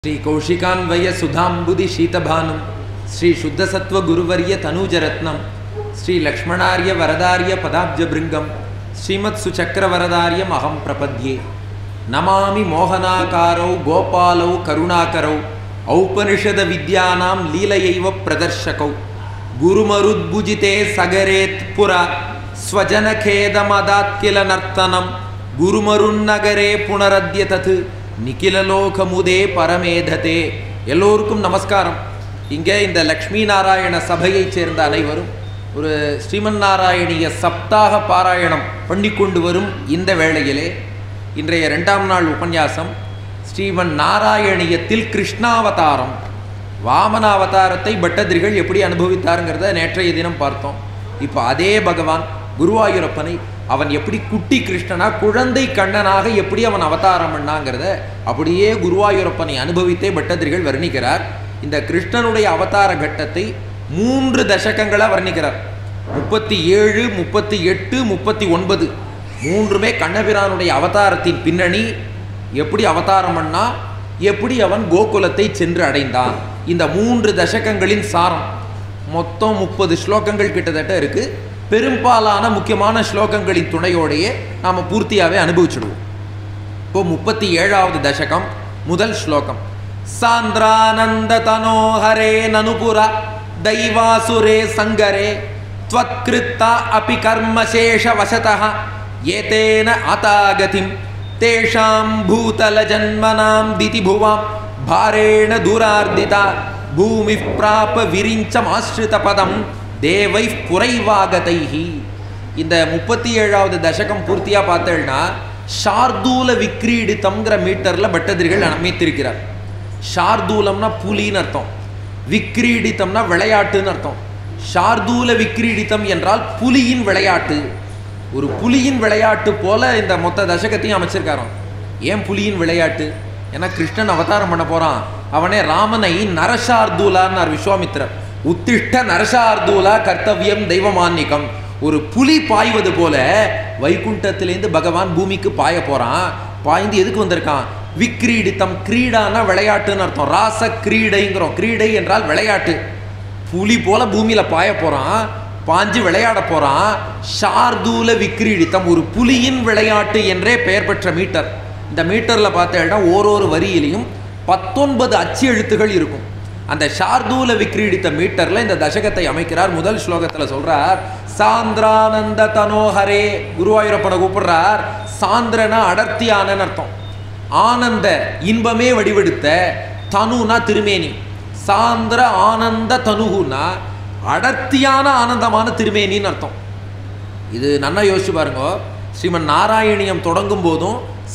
ಶ್ರೀ ಕೌಶಿಕಾನ್ವಯ ಸುಧಾಂಬುದಿ ಶೀತಭಾನುಂ ಶ್ರೀ ಶುದ್ಧಸತ್ವ ಗುರುವರ್ಯ ತನೂಜರತ್ನಂ ಶ್ರೀ ಲಕ್ಷ್ಮಣಾರ್ಯ ವರದಾರ್ಯ ಪದಾಬ್ಜಭೃಂಗಂ ಶ್ರೀಮತ್ ಸುಚಕ್ರವರದಾರ್ಯಂ ಅಹಂ ಪ್ರಪದ್ಯೆ ನಮಾಮಿ ಮೋಹನಾಕಾರೌ ಗೋಪಾಲೌ ಕರುಣಾಕರೌ ಔಪನಿಷದ ವಿದ್ಯಾನಾಂ ಲೀಲಯೈವ ಪ್ರದರ್ಶಕೌ ಗುರುಮರುದ್ಭುಜಿತೆ ಸಗರೇತ್ ಪುರ ಸ್ವಜನಖೇದಮದಾತ್ಕಿಲ ನರ್ತನಂ குருமருன்னகரே புனரத்ய தத்து நிகிலலோகமுதே பரமேததே எல்லோருக்கும் நமஸ்காரம் இங்கே இந்த லக்ஷ்மி நாராயண சபையைச் சேர்ந்த அனைவரும் ஒரு ஸ்ரீமன் நாராயணிய சப்தாக பாராயணம் பண்ணிக்கொண்டு வரும் இந்த வேளையிலே இன்றைய ரெண்டாம் நாள் உபன்யாசம் ஸ்ரீமன் நாராயணியத்தில் கிருஷ்ணாவதாரம் வாமன அவதாரத்தை பட்டதிரிகள் எப்படி அனுபவித்தாருங்கிறத நேற்றைய தினம் பார்த்தோம் இப்போ அதே பகவான் குருவாயூரப்பனை அவன் எப்படி குட்டி கிருஷ்ணனா குழந்தை கண்ணனாக எப்படி அவன் அவதாரம் பண்ணாங்கிறத அப்படியே குருவாயூரப்பனை அனுபவித்தே பட்டதிரிகள் வர்ணிக்கிறார் இந்த கிருஷ்ணனுடைய அவதார கட்டத்தை மூன்று தசகங்களாக வர்ணிக்கிறார் முப்பத்தி ஏழு முப்பத்தி எட்டு முப்பத்தி ஒன்பது மூன்றுமே கண்ணபிரானுடைய அவதாரத்தின் பின்னணி எப்படி அவதாரம் பண்ணா எப்படி அவன் கோகுலத்தை சென்று அடைந்தான் இந்த மூன்று தசகங்களின் சாரம் மொத்தம் முப்பது ஸ்லோகங்கள் கிட்டத்தட்ட இருக்கு பெரும்பாலான முக்கியமான ஸ்லோகங்களின் துணையோடையே நாம் பூர்த்தியாகவே அனுபவிச்சுடுவோம் இப்போ முப்பத்தி ஏழாவது தசகம் முதல் ஸ்லோகம் சாந்திரானந்த தனோஹரே நனுபுர தைவாசுரே சங்கரே त्वत्कृत्ता अपि कर्मशेषवशतः एतेन अतागतिं तेषां भूतलजन्मनां दितिभुवां भारेण दुरार्दिता भूमिः प्राप विरिञ्चमाश्रितपदं தேவைஃப் புரைவாகதைஹி இந்த முப்பத்தி ஏழாவது தசகம் பூர்த்தியாக பார்த்தேன்னா ஷார்தூல விக்ரீடித்தம்ங்கிற மீட்டரில் பட்டதிரிகள் அமைத்திருக்கிறார் ஷார்தூலம்னா புலின்னு அர்த்தம் விக்ரீடித்தம்னா விளையாட்டுன்னு அர்த்தம் ஷார்தூல விக்ரீடித்தம் என்றால் புலியின் விளையாட்டு ஒரு புலியின் விளையாட்டு போல இந்த மொத்த தசகத்தையும் அமைச்சிருக்காராம் ஏன் புலியின் விளையாட்டு ஏன்னா கிருஷ்ணன் அவதாரம் பண்ண போறான் அவனே ராமனை நரஷார்தூலான்னார் விஸ்வாமித்திரர் உத்திஷ்ட நரசார்தூலா கர்த்தவியம் தெய்வமான்னிகம் ஒரு புலி பாய்வது போல வைகுண்டத்திலேருந்து பகவான் பூமிக்கு பாய போறான் பாய்ந்து எதுக்கு வந்திருக்கான் விக்ரீடித்தம் கிரீடானா விளையாட்டுன்னு அர்த்தம் ராச கிரீடைங்கிறோம் கிரீடை என்றால் விளையாட்டு புலி போல பூமியில பாய போறான் பாஞ்சு விளையாட போறான் ஷார்தூல விக்ரீடித்தம் ஒரு புலியின் விளையாட்டு என்றே பெயர் பெற்ற மீட்டர் இந்த மீட்டர்ல பார்த்தேன்னா ஓரொரு வரியிலையும் பத்தொன்பது அச்சு எழுத்துகள் இருக்கும் அந்த ஷார்தூல விக்ரீடித்த மீட்டர்ல இந்த தசகத்தை அமைக்கிறார் முதல் ஸ்லோகத்துல சொல்றார் சாந்திரானந்த தனோஹரே குருவாயூரப்பனை கூப்பிடுறார் சாந்திரனா அடர்த்தியானன்னு அர்த்தம் ஆனந்த இன்பமே வடிவெடுத்த தனுனா திருமேனி சாந்திர ஆனந்த தனுகுனா அடர்த்தியான ஆனந்தமான திருமேனின்னு அர்த்தம் இது நல்லா யோசிச்சு பாருங்க ஸ்ரீமன் நாராயணியம் தொடங்கும் போதும்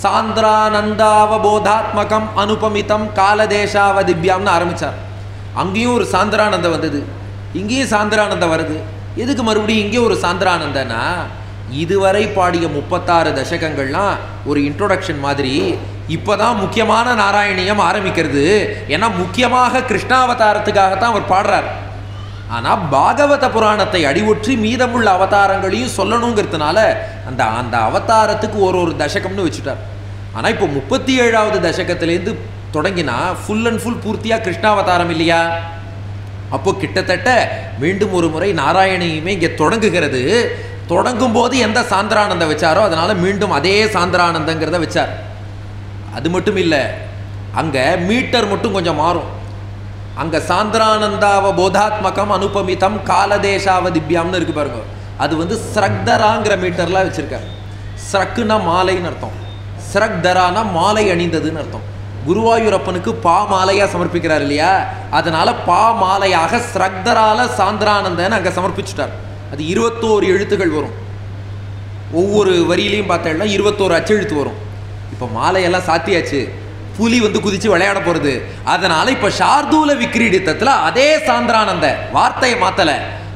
சாந்திரானந்தாவபோதாத்மகம் அனுபமிதம் காலதேசாவ திவ்யாம்னு ஆரம்பிச்சார் அங்கேயும் ஒரு சாந்திரானந்தம் வந்தது இங்கேயும் சாந்திரானந்தம் வருது எதுக்கு மறுபடியும் இங்கேயும் ஒரு சாந்திரானந்தனா இதுவரை பாடிய முப்பத்தாறு தசகங்கள்லாம் ஒரு இன்ட்ரோடக்ஷன் மாதிரி இப்போதான் முக்கியமான நாராயணியம் ஆரம்பிக்கிறது ஏன்னா முக்கியமாக கிருஷ்ணாவதாரத்துக்காகத்தான் அவர் பாடுறார் ஆனால் பாகவத புராணத்தை அடிவொற்றி மீதமுள்ள அவதாரங்களையும் சொல்லணுங்கிறதுனால அந்த அந்த அவதாரத்துக்கு ஒரு ஒரு தசகம்னு வச்சுட்டார் ஆனால் இப்போ முப்பத்தி ஏழாவது தசகத்திலேருந்து தொடங்கினா ஃபுல் அண்ட் ஃபுல் பூர்த்தியாக கிருஷ்ணாவதாரம் இல்லையா அப்போ கிட்டத்தட்ட மீண்டும் ஒரு முறை நாராயணியுமே இங்கே தொடங்குகிறது தொடங்கும் போது எந்த சாந்திரானந்தம் வச்சாரோ அதனால மீண்டும் அதே சாந்திரானந்தங்கிறத வச்சார் அது மட்டும் இல்லை அங்கே மீட்டர் மட்டும் கொஞ்சம் மாறும் அங்கே சாந்திரானந்தாவ போதாத்மகம் அனுபமிதம் காலதேசாவ திவ்யாம்னு இருக்கு பாருங்க அது வந்து ஸ்ரக்தராங்கிற மீட்டர்லாம் வச்சிருக்காரு ஸ்ரக்குனா மாலைன்னு அர்த்தம் ஸ்ரக்தரானா மாலை அணிந்ததுன்னு அர்த்தம் குருவாயூரப்பனுக்கு பா மாலையாக சமர்ப்பிக்கிறார் இல்லையா அதனால பா மாலையாக ஸ்ரக்தரால சாந்திரானந்தன்னு அங்கே சமர்ப்பிச்சுட்டார் அது இருபத்தோரு எழுத்துகள் வரும் ஒவ்வொரு வரியிலையும் பார்த்தேன்னா இருபத்தோரு அச்செழுத்து வரும் இப்போ மாலையெல்லாம் சாத்தியாச்சு புலி வந்து குதிச்சு விளையாட போறது அதனால இப்ப ஷார்தூல விக்ரீடித்தத்துல அதே சாந்திரானந்த வார்த்தையை மாத்தல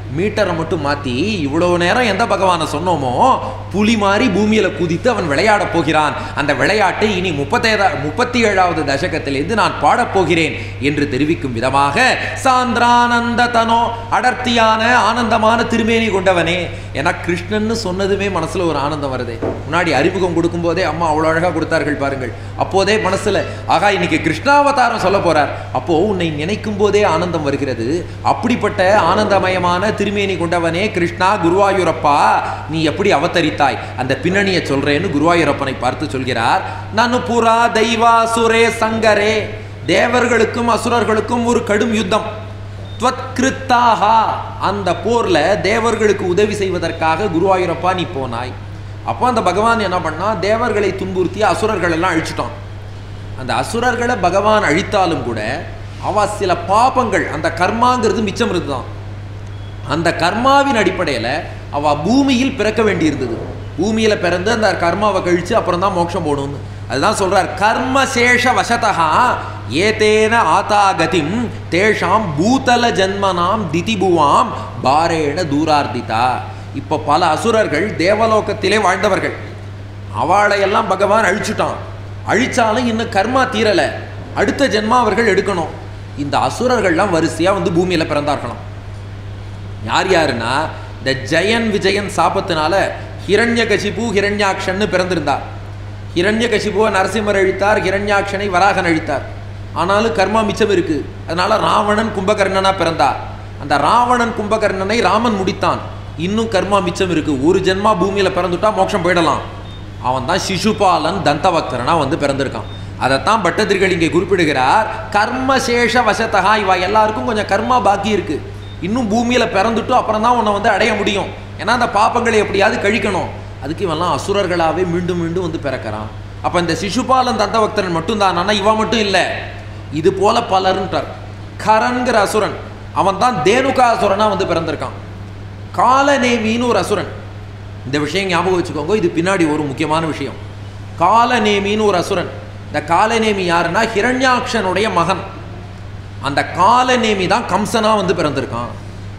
மீட்டரை மட்டும் மாற்றி இவ்வளோ நேரம் எந்த பகவானை சொன்னோமோ புலி மாதிரி பூமியில் குதித்து அவன் விளையாடப் போகிறான் அந்த விளையாட்டை இனி முப்பத்தேதா முப்பத்தி ஏழாவது தசகத்திலிருந்து நான் பாடப் போகிறேன் என்று தெரிவிக்கும் விதமாக சாந்திரானந்த தனோ அடர்த்தியான ஆனந்தமான திருமேனி கொண்டவனே ஏன்னா கிருஷ்ணன்னு சொன்னதுமே மனசுல ஒரு ஆனந்தம் வருதே முன்னாடி அறிமுகம் கொடுக்கும்போதே அம்மா அவ்வளோ அழகாக கொடுத்தார்கள் பாருங்கள் அப்போதே மனசுல ஆகா இன்னைக்கு கிருஷ்ணாவதாரம் சொல்ல போறார் அப்போ உன்னை நினைக்கும் போதே ஆனந்தம் வருகிறது அப்படிப்பட்ட ஆனந்தமயமான திருமேனி கொண்டவனே கிருஷ்ணா குருவாயூரப்பா நீ எப்படி அவதரித்தாய் அந்த பின்னணியை சொல்றேன்னு குருவாயூரப்பனை பார்த்து சொல்கிறார் நான் புறா தெய்வாசுரே சங்கரே தேவர்களுக்கும் அசுரர்களுக்கும் ஒரு கடும் யுத்தம் துவத்கிருத்தாகா அந்த போர்ல தேவர்களுக்கு உதவி செய்வதற்காக குருவாயூரப்பா நீ போனாய் அப்போ அந்த பகவான் என்ன பண்ணா தேவர்களை துன்புறுத்தி அசுரர்கள் எல்லாம் அழிச்சிட்டான் அந்த அசுரர்களை பகவான் அழித்தாலும் கூட அவ சில பாபங்கள் அந்த கர்மாங்கிறது மிச்சம் இருந்துதான் அந்த கர்மாவின் அடிப்படையில் அவ பூமியில் பிறக்க வேண்டியிருந்தது பூமியில பிறந்து அந்த கர்மாவை கழிச்சு அப்புறம் தான் மோட்சம் போகணும்னு அதுதான் சொல்றார் கர்மசேஷ வசதா ஏதேன ஆதாகதிம் தேஷாம் பூதல ஜன்மனாம் திதிபுவாம் பாரேண தூரார்த்திதா இப்போ பல அசுரர்கள் தேவலோகத்திலே வாழ்ந்தவர்கள் அவளையெல்லாம் பகவான் அழிச்சுட்டான் அழிச்சாலும் இன்னும் கர்மா தீரலை அடுத்த ஜென்மா அவர்கள் எடுக்கணும் இந்த அசுரர்கள்லாம் வரிசையாக வந்து பூமியில் பிறந்தார்களாம் யார் யாருன்னா இந்த ஜெயன் விஜயன் சாபத்தினால ஹிரண்ய கசிபு ஹிரண்யாக்ஷன்னு பிறந்திருந்தார் ஹிரண்ய கசிபுவை நரசிம்மர் அழித்தார் ஹிரண்யாக்ஷனை வராகன் அழித்தார் ஆனாலும் கர்மா மிச்சம் இருக்கு அதனால ராவணன் கும்பகர்ணனா பிறந்தார் அந்த ராவணன் கும்பகர்ணனை ராமன் முடித்தான் இன்னும் கர்மா மிச்சம் இருக்கு ஒரு ஜென்மா பூமியில பிறந்துட்டா மோட்சம் போயிடலாம் அவன் தான் சிசுபாலன் தந்தபக்தரனா வந்து பிறந்திருக்கான் அதைத்தான் பட்டதிரிகள் இங்கே குறிப்பிடுகிறார் கர்மசேஷ வசத்தகா இவ எல்லாருக்கும் கொஞ்சம் கர்மா பாக்கி இருக்கு இன்னும் பூமியில பிறந்துட்டு அப்புறம் தான் உன்னை வந்து அடைய முடியும் ஏன்னா அந்த பாப்பங்களை எப்படியாவது கழிக்கணும் அதுக்கு இவெல்லாம் அசுரர்களாவே மீண்டும் மீண்டும் வந்து பிறக்கிறான் அப்ப இந்த சிசுபாலன் தந்தபக்தரன் மட்டும் தான் இவன் மட்டும் இல்லை இது போல பலருன்றார் கரன்கிற அசுரன் அவன் தான் தேனுகாசுரனா வந்து பிறந்திருக்கான் காலநேமின்னு ஒரு அசுரன் இந்த விஷயம் ஞாபகம் வச்சுக்கோங்க இது பின்னாடி ஒரு முக்கியமான விஷயம் காலநேமின்னு ஒரு அசுரன் இந்த காலநேமி யாருன்னா ஹிரண்யாக்ஷனுடைய மகன் அந்த காலநேமி தான் கம்சனா வந்து பிறந்திருக்கான்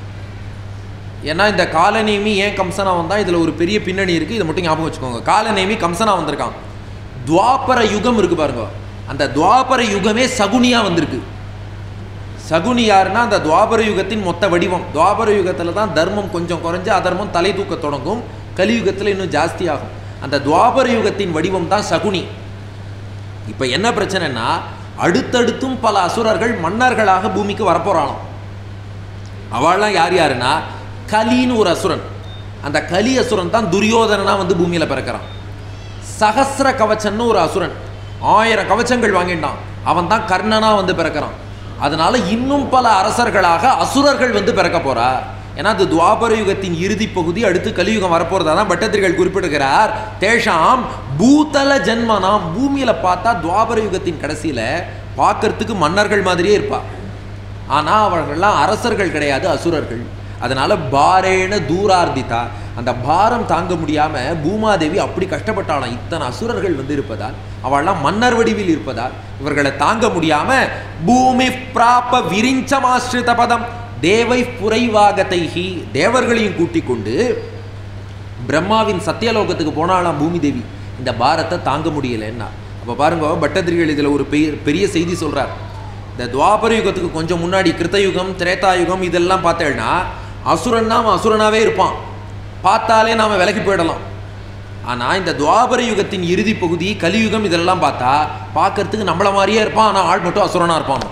ஏன்னா இந்த காலநேமி ஏன் கம்சனா வந்தா இதுல ஒரு பெரிய பின்னணி இருக்கு இதை மட்டும் ஞாபகம் வச்சுக்கோங்க காலநேமி கம்சனா வந்திருக்கான் துவாபர யுகம் இருக்கு பாருங்க அந்த துவாபர யுகமே சகுனியா வந்திருக்கு சகுனி யாருன்னா அந்த துவாபர யுகத்தின் மொத்த வடிவம் துவாபர யுகத்தில் தான் தர்மம் கொஞ்சம் குறைஞ்சு அதர்மம் தலை தூக்க தொடங்கும் கலியுகத்தில் இன்னும் ஜாஸ்தி ஆகும் அந்த துவாபர யுகத்தின் வடிவம் தான் சகுனி இப்போ என்ன பிரச்சனைனா அடுத்தடுத்தும் பல அசுரர்கள் மன்னர்களாக பூமிக்கு வரப்போறாளாம் அவள்லாம் யார் யாருன்னா கலின்னு ஒரு அசுரன் அந்த கலி அசுரன் தான் துரியோதனனா வந்து பூமியில பிறக்கிறான் சகஸ்ர கவச்சன்னு ஒரு அசுரன் ஆயிரம் கவச்சங்கள் வாங்கிட்டான் அவன் தான் கர்ணனா வந்து பிறக்கிறான் அதனால இன்னும் பல அரசர்களாக அசுரர்கள் வந்து பிறக்க போறா ஏன்னா அது துவாபர யுகத்தின் இறுதி பகுதி அடுத்து கலியுகம் வரப்போறதா தான் பட்டத்திரிகள் குறிப்பிடுகிறார் தேஷாம் பூதல ஜென்மனாம் பூமியில பார்த்தா துவாபர யுகத்தின் கடைசியில பார்க்கறதுக்கு மன்னர்கள் மாதிரியே இருப்பா ஆனா அவர்கள்லாம் அரசர்கள் கிடையாது அசுரர்கள் அதனால பாரேன தூரார்த்திதா அந்த பாரம் தாங்க முடியாம பூமாதேவி அப்படி கஷ்டப்பட்டாளாம் இத்தனை அசுரர்கள் வந்து இருப்பதால் அவள்லாம் மன்னர் வடிவில் இருப்பதால் இவர்களை தாங்க முடியாம பூமி பிராப விரிஞ்சமாஸ்ரித பதம் தேவை புரைவாகத்தைஹி தேவர்களையும் கூட்டிக் கொண்டு பிரம்மாவின் சத்தியலோகத்துக்கு போனாலாம் பூமி தேவி இந்த பாரத்தை தாங்க முடியலன்னா அப்போ பாருங்க பட்டதிரிகள் இதில் ஒரு பெரிய பெரிய செய்தி சொல்றார் இந்த துவாபர யுகத்துக்கு கொஞ்சம் முன்னாடி கிருத்தயுகம் திரேதாயுகம் இதெல்லாம் பார்த்தேன்னா அசுரன்னா அவன் அசுரனாவே இருப்பான் பார்த்தாலே நாம விலகி போயிடலாம் ஆனால் இந்த துவாபர யுகத்தின் இறுதி பகுதி கலியுகம் இதெல்லாம் பார்த்தா பார்க்கறதுக்கு நம்மள மாதிரியே இருப்பான் ஆனால் ஆள் மட்டும் அசுரனா இருப்பான்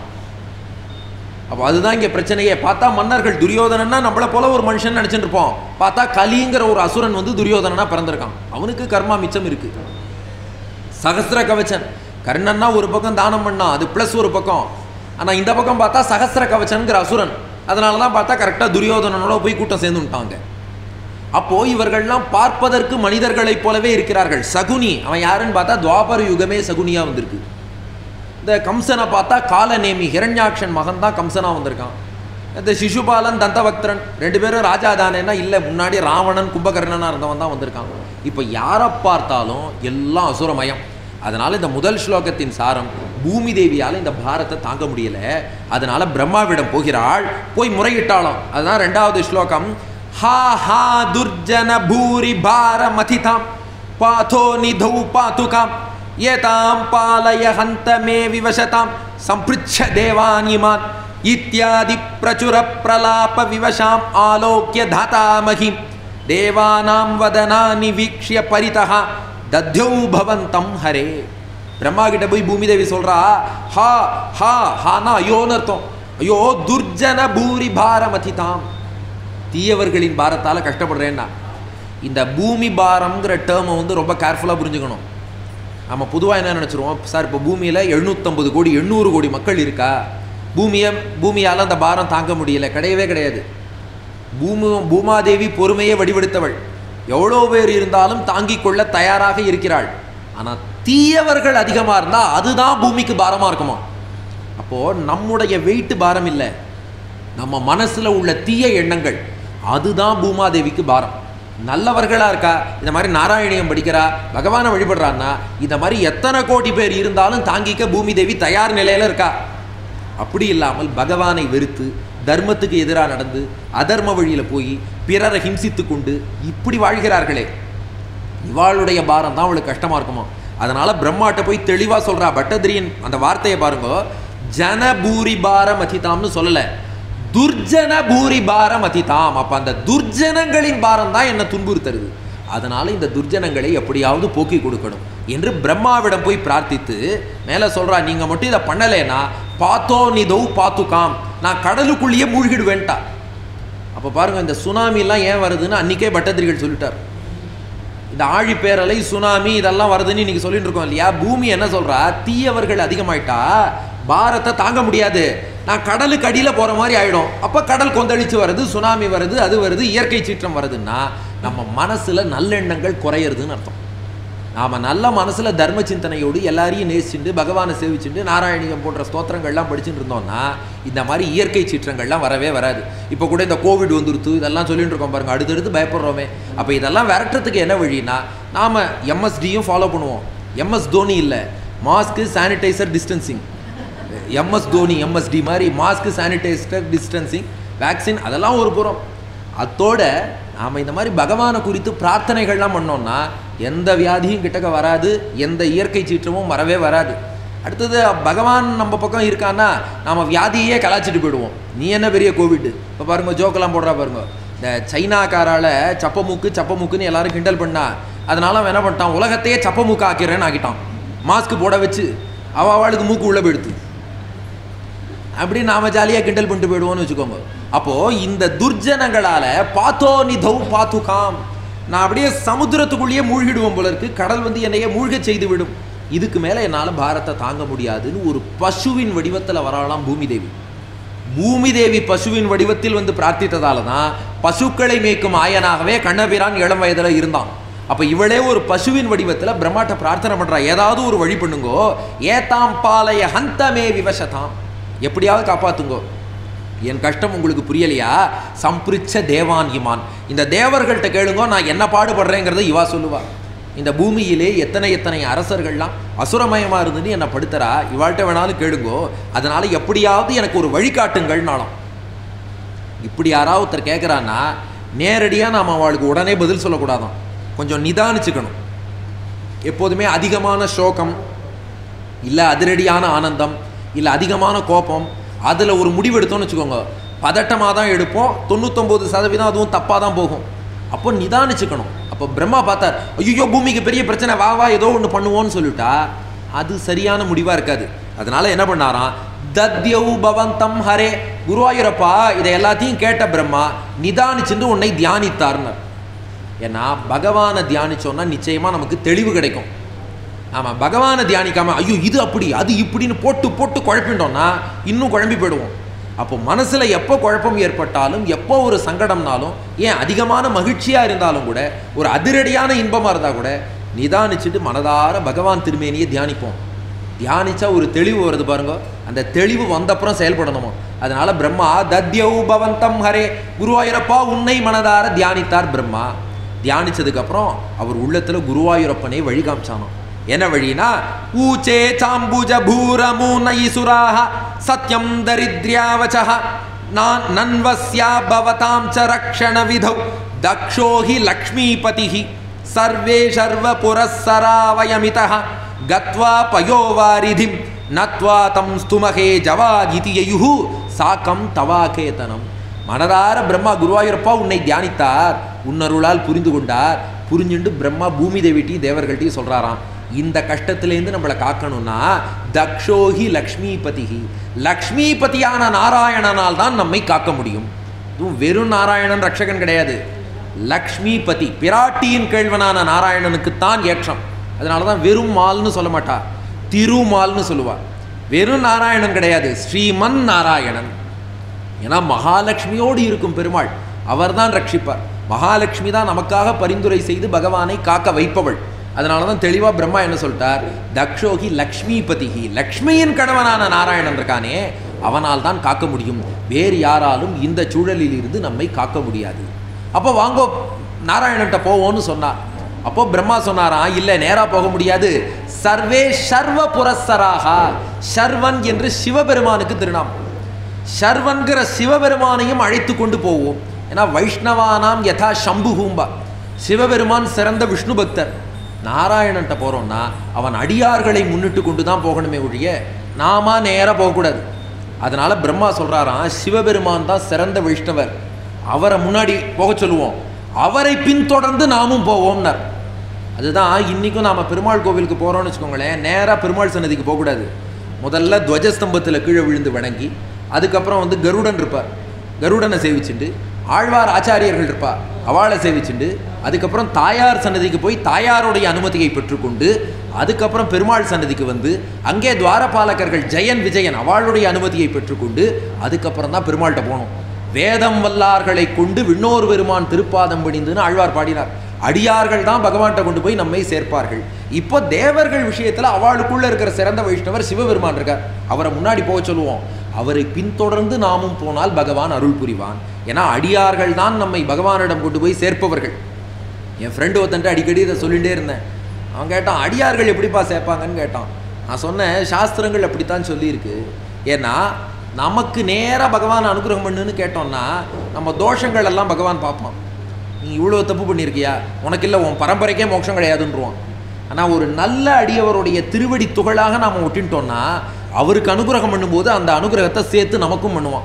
அப்போ அதுதான் இங்கே பிரச்சனையே பார்த்தா மன்னர்கள் துரியோதனன்னா நம்மளை போல ஒரு மனுஷன் நினச்சிட்டு இருப்போம் பார்த்தா கலிங்கிற ஒரு அசுரன் வந்து துரியோதனனா பிறந்திருக்கான் அவனுக்கு கர்மா மிச்சம் இருக்கு சகஸ்ர கவச்சன் கர்ணன்னா ஒரு பக்கம் தானம் பண்ணான் அது ப்ளஸ் ஒரு பக்கம் ஆனால் இந்த பக்கம் பார்த்தா சகஸ்ர கவச்சன்கிற அசுரன் அதனால தான் பார்த்தா கரெக்டாக துரியோதனனோட போய் கூட்டம் சேர்ந்துட்டாங்க அப்போ இவர்கள்லாம் பார்ப்பதற்கு மனிதர்களைப் போலவே இருக்கிறார்கள் சகுனி அவன் யாருன்னு பார்த்தா துவாபர யுகமே சகுனியா வந்திருக்கு இந்த கம்சனை பார்த்தா காலநேமி ஹிரண்யாக்ஷன் மகன் தான் கம்சனா வந்திருக்கான் இந்த சிசுபாலன் தந்தபக்தரன் ரெண்டு பேரும் ராஜா தானேன்னா இல்லை முன்னாடி ராவணன் கும்பகர்ணனா இருந்தவன் தான் வந்திருக்கான் இப்போ யாரை பார்த்தாலும் எல்லாம் அசுரமயம் அதனால இந்த முதல் ஸ்லோகத்தின் சாரம் பூமி தேவியால் இந்த பாரத்தை தாங்க முடியல அதனால பிரம்மாவிடம் போகிறாள் போய் முறையிட்டாளாம் அதுதான் ரெண்டாவது ஸ்லோகம் ஹா ஹா துர்ஜன பூரி பார மதிதாம் பாதோ நிதௌ பாதுகாம் ஏதாம் பாலய ஹந்த மே விவசதாம் சம்பிருச்ச தேவானிமான் இத்தியாதி பிரச்சுர பிரலாப விவசாம் ஆலோக்கிய தாதாமகிம் தேவானாம் வதனானி வீக்ஷ்ய பரிதः தத்யௌ பவந்தம் ஹரே பிரம்மா கிட்ட போய் பூமி தேவி சொல்றா ஹா ஹா ஹானா ஐயோன்னு அர்த்தம் ஐயோ துர்ஜன பூரி பாரமதிதாம் தீயவர்களின் பாரத்தால் கஷ்டப்படுறேன்னா இந்த பூமி பாரம்ங்கிற டேர்மை வந்து ரொம்ப கேர்ஃபுல்லாக புரிஞ்சுக்கணும் நம்ம பொதுவாக என்ன நினச்சிருவோம் சார் இப்போ பூமியில் எழுநூற்றம்பது கோடி எண்ணூறு கோடி மக்கள் இருக்கா பூமியை பூமியால் அந்த பாரம் தாங்க முடியல கிடையவே கிடையாது பூமி பூமாதேவி பொறுமையை வடிவெடுத்தவள் எவ்வளோ பேர் இருந்தாலும் தாங்கிக் கொள்ள தயாராக இருக்கிறாள் ஆனால் தீயவர்கள் அதிகமாக இருந்தால் அதுதான் பூமிக்கு பாரமாக இருக்குமா அப்போது நம்முடைய வெயிட் பாரம் இல்லை நம்ம மனசில் உள்ள தீய எண்ணங்கள் அதுதான் பூமாதேவிக்கு பாரம் நல்லவர்களாக இருக்கா இந்த மாதிரி நாராயணியம் படிக்கிறா பகவானை வழிபடுறான்னா இந்த மாதிரி எத்தனை கோடி பேர் இருந்தாலும் தாங்கிக்க பூமி தேவி தயார் நிலையில் இருக்கா அப்படி இல்லாமல் பகவானை வெறுத்து தர்மத்துக்கு எதிராக நடந்து அதர்ம வழியில் போய் பிறரை ஹிம்சித்து கொண்டு இப்படி வாழ்கிறார்களே இவாளுடைய பாரம் தான் அவளுக்கு கஷ்டமா இருக்குமா அதனால பிரம்மாட்ட போய் தெளிவா சொல்றா பட்டதிரியன் அந்த வார்த்தையை பாருங்க ஜன பூரி பாரம் அதிதாம்னு சொல்லல துர்ஜன பூரி பாரம் அதிதாம் அப்ப அந்த துர்ஜனங்களின் பாரம் தான் என்ன துன்புறுத்தருது அதனால இந்த துர்ஜனங்களை எப்படியாவது போக்கி கொடுக்கணும் என்று பிரம்மாவிடம் போய் பிரார்த்தித்து மேலே சொல்றா நீங்க மட்டும் இதை பண்ணலைன்னா பாத்தோ நிதௌ பாத்துகாம் நான் கடலுக்குள்ளேயே மூழ்கிடுவேன்ட்டா அப்போ பாருங்க இந்த சுனாமிலாம் ஏன் வருதுன்னு அன்னைக்கே பட்டதிரிகள் சொல்லிட்டார் இந்த ஆழி பேரலை சுனாமி இதெல்லாம் வருதுன்னு இன்னைக்கு சொல்லிட்டு இருக்கோம் இல்லையா பூமி என்ன சொல்றா தீயவர்கள் அதிகமாயிட்டா பாரத்தை தாங்க முடியாது நான் கடலுக்கு அடியில் போற மாதிரி ஆயிடும் அப்போ கடல் கொந்தளிச்சு வருது சுனாமி வருது அது வருது இயற்கை சீற்றம் வருதுன்னா நம்ம மனசுல நல்லெண்ணங்கள் குறையிறதுன்னு அர்த்தம் நாம நல்ல மனசுல தர்ம சிந்தனையோடு எல்லாரையும் நேசிச்சுட்டு பகவானை சேவிச்சுட்டு நாராயணியம் போன்ற ஸ்தோத்திரங்கள்லாம் படிச்சுட்டு இருந்தோம்னா இந்த மாதிரி இயற்கை சீற்றங்கள்லாம் வரவே வராது இப்போ கூட இந்த கோவிட் வந்துருத்து இதெல்லாம் சொல்லிட்டு இருக்கோம் பாருங்க அடுத்தடுத்து பயப்படுறோமே அப்போ இதெல்லாம் விரட்டுறதுக்கு என்ன வழின்னா நாம எம்எஸ்டியும் ஃபாலோ பண்ணுவோம் எம்எஸ் தோனி இல்லை mask sanitizer distancing MS Dhoni MSD மாதிரி மாஸ்க்கு சானிடைசர் டிஸ்டன்சிங் வேக்சின் அதெல்லாம் ஒரு புறம் அத்தோட நாம் இந்த மாதிரி பகவானை குறித்து பிரார்த்தனைகள்லாம் பண்ணோம்னா எந்த வியாதியும் கிட்டக்க வராது எந்த இயற்கை சீற்றமும் வரவே வராது அடுத்தது பகவான் நம்ம பக்கம் இருக்கான்னா நாம வியாதியே கலாச்சிட்டு போயிடுவோம் நீ என்ன பெரிய கோவிட் இப்போ பாருங்க ஜோக்கெல்லாம் போடுறா பாருங்க இந்த சைனாக்காரால சப்ப மூக்கு சப்ப மூக்குன்னு எல்லாரும் கிண்டல் பண்ணா அதனால அவன் என்ன பண்ணிட்டான் உலகத்தையே சப்ப மூக்கு ஆக்கிறேன்னு ஆக்கிட்டான் மாஸ்க் போட வச்சு அவ அவளுக்கு மூக்கு உள்ள போயிடுது அப்படி நாம ஜாலியாக கிண்டல் பண்ணிட்டு போயிடுவோம்னு வச்சுக்கோங்க அப்போ இந்த துர்ஜனங்களால பாத்தோ நிதௌ பாத்துகாம் நான் அப்படியே சமுத்திரத்துக்குள்ளேயே மூழ்கிடுவோம் போல இருக்கு கடல் வந்து என்னையே மூழ்க செய்து விடும் இதுக்கு மேலே என்னால் பாரத்தை தாங்க முடியாதுன்னு ஒரு பசுவின் வடிவத்தில் வரலாம் பூமி தேவி பூமி தேவி பசுவின் வடிவத்தில் வந்து பிரார்த்தித்ததால தான் பசுக்களை மேய்க்கும் ஆயனாகவே கண்ணபிரான் இளம் வயதில் இருந்தான் அப்போ இவளே ஒரு பசுவின் வடிவத்தில் பிரம்மாட்ட பிரார்த்தனை பண்ணுறா ஏதாவது ஒரு வழி பண்ணுங்கோ ஏதாம் பாலய ஹந்தமே விவசதாம் எப்படியாவது காப்பாத்துங்கோ என் கஷ்டம் உங்களுக்கு புரியலையா சம்பிரிச்ச தேவான் இமான் இந்த தேவர்கள்ட்ட கேளுங்கோ நான் என்ன பாடுபடுறேங்கிறத இவா சொல்லுவா இந்த பூமியிலே எத்தனை எத்தனை அரசர்கள்லாம் அசுரமயமாக இருந்துன்னு என்னை படுத்துறா இவாள்கிட்ட வேணாலும் கேளுங்கோ அதனால எப்படியாவது எனக்கு ஒரு வழிகாட்டுங்கள்னாலும் இப்படி யாராவது ஒருத்தர் கேட்குறான்னா நேரடியாக நாம் அவளுக்கு உடனே பதில் சொல்லக்கூடாதான் கொஞ்சம் நிதானிச்சுக்கணும் எப்போதுமே அதிகமான சோகம் இல்லை அதிரடியான ஆனந்தம் இல்லை அதிகமான கோபம் அதில் ஒரு முடிவு எடுத்தோம்னு வச்சுக்கோங்க பதட்டமாக தான் எடுப்போம் தொண்ணூத்தொம்பது சதவீதம் அதுவும் தப்பாக தான் போகும் அப்போ நிதானிச்சுக்கணும் அப்போ பிரம்மா பார்த்தார் ஐயோ பூமிக்கு பெரிய பிரச்சனை வா வா ஏதோ ஒன்று பண்ணுவோன்னு சொல்லிட்டா அது சரியான முடிவாக இருக்காது அதனால என்ன பண்ணாராம் தத்யவு பவந்தம் ஹரே குருவாயூரப்பா இதை எல்லாத்தையும் கேட்ட பிரம்மா நிதானிச்சுட்டு உன்னை தியானித்தார்னர் ஏன்னா பகவானை தியானிச்சோம்னா நிச்சயமாக நமக்கு தெளிவு கிடைக்கும் ஆமாம் பகவானை தியானிக்காம ஐயோ இது அப்படி அது இப்படின்னு போட்டு போட்டு குழப்பிட்டோம்னா இன்னும் குழம்பி போயிடுவோம் அப்போ மனசில் எப்போ குழப்பம் ஏற்பட்டாலும் எப்போ ஒரு சங்கடம்னாலும் ஏன் அதிகமான மகிழ்ச்சியாக இருந்தாலும் கூட ஒரு அதிரடியான இன்பமாக இருந்தால் கூட நிதானிச்சுட்டு மனதார பகவான் திருமேனியை தியானிப்போம் தியானிச்சா ஒரு தெளிவு வருது பாருங்க அந்த தெளிவு வந்தப்புறம் செயல்படணுமோ அதனால பிரம்மா தத்யவு பவந்தம் ஹரே குருவாயூரப்பா உன்னை மனதார தியானித்தார் பிரம்மா தியானிச்சதுக்கப்புறம் அவர் உள்ளத்தில் குருவாயூரப்பனை வழி காமிச்சானோ என்ன வழினா ஊச்சே சாம்புஜ பூரமூன இசுராக சத்யம் தரித்ரியாவச்ச நான் நன்வஸ்யா பவதாம் ச ரக்ஷண விதௌ தக்ஷோ ஹி லக்ஷ்மீபதிஹி சர்வே சர்வ புரஸ்ஸராவயமிதः கத்வா பயோவாரிதிம் நத்வா தம் ஸ்துமகே ஜவாகிதி யயுஹு சாக்கம் தவாகேதனம் மனதார பிரம்மா குருவாயூரப்பா உன்னை தியானித்தார் உன்னருளால் புரிந்து கொண்டார் புரிஞ்சுண்டு பிரம்மா பூமி தேவிட்டி தேவர்கள்ட்டையும் சொல்றாராம் இந்த கஷ்டத்திலேருந்து நம்மளை காக்கணும்னா தக்ஷோஹி லக்ஷ்மிபதிஹி லக்ஷ்மிபதியான நாராயணனால் தான் நம்மை காக்க முடியும் இதுவும் வெறும் நாராயணன் ரட்சகன் கிடையாது லக்ஷ்மிபதி பிராட்டியின் கேழ்வனான நாராயணனுக்குத்தான் ஏற்றம் அதனால தான் வெறும் மால்னு சொல்ல மாட்டா திருமால்னு சொல்லுவா வெறும் நாராயணன் கிடையாது ஸ்ரீமன் நாராயணன் ஏன்னா மகாலட்சுமியோடு இருக்கும் பெருமாள் அவர்தான் ரட்சிப்பார் மகாலட்சுமி தான் நமக்காக பரிந்துரை செய்து பகவானை காக்க வைப்பவள் அதனால தான் தெளிவாக பிரம்மா என்ன சொல்லிட்டார் தக்ஷோகி லக்ஷ்மிபதிஹி லக்ஷ்மியின் கணவனான நாராயணன் இருக்கானே அவனால் தான் காக்க முடியும் வேறு யாராலும் இந்த சூழலில் இருந்து நம்மை காக்க முடியாது அப்போ வாங்கோ நாராயணன்ட்ட போவோம்னு சொன்னார் அப்போ பிரம்மா சொன்னாராம் இல்லை நேரா போக முடியாது சர்வே சர்வ புரஸ்ஸராக சர்வன் என்று சிவபெருமானுக்கு திருநாமம் சர்வன்கிற சிவபெருமானையும் அழைத்து கொண்டு போவோம் ஏன்னா வைஷ்ணவானாம் யதா சம்புகூம்பா சிவபெருமான் சிறந்த விஷ்ணு பக்தர் நாராயணன்ட்ட போகிறோம்னா அவன் அடியார்களை முன்னிட்டு கொண்டு தான் போகணுமே ஒழிய நாம நேராக போகக்கூடாது அதனால பிரம்மா சொல்றாராம் சிவபெருமான் தான் சிறந்த வைஷ்ணவர் அவரை முன்னாடி போக சொல்லுவோம் அவரை பின்தொடர்ந்து நாமும் போவோம்னார் அதுதான் இன்றைக்கும் நாம் பெருமாள் கோவிலுக்கு போகிறோம்னு வச்சுக்கோங்களேன் நேராக பெருமாள் சன்னதிக்கு போகக்கூடாது முதல்ல துவஜஸ்தம்பத்தில் கீழே விழுந்து வணங்கி அதுக்கப்புறம் வந்து கருடன் இருப்பார் கருடனை சேவிச்சுண்டு ஆழ்வார் ஆச்சாரியர்கள் இருப்பா அவளை சேவிச்சுண்டு அதுக்கப்புறம் தாயார் சன்னதிக்கு போய் தாயாருடைய அனுமதியை பெற்றுக்கொண்டு அதுக்கப்புறம் பெருமாள் சன்னதிக்கு வந்து அங்கே துவாரபாலகர்கள் ஜெயன் விஜயன் அவளுடைய அனுமதியை பெற்றுக்கொண்டு அதுக்கப்புறம் தான் பெருமாள்கிட்ட போகணும் வேதம் வல்லார்களை கொண்டு விண்ணோர் பெருமான் திருப்பாதம் பிடிந்துன்னு ஆழ்வார் பாடினார் அடியார்கள் தான் பகவான்கிட்ட கொண்டு போய் நம்மை சேர்ப்பார்கள் இப்போ தேவர்கள் விஷயத்தில் அவளுக்குள்ள இருக்கிற சிறந்த வைஷ்ணவர் சிவபெருமான் இருக்கார் அவரை முன்னாடி போக சொல்லுவோம் அவரை பின்தொடர்ந்து நாமும் போனால் பகவான் அருள் புரிவான் ஏன்னா அடியார்கள் தான் நம்மை பகவானிடம் கொண்டு போய் சேர்ப்பவர்கள் என் ஃப்ரெண்டு ஒருத்தன்ட்டு அடிக்கடி இதை சொல்லிகிட்டே இருந்தேன் அவன் கேட்டான் அடியார்கள் எப்படிப்பா சேர்ப்பாங்கன்னு கேட்டான் நான் சொன்னேன் சாஸ்திரங்கள் அப்படித்தான் சொல்லியிருக்கு ஏன்னா நமக்கு நேராக பகவான் அனுகிரகம் பண்ணுன்னு கேட்டோம்னா நம்ம தோஷங்கள் எல்லாம் பகவான் பார்ப்பான் நீ இவ்வளோ தப்பு பண்ணியிருக்கியா உனக்கு இல்லை உன் பரம்பரைக்கே மோட்சம் கிடையாதுன்றுவான் ஆனால் ஒரு நல்ல அடியவருடைய திருவடி துகளாக நாம் ஒட்டின்ட்டோம்னா அவருக்கு அனுகிரகம் பண்ணும்போது அந்த அனுகிரகத்தை சேர்த்து நமக்கும் பண்ணுவான்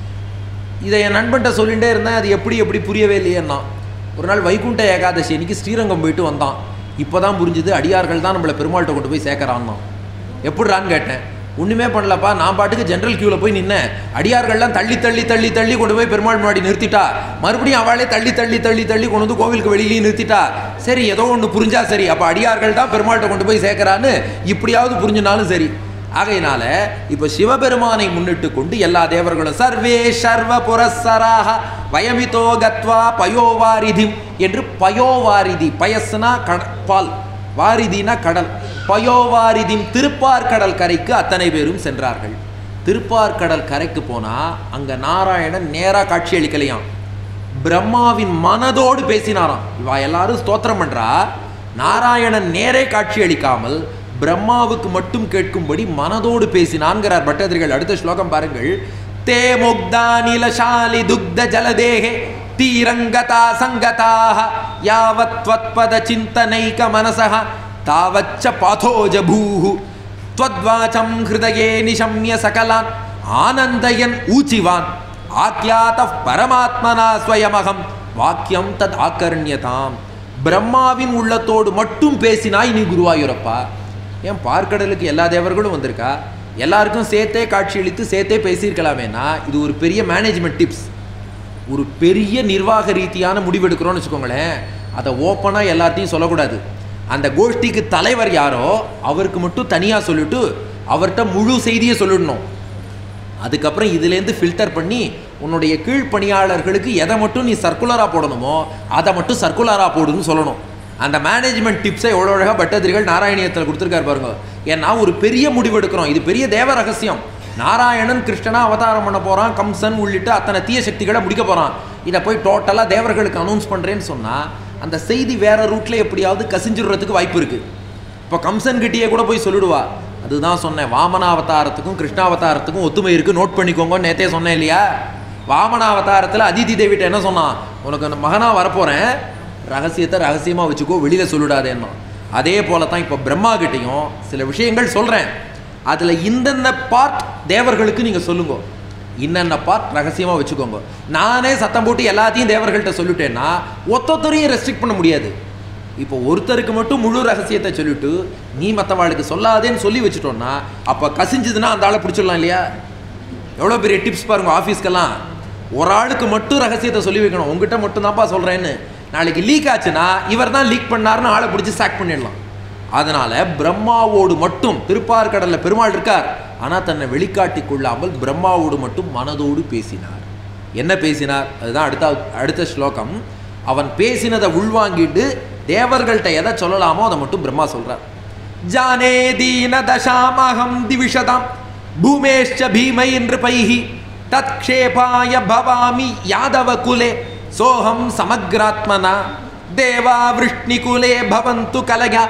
இதை என் நண்பன்கிட்ட சொல்லிகிட்டே இருந்தேன் அது எப்படி எப்படி புரியவே இல்லையேன்னா ஒரு நாள் வைகுண்ட ஏகாதசி அன்னைக்கு ஸ்ரீரங்கம் போயிட்டு வந்தான் இப்போ தான் புரிஞ்சுது அடியார்கள் தான் நம்மளை பெருமாள்கிட்ட கொண்டு போய் சேர்க்கறான்னா எப்படிறான்னு கேட்டேன் ஒன்றுமே பண்ணலப்பா நான் பாட்டுக்கு ஜென்ரல் கியூவில் போய் நின்னேன் அடியார்கள்லாம் தள்ளி தள்ளி தள்ளி தள்ளி கொண்டு போய் பெருமாள் முன்னாடி நிறுத்திட்டா மறுபடியும் அவளே தள்ளி தள்ளி தள்ளி தள்ளி கொண்டு வந்து கோவிலுக்கு வெளியிலேயே நிறுத்திட்டா சரி ஏதோ ஒன்று புரிஞ்சா சரி அப்போ அடியார்கள் தான் பெருமாள்கிட்ட கொண்டு போய் சேர்க்கறான்னு இப்படியாவது புரிஞ்சுனாலும் சரி ஆகையினால இப்போ சிவபெருமானை முன்னிட்டு கொண்டு எல்லா தேவர்களும் சர்வே சர்வ புரஸ்ஸராக வயமிதோ கத்வா பயோவாரிதி என்று பயோவாரிதி பயஸ்னா கட பால் வாரிதினா கடல் பயோவாரிதின் திருப்பார்கடல் கரைக்கு அத்தனை பேரும் சென்றார்கள் திருப்பார்கடல் கரைக்கு போனா அங்க நாராயணன் நேரா காட்சி அளிக்கலையாம் பிரம்மாவின் மனதோடு பேசினாராம் இவா எல்லாரும் ஸ்தோத்திரம் பண்றா நாராயணன் நேரே காட்சி அளிக்காமல் பிரம்மாவுக்கு மட்டும் கேட்கும்படி மனதோடு பேசினான்கிறார் பட்டதிரிகள் அடுத்த ஸ்லோகம் பாருங்கள் தே முக்தா நிலசாலி துக்த ஜலதேகே தீரங்கதா சங்கதாக யாவத் त्वत्पद चिन्तनैक मनसः तावच्च पाथोज भूः त्वद्वाचं हृदये निशम्य सकलान् आनन्दयन् ऊचिवान् आख्यातः परमात्मना स्वयमहं வாக்கியம் தத் ஆக்கர்ணியதாம் பிரம்மாவின் உள்ளத்தோடு மட்டும் பேசினாய் நீ குருவாயூரப்பா ஏன் பார்க்கடலுக்கு எல்லா தேவர்களும் வந்திருக்கா எல்லாருக்கும் சேர்த்தே காட்சியளித்து சேர்த்தே பேசியிருக்கலாமேனா இது ஒரு பெரிய மேனேஜ்மெண்ட் டிப்ஸ் ஒரு பெரிய நிர்வாக ரீதியான முடிவெடுக்கிறோம்னு வச்சுக்கோங்களேன் அதை ஓப்பனாக எல்லாத்தையும் சொல்லக்கூடாது அந்த கோஷ்டிக்கு தலைவர் யாரோ அவருக்கு மட்டும் தனியாக சொல்லிட்டு அவர்கிட்ட முழு செய்தியை சொல்லிடணும் அதுக்கப்புறம் இதுலேருந்து ஃபில்டர் பண்ணி உன்னுடைய கீழ் பணியாளர்களுக்கு எதை மட்டும் நீ சர்க்குலராக போடணுமோ அதை மட்டும் சர்க்குலராக போடுன்னு சொல்லணும் அந்த மேனேஜ்மெண்ட் டிப்ஸை எவ்வளோ அழகாக பட்டதிரிகள் நாராயணியத்தில் கொடுத்துருக்காரு பாருங்க ஏன்னா ஒரு பெரிய முடிவு எடுக்கிறோம் இது பெரிய தேவ ரகசியம் நாராயணன் கிருஷ்ணனா அவதாரம் பண்ண போகிறான் கம்சன் உள்ளிட்ட அத்தனை தீய சக்திகளை முடிக்க போகிறான் இதை போய் டோட்டலாக தேவர்களுக்கு அனௌன்ஸ் பண்ணுறேன்னு சொன்னால் அந்த செய்தி வேற ரூட்டில் எப்படியாவது கசிஞ்சிடுறதுக்கு வாய்ப்பு இருக்குது இப்போ கம்சன்கிட்டயே கூட போய் சொல்லிடுவா அதுதான் சொன்னேன் வாமனாவதாரத்துக்கும் கிருஷ்ணாவதாரத்துக்கும் ஒத்துமை இருக்கு நோட் பண்ணிக்கோங்க நேத்தே சொன்னேன் இல்லையா வாமனாவதாரத்தில் அதிதி தேவிட்ட என்ன சொன்னான் உனக்கு அந்த மகனா வரப்போறேன் ரகசியத்தை ரகசியமா வச்சுக்கோ வெளியில சொல்லிடாதேன்னா அதே போல தான் இப்போ பிரம்மா கிட்டேயும் சில விஷயங்கள் சொல்றேன் அதுல இந்தந்த பார்ட் தேவர்களுக்கு நீங்க சொல்லுங்க இன்னென்ன பார்ட் ரகசியமா வச்சுக்கோங்க நானே சத்தம் போட்டு எல்லாத்தையும் தேவர்கள்ட்ட சொல்லிட்டேன்னா ஒத்தொத்தரையும் ரெஸ்ட்ரிக்ட் பண்ண முடியாது இப்போ ஒருத்தருக்கு மட்டும் முழு ரகசியத்தை சொல்லிட்டு நீ மற்றவாளுக்கு சொல்லாதேன்னு சொல்லி வச்சுட்டோன்னா அப்போ கசிஞ்சதுன்னா அந்த ஆளை பிடிச்சிடலாம் இல்லையா எவ்வளோ பெரிய டிப்ஸ் பாருங்க ஆஃபீஸ்க்கெல்லாம் ஒரு ஆளுக்கு மட்டும் ரகசியத்தை சொல்லி வைக்கணும் உங்ககிட்ட மட்டும் தான்ப்பா சொல்கிறேன்னு நாளைக்கு லீக் ஆச்சுன்னா இவர் தான் லீக் பண்ணாருன்னு ஆளை பிடிச்சி சாக் பண்ணிடலாம் அதனால பிரம்மாவோடு மட்டும் திருப்பார்கடல்ல பெருமாள் இருக்கார் ஆனால் தன்னை வெளிக்காட்டிக் கொள்ளாமல் பிரம்மாவோடு மட்டும் மனதோடு பேசினார் என்ன பேசினார் அதுதான் அடுத்த அடுத்த ஸ்லோகம் அவன் பேசினதை உள்வாங்கிட்டு தேவர்கள்ட்ட எதை சொல்லலாமோ அதை மட்டும் பிரம்மா சொல்றார் ஜானே தீன தசாமகம் திவிஷதாம் பூமேஷ்ச பீமை என்று பைஹி தத்க்ஷேபாய பவாமி யாதவ குலே சோகம் சமக்ராத்மனா தேவா விஷ்ணிகுலே பவந்து கலயா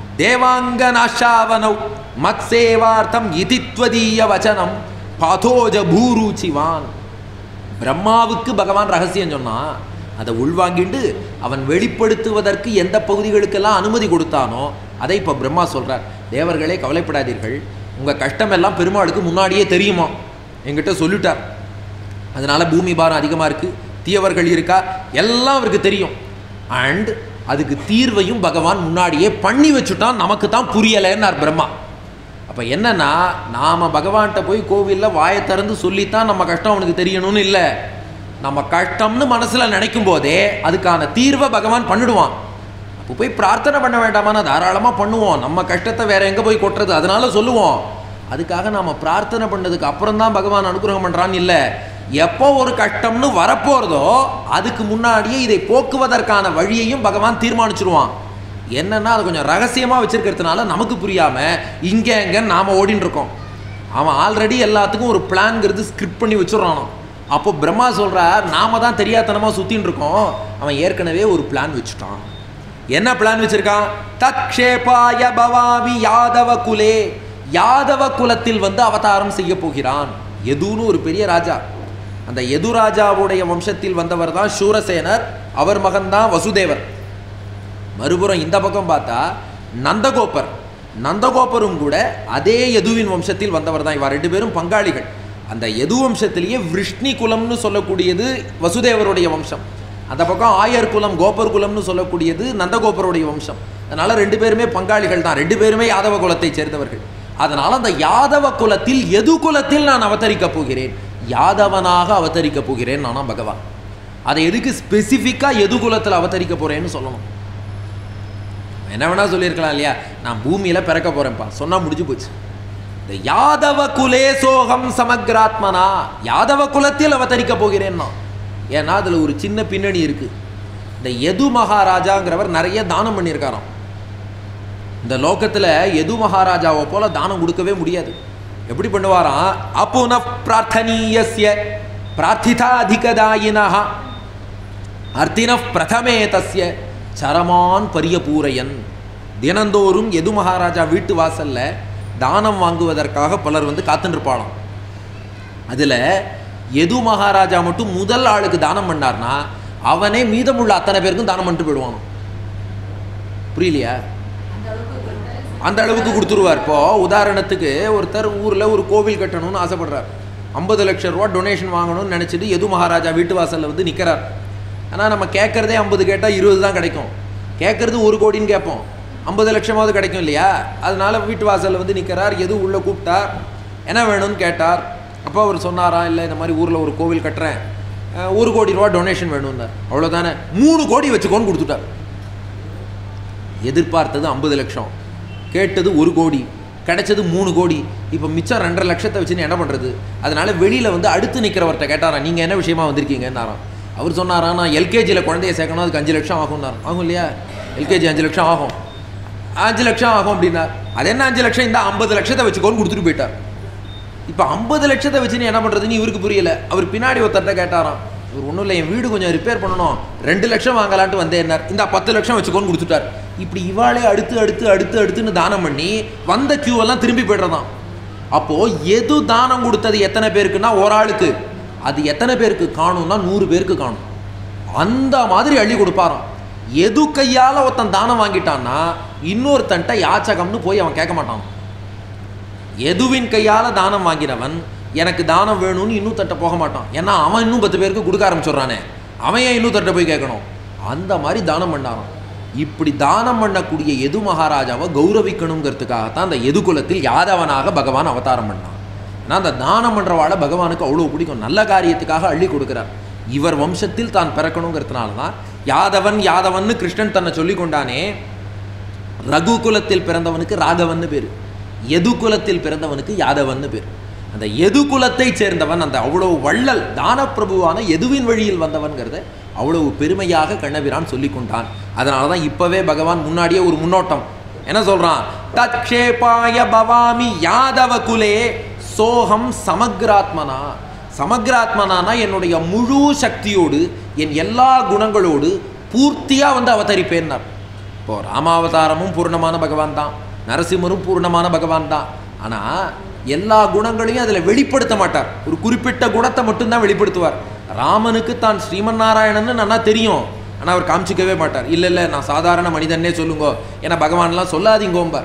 தேவாங்கநாஷாவனௌ மத்சேவார்த்தம் இதி த்வதீய வச்சனம் பாதோஜ பூருச்சிவான் பிரம்மாவுக்கு பகவான் ரகசியம் சொன்னான் அதை உள்வாங்கிட்டு அவன் வெளிப்படுத்துவதற்கு எந்த பகுதிகளுக்கெல்லாம் அனுமதி கொடுத்தானோ அதை இப்போ பிரம்மா சொல்றார் தேவர்களே கவலைப்படாதீர்கள் உங்க கஷ்டம் எல்லாம் பெருமாளுக்கு முன்னாடியே தெரியுமா என்கிட்ட சொல்லிட்டார் அதனால பூமி பாரம் அதிகமா இருக்கு தீயவர்கள் இருக்கா எல்லாம் அவருக்கு தெரியும் அண்ட் அதுக்கு தீர்வையும் பகவான் முன்னாடியே பண்ணி வச்சுட்டான் நமக்கு தான் புரியலைன்னார் பிரம்மா அப்போ என்னன்னா நாம பகவான்கிட்ட போய் கோவிலில் வாயை திறந்து சொல்லித்தான் நம்ம கஷ்டம் அவனுக்கு தெரியணும்னு இல்லை நம்ம கஷ்டம்னு மனசில் நினைக்கும் போதே அதுக்கான தீர்வை பகவான் பண்ணிடுவான் அப்போ போய் பிரார்த்தனை பண்ண வேண்டாமா தாராளமாக பண்ணுவோம் நம்ம கஷ்டத்தை வேற எங்கே போய் கொட்டுறது அதனால சொல்லுவோம் அதுக்காக நாம பிரார்த்தனை பண்ணதுக்கு அப்புறம் தான் பகவான் அனுகிரகம் பண்ணுறான்னு இல்லை எப்போ ஒரு கஷ்டம்னு வரப்போறதோ அதுக்கு முன்னாடியே இதை போக்குவதற்கான வழியையும் பகவான் தீர்மானிச்சிருவான் என்னன்னா அது கொஞ்சம் ரகசியமாக வச்சிருக்கிறதுனால நமக்கு புரியாம இங்கே எங்க நாம ஓடின்னு இருக்கோம் அவன் ஆல்ரெடி எல்லாத்துக்கும் ஒரு பிளான்ங்கிறது ஸ்கிரிப்ட் பண்ணி வச்சுடுறானோ அப்போ பிரம்மா சொல்றார் நாம தான் தெரியாதனமா சுத்தின்னு இருக்கோம் அவன் ஏற்கனவே ஒரு பிளான் வச்சுட்டான் என்ன பிளான் வச்சிருக்கான் தக்ஷேபாய பவாமி யாதவ குலே யாதவ குலத்தில் வந்து அவதாரம் செய்ய போகிறான் எதுன்னு ஒரு பெரிய ராஜா அந்த எது ராஜாவுடைய வம்சத்தில் வந்தவர் தான் சூரசேனர் அவர் மகன்தான் வசுதேவர் மறுபுறம் இந்த பக்கம் பார்த்தா நந்தகோபர் நந்தகோபரும் கூட அதே யதுவின் வம்சத்தில் வந்தவர் தான் இவா ரெண்டு பேரும் பங்காளிகள் அந்த யது வம்சத்திலேயே விஷ்ணி குலம்னு சொல்லக்கூடியது வசுதேவருடைய வம்சம் அந்த பக்கம் ஆயர் குலம் கோபர் குலம்னு சொல்லக்கூடியது நந்தகோபருடைய வம்சம் அதனால ரெண்டு பேருமே பங்காளிகள் தான் ரெண்டு பேருமே யாதவ குலத்தை சேர்ந்தவர்கள் அதனால அந்த யாதவ குலத்தில் எது குலத்தில் நான் அவதரிக்கப் போகிறேன் யாதவனாக அவதரிக்கப் போகிறேன் நானா பகவான் அதை எதுக்கு ஸ்பெசிஃபிக்காக எது குலத்தில் அவதரிக்க போறேன்னு சொல்லணும் என்ன வேணா சொல்லியிருக்கலாம் இல்லையா நான் பூமியில பிறக்க போறேன்ப்பா சொன்னா முடிஞ்சு போச்சு இந்த யாதவ குலே சோகம் சமக்ராத்மனா யாதவ குலத்தில் அவதரிக்க போகிறேன்னா ஏன்னா அதுல ஒரு சின்ன பின்னணி இருக்கு இந்த எது மகாராஜாங்கிறவர் நிறைய தானம் பண்ணியிருக்காராம் இந்த லோகத்துல எது மகாராஜாவை போல தானம் கொடுக்கவே முடியாது எப்படி பண்ணுவாராம் அப்புன பிரார்த்தனீயஸ்ய பிரார்த்திதாதிகதாயினா அர்த்தின பிரதமே தஸ்ய சரமான் பரியபூரையன் தினந்தோறும் எது மகாராஜா வீட்டு வாசல்ல தானம் வாங்குவதற்காக பலர் வந்து காத்துருப்பாளாம் அதுல எது மகாராஜா மட்டும் முதல் ஆளுக்கு தானம் பண்ணார்னா அவனே மீதமுள்ள அத்தனை பேருக்கும் தானம் பண்ணிட்டு போயிடுவானோ புரியலையா அந்த அளவுக்கு கொடுத்துருவார் இப்போ உதாரணத்துக்கு ஒருத்தர் ஊரில் ஒரு கோவில் கட்டணும்னு ஆசைப்படுறார் ஐம்பது லட்சம் ரூபா டொனேஷன் வாங்கணும்னு நினச்சிட்டு எது மகாராஜா வீட்டு வாசலில் வந்து நிற்கிறார் ஆனால் நம்ம கேட்குறதே ஐம்பது கேட்டால் இருபது தான் கிடைக்கும் கேட்குறது ஒரு கோடின்னு கேட்போம் ஐம்பது லட்சமாவது கிடைக்கும் இல்லையா அதனால வீட்டு வாசலில் வந்து நிற்கிறார் எது உள்ளே கூப்பிட்டார் என்ன வேணும்னு கேட்டார் அப்போ அவர் சொன்னாரா இல்லை இந்த மாதிரி ஊரில் ஒரு கோவில் கட்டுறேன் அஹ், ஒரு கோடி ரூபா டொனேஷன் வேணும்னார் அவ்வளோதானே மூணு கோடி வச்சுக்கோன்னு கொடுத்துட்டார் எதிர்பார்த்தது ஐம்பது லட்சம் கேட்டது ஒரு கோடி கிடைச்சது மூணு கோடி இப்போ மிச்சம் ரெண்டரை லட்சத்தை வச்சுன்னு என்ன பண்ணுறது அதனால வெளியில் வந்து அடுத்து நிற்கிறவர்கிட்ட கேட்டாராம் நீங்கள் என்ன விஷயமா வந்திருக்கீங்கன்னாராம் அவர் சொன்னாரா நான் எல்கேஜியில் குழந்தைய சேர்க்கணும் அதுக்கு அஞ்சு லட்சம் ஆகும்னார் ஆகும் இல்லையா எல்கேஜி அஞ்சு லட்சம் ஆகும் அஞ்சு லட்சம் ஆகும் அப்படின்னார் அது என்ன அஞ்சு லட்சம் இந்த ஐம்பது லட்சத்தை வச்சுக்கோன்னு கொடுத்துட்டு போயிட்டார் இப்போ ஐம்பது லட்சத்தை வச்சு நீ என்ன பண்ணுறதுன்னு இவருக்கு புரியல அவர் பின்னாடி ஒருத்தர்ட்ட கேட்டாராம் இவர் ஒன்றும் இல்லை என் வீடு கொஞ்சம் ரிப்பேர் பண்ணணும் ரெண்டு லட்சம் வாங்கலான்ட்டு வந்தேன்னார் இந்த பத்து லட்சம் வச்சுக்கோன்னு கொடுத்துட்டார் இப்படி இவாளே அடுத்து அடுத்து அடுத்து அடுத்துன்னு தானம் பண்ணி வந்த queue எல்லாம் திரும்பி போய்டுறதாம் அப்போது எது தானம் கொடுத்தது எத்தனை பேருக்குன்னா ஒரு ஆளுக்கு அது எத்தனை பேருக்கு காணும்னா நூறு பேருக்கு காணும் அந்த மாதிரி அள்ளி கொடுப்பாராம் எது கையால் ஒருத்தன் தானம் வாங்கிட்டான்னா இன்னொருத்தன்ட்ட யாச்சகம்னு போய் அவன் கேட்க மாட்டான் எதுவின் கையால் தானம் வாங்கினவன் எனக்கு தானம் வேணும்னு இன்னொருத்தட்ட போக மாட்டான் ஏன்னா அவன் இன்னும் பத்து பேருக்கு கொடுக்க ஆரம்பிச்சிடுறானே அவன் ஏன் இன்னொருத்தட்ட போய் கேட்கணும் அந்த மாதிரி தானம் பண்ணாராம் இப்படி தானம் பண்ணக்கூடிய எது மகாராஜாவை கௌரவிக்கணுங்கிறதுக்காகத்தான் அந்த எது குலத்தில் யாதவனாக பகவான் அவதாரம் பண்ணான் ஏன்னா அந்த தானம் பண்ணுறவாளை பகவானுக்கு அவ்வளோ பிடிக்கும் நல்ல காரியத்துக்காக அள்ளி கொடுக்குறார் இவர் வம்சத்தில் தான் பிறக்கணுங்கிறதுனால தான் யாதவன் யாதவன்னு கிருஷ்ணன் தன்னை சொல்லி கொண்டானே ரகு குலத்தில் பிறந்தவனுக்கு ராகவன்னு பேர் எது குலத்தில் பிறந்தவனுக்கு யாதவன்னு பேர் அந்த எது குலத்தை சேர்ந்தவன் அந்த அவ்வளவு வள்ளல் தானப்பிரபுவான எதுவின் வழியில் வந்தவன்கிறத அவ்வளவு பெருமையாக கண்ணபிரான் சொல்லி கொண்டான் அதனால தான் இப்போவே பகவான் முன்னாடியே ஒரு முன்னோட்டம் என்ன சொல்றான் தத்ஷேபாய பவாமி யாதவ குலே சோகம் சமக்ராத்மனா சமக்ராத்மனானா என்னுடைய முழு சக்தியோடு என் எல்லா குணங்களோடு பூர்த்தியாக வந்து அவதரிப்பேன்னார் இப்போ ராமாவதாரமும் பூர்ணமான பகவான் தான் நரசிம்மரும் பூர்ணமான பகவான் தான் ஆனால் எல்லா குணங்களையும் அதில் வெளிப்படுத்த மாட்டார் ஒரு குறிப்பிட்ட குணத்தை மட்டும்தான் வெளிப்படுத்துவார் ராமனுக்கு தான் ஸ்ரீமன் நாராயணன்னு நல்லா தெரியும் ஆனால் அவர் காமிச்சிக்கவே மாட்டார் இல்லை இல்லை நான் சாதாரண மனிதனே சொல்லுங்க ஏன்னா பகவான்லாம் சொல்லாதீங்கோம்பார்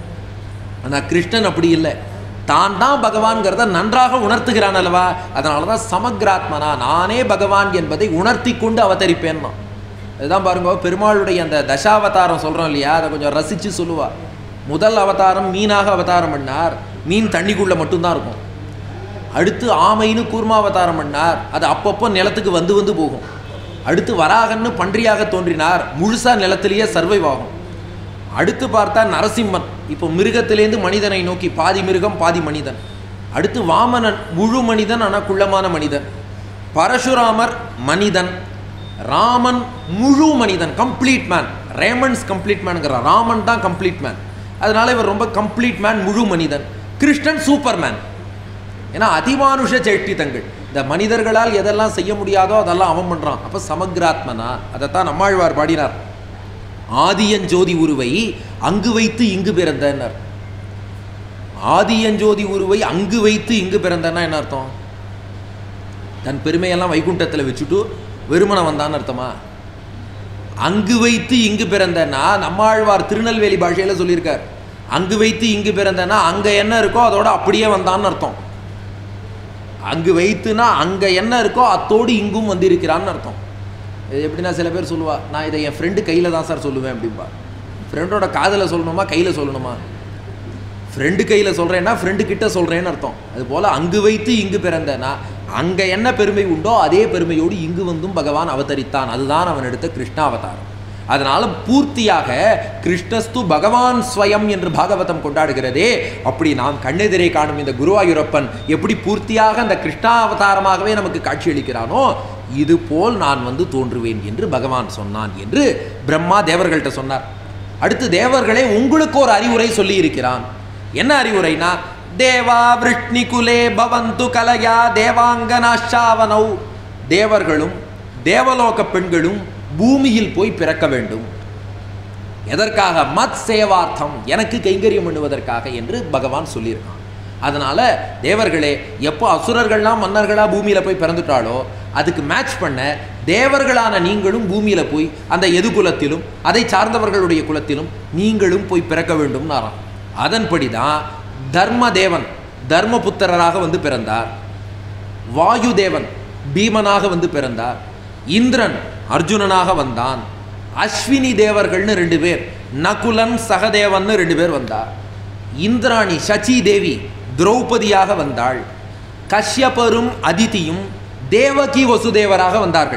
ஆனால் கிருஷ்ணன் அப்படி இல்லை தான் தான் பகவான்கிறத நன்றாக உணர்த்துகிறான் அல்லவா அதனால தான் சமக்ராத்மனா நானே பகவான் என்பதை உணர்த்தி கொண்டு அவதரிப்பேன்னா இதுதான் பாருங்க பெருமாளுடைய அந்த தசாவதாரம் சொல்கிறோம் இல்லையா அதை கொஞ்சம் ரசித்து சொல்லுவா முதல் அவதாரம் மீனாக அவதாரம் பண்ணார் மீன் தண்ணிக்குள்ளே மட்டும்தான் இருக்கும் அடுத்து ஆமைன்னு கூர்மாவதாரம் பண்ணார் அது அப்பப்போ நிலத்துக்கு வந்து வந்து போகும் அடுத்து வராகன்னு பன்றியாக தோன்றினார் முழுசாக நிலத்திலேயே சர்வைவ் ஆகும் அடுத்து பார்த்தா நரசிம்மன் இப்போ மிருகத்திலேருந்து மனிதனை நோக்கி பாதி மிருகம் பாதி மனிதன் அடுத்து வாமனன் முழு மனிதன் ஆனால் குள்ளமான மனிதன் பரசுராமர் மனிதன் ராமன் முழு மனிதன் கம்ப்ளீட் மேன் ரேமன்ஸ் கம்ப்ளீட் மேனுங்கிற ராமன் தான் கம்ப்ளீட் மேன் அதனால இவர் ரொம்ப கம்ப்ளீட் மேன் முழு மனிதன் கிருஷ்ணன் சூப்பர் மேன் ஏன்னா அதிமானுஷ சேஷ்டிதங்கள் இந்த மனிதர்களால் எதெல்லாம் செய்ய முடியாதோ அதெல்லாம் அவன் பண்ணுறான் அப்போ சமக்ராத்மனா அதைத்தான் நம்மாழ்வார் பாடினார் ஆதியஞ்சோதி உருவை அங்கு வைத்து இங்கு பிறந்தனர் ஆதியஞ்சோதி உருவை அங்கு வைத்து இங்கு பிறந்தன்னா என்ன அர்த்தம் தன் பெருமையெல்லாம் வைகுண்டத்தில் வச்சுட்டு வெறுமனை வந்தான்னு அர்த்தமா அங்கு வைத்து இங்கு பிறந்தனா நம்மாழ்வார் திருநெல்வேலி பாஷையில் சொல்லியிருக்கார் அங்கு வைத்து இங்கு பிறந்தனா அங்கே என்ன இருக்கோ அதோட அப்படியே வந்தான்னு அர்த்தம் அங்கு வைத்துனா அங்கே என்ன இருக்கோ அத்தோடு இங்கும் வந்திருக்கிறான்னு அர்த்தம் இது எப்படின்னா சில பேர் சொல்லுவா நான் இதை என் ஃப்ரெண்டு கையில் தான் சார் சொல்லுவேன் அப்படின்பா ஃப்ரெண்டோட காதில் சொல்லணுமா கையில் சொல்லணுமா ஃப்ரெண்டு கையில் சொல்கிறேன்னா ஃப்ரெண்டு கிட்ட சொல்கிறேன்னு அர்த்தம் அது போல் அங்கு வைத்து இங்கு பிறந்தனா அங்கே என்ன பெருமை உண்டோ அதே பெருமையோடு இங்கு வந்தும் பகவான் அவதரித்தான் அதுதான் அவன் எடுத்த கிருஷ்ணாவதாரம் அதனால பூர்த்தியாக கிருஷ்ணஸ்து பகவான் ஸ்வயம் என்று பாகவதம் கொண்டாடுகிறதே அப்படி நாம் கண்ணெதிரே காணும் இந்த குருவாயூரப்பன் எப்படி பூர்த்தியாக அந்த கிருஷ்ணாவதாரமாகவே நமக்கு காட்சியளிக்கிறானோ இது போல் நான் வந்து தோன்றுவேன் என்று பகவான் சொன்னான் என்று பிரம்மா தேவர்கள்ட்ட சொன்னார் அடுத்து தேவர்களே உங்களுக்கு ஒரு அறிவுரை சொல்லி இருக்கிறான் என்ன அறிவுரைனா தேவா விருஷ்ணிகுலே பவந்து கலையா தேவாங்கனாஷாவனௌ தேவர்களும் தேவலோக பெண்களும் பூமியில் போய் பிறக்க வேண்டும் எதற்காக மத் சேவார்த்தம் எனக்கு கைங்கரியம் பண்ணுவதற்காக என்று பகவான் சொல்லியிருக்கான் அதனால தேவர்களே எப்போ அசுரர்கள்லாம் மன்னர்களாக பூமியில் போய் பிறந்துட்டாலோ அதுக்கு மேட்ச் பண்ண தேவர்களான நீங்களும் பூமியில் போய் அந்த எது குலத்திலும் அதை சார்ந்தவர்களுடைய குலத்திலும் நீங்களும் போய் பிறக்க வேண்டும்னாராம் அதன்படி தான் தர்ம தேவன் தர்மபுத்திரராக வந்து பிறந்தார் வாயு தேவன் பீமனாக வந்து பிறந்தார் இந்திரன் அர்ஜுனனாக வந்தான் அஸ்வினி தேவர்கள்னு ரெண்டு பேர் நகுலன் சகதேவன்னு ரெண்டு பேர் வந்தார் இந்திராணி சச்சி தேவி திரௌபதியாக வந்தாள் கஷ்யபரும் அதிதியும் தேவகி வசுதேவராக வந்தார்கள்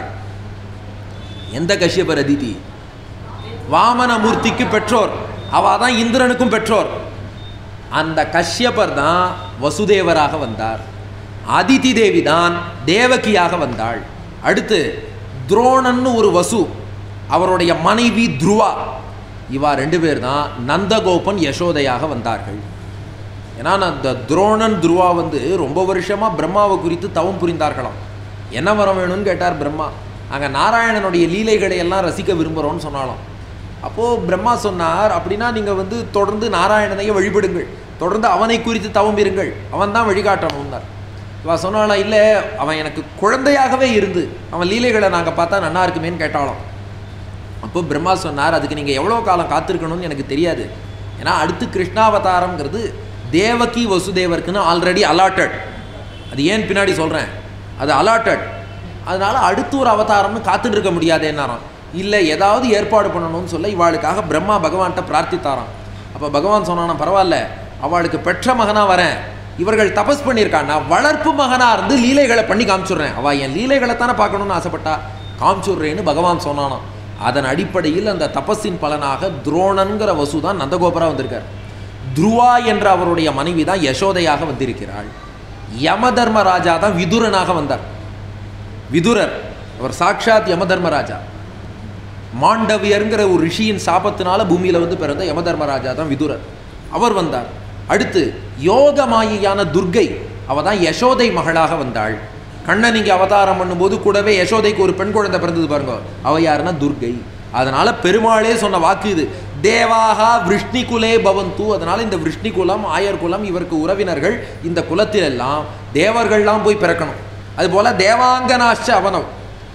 எந்த கஷ்யபர் அதிதி வாமனமூர்த்திக்கு பெற்றோர் அவ தான் இந்திரனுக்கும் பெற்றோர் அந்த கஷ்யபர் தான் வசுதேவராக வந்தார் அதிதி தேவி தான் தேவகியாக வந்தாள் அடுத்து துரோணன்னு ஒரு வசு அவருடைய மனைவி துருவா இவா ரெண்டு பேர் தான் நந்தகோபன் யசோதையாக வந்தார்கள் ஏன்னா அந்த துரோணன் துருவா வந்து ரொம்ப வருஷமாக பிரம்மாவை குறித்து தவம் புரிந்தார்களாம் என்ன வரம் வேணும்னு கேட்டார் பிரம்மா அங்கே நாராயணனுடைய லீலைகளை எல்லாம் ரசிக்க விரும்புகிறோன்னு சொன்னாலும் அப்போது பிரம்மா சொன்னார் அப்படின்னா நீங்கள் வந்து தொடர்ந்து நாராயணனையே வழிபடுங்கள் தொடர்ந்து அவனை குறித்து தவம் இருங்கள் அவன் தான் வழிகாட்டணும்னார் இவ சொன்னாலும் இல்லை அவன் எனக்கு குழந்தையாகவே இருந்து அவன் லீலைகளை நாங்கள் பார்த்தா நன்னா இருக்குமேன்னு கேட்டாலும் அப்போ பிரம்மா சொன்னார் அதுக்கு நீங்கள் எவ்வளோ காலம் காத்திருக்கணும்னு எனக்கு தெரியாது ஏன்னா அடுத்து கிருஷ்ணாவதாரம்ங்கிறது தேவகி வசுதேவருக்குன்னு ஆல்ரெடி அலாட்டட் அது ஏன் பின்னாடி சொல்கிறேன் அது அலாட்டட் அதனால் அடுத்து ஒரு அவதாரம்னு காத்துட்டு இருக்க முடியாதேன்னாராம் இல்லை ஏதாவது ஏற்பாடு பண்ணணும்னு சொல்ல இவாளுக்காக பிரம்மா பகவான்கிட்ட பிரார்த்தித்தாராம் அப்போ பகவான் சொன்னானா பரவாயில்ல அவளுக்கு பெற்ற மகனாக வரேன் இவர்கள் தபஸ் பண்ணியிருக்கான் நான் வளர்ப்பு மகனாக இருந்து லீலைகளை பண்ணி காமிச்சுடுறேன் அவள் என் லீலைகளை தானே பார்க்கணும்னு ஆசைப்பட்டா காமிச்சுடுறேன்னு பகவான் சொன்னானாம் அதன் அடிப்படையில் அந்த தபஸின் பலனாக துரோணன்கிற வசு தான் நந்தகோபுரா வந்திருக்கார் துருவா என்ற அவருடைய மனைவி தான் யசோதையாக வந்திருக்கிறாள் யமதர்மராஜா தான் விதுரனாக வந்தார் விதுரர் அவர் சாக்ஷாத் யமதர்மராஜா மாண்டவியருங்கிற ஒரு ரிஷியின் சாபத்தினால பூமியில் வந்து பிறந்த யமதர்மராஜா தான் விதுரர் அவர் வந்தார் அடுத்து யோக மாயையான துர்கை அவ தான் யசோதை மகளாக வந்தாள் கண்ணன் இங்கே அவதாரம் பண்ணும்போது கூடவே யசோதைக்கு ஒரு பெண் குழந்தை பிறந்தது பாருங்க அவ யாருன்னா துர்கை அதனால பெருமாளே சொன்ன வாக்கு இது தேவாகா விஷ்ணிகுலே பவந்து அதனால இந்த விஷ்ணி குலம் ஆயர் குலம் இவருக்கு உறவினர்கள் இந்த குலத்தில் எல்லாம் தேவர்கள்லாம் போய் பிறக்கணும் அதுபோல தேவாங்கனாஷ்ட அவனவ்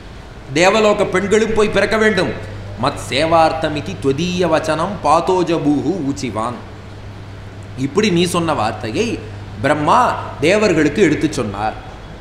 தேவலோக பெண்களும் போய் பிறக்க வேண்டும் மத் சேவார்த்தமிதி துவதீய வச்சனம் பாத்தோஜபூஹு ஊச்சிவான் இப்படி நீ சொன்ன வார்த்தையை பிரம்மா தேவர்களுக்கு எடுத்து சொன்னார்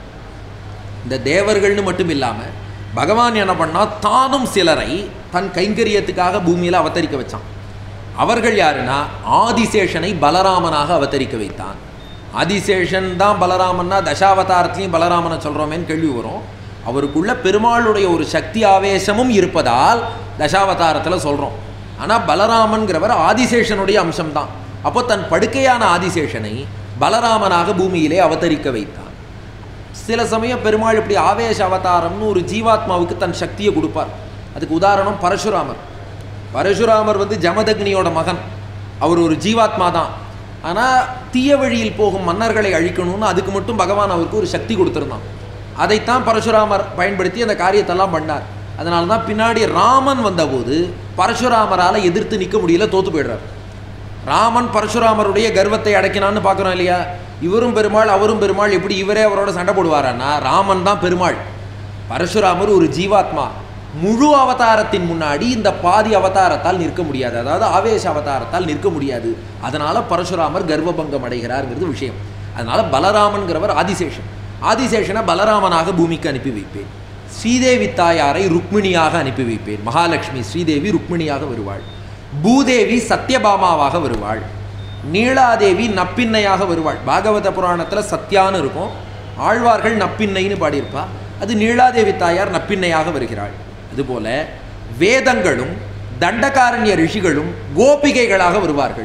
இந்த தேவர்கள்னு மட்டும் இல்லாமல் பகவான் என்ன பண்ணா தானும் சிலரை தன் கைங்கரியத்துக்காக பூமியில் அவதரிக்க வச்சான் அவர்கள் யாருன்னா ஆதிசேஷனை பலராமனாக அவதரிக்க வைத்தான் ஆதிசேஷன் தான் பலராமன்னா தசாவதாரத்திலையும் பலராமனை சொல்கிறோமேன்னு கேள்வி வரும் அவருக்குள்ள பெருமாளுடைய ஒரு சக்தி ஆவேசமும் இருப்பதால் தசாவதாரத்தில் சொல்கிறோம் ஆனால் பலராமன்கிறவர் ஆதிசேஷனுடைய அம்சம்தான் அப்போ தன் படுக்கையான ஆதிசேஷனை பலராமனாக பூமியிலே அவதரிக்க வைத்தான் சில சமயம் பெருமாள் இப்படி ஆவேச அவதாரம்னு ஒரு ஜீவாத்மாவுக்கு தன் சக்தியை கொடுப்பார் அதுக்கு உதாரணம் பரசுராமர் பரசுராமர் வந்து ஜமதக்னியோட மகன் அவர் ஒரு ஜீவாத்மா தான் ஆனால் தீய வழியில் போகும் மன்னர்களை அழிக்கணும்னு அதுக்கு மட்டும் பகவான் அவருக்கு ஒரு சக்தி கொடுத்துருந்தான் அதைத்தான் பரசுராமர் பயன்படுத்தி அந்த காரியத்தெல்லாம் பண்ணார் அதனால தான் பின்னாடி ராமன் வந்தபோது பரசுராமரால் எதிர்த்து நிற்க முடியல தோத்து போயிடுறார் ராமன் பரசுராமருடைய கர்வத்தை அடக்கினான்னு பார்க்குறோம் இல்லையா இவரும் பெருமாள் அவரும் பெருமாள் எப்படி இவரே அவரோட சண்டை போடுவாரான்னா ராமன் தான் பெருமாள் பரசுராமர் ஒரு ஜீவாத்மா முழு அவதாரத்தின் முன்னாடி இந்த பாதி அவதாரத்தால் நிற்க முடியாது அதாவது ஆவேச அவதாரத்தால் நிற்க முடியாது அதனால பரசுராமர் கர்வபங்கம் அடைகிறாருங்கிறது விஷயம் அதனால பலராமன்கிறவர் ஆதிசேஷன் ஆதிசேஷனை பலராமனாக பூமிக்கு அனுப்பி வைப்பேன் ஸ்ரீதேவி தாயாரை ருக்மிணியாக அனுப்பி வைப்பேன் மகாலட்சுமி ஸ்ரீதேவி ருக்மிணியாக வருவாள் பூதேவி சத்யபாமாவாக வருவாள் நீலாதேவி நப்பின்னையாக வருவாள் பாகவத புராணத்தில் சத்யான்னு இருக்கும் ஆழ்வார்கள் நப்பின்னைன்னு பாடியிருப்பா அது நீலாதேவி தாயார் நப்பின்னையாக வருகிறாள் அதுபோல வேதங்களும் தண்டகாரண்ய ரிஷிகளும் கோபிகைகளாக வருவார்கள்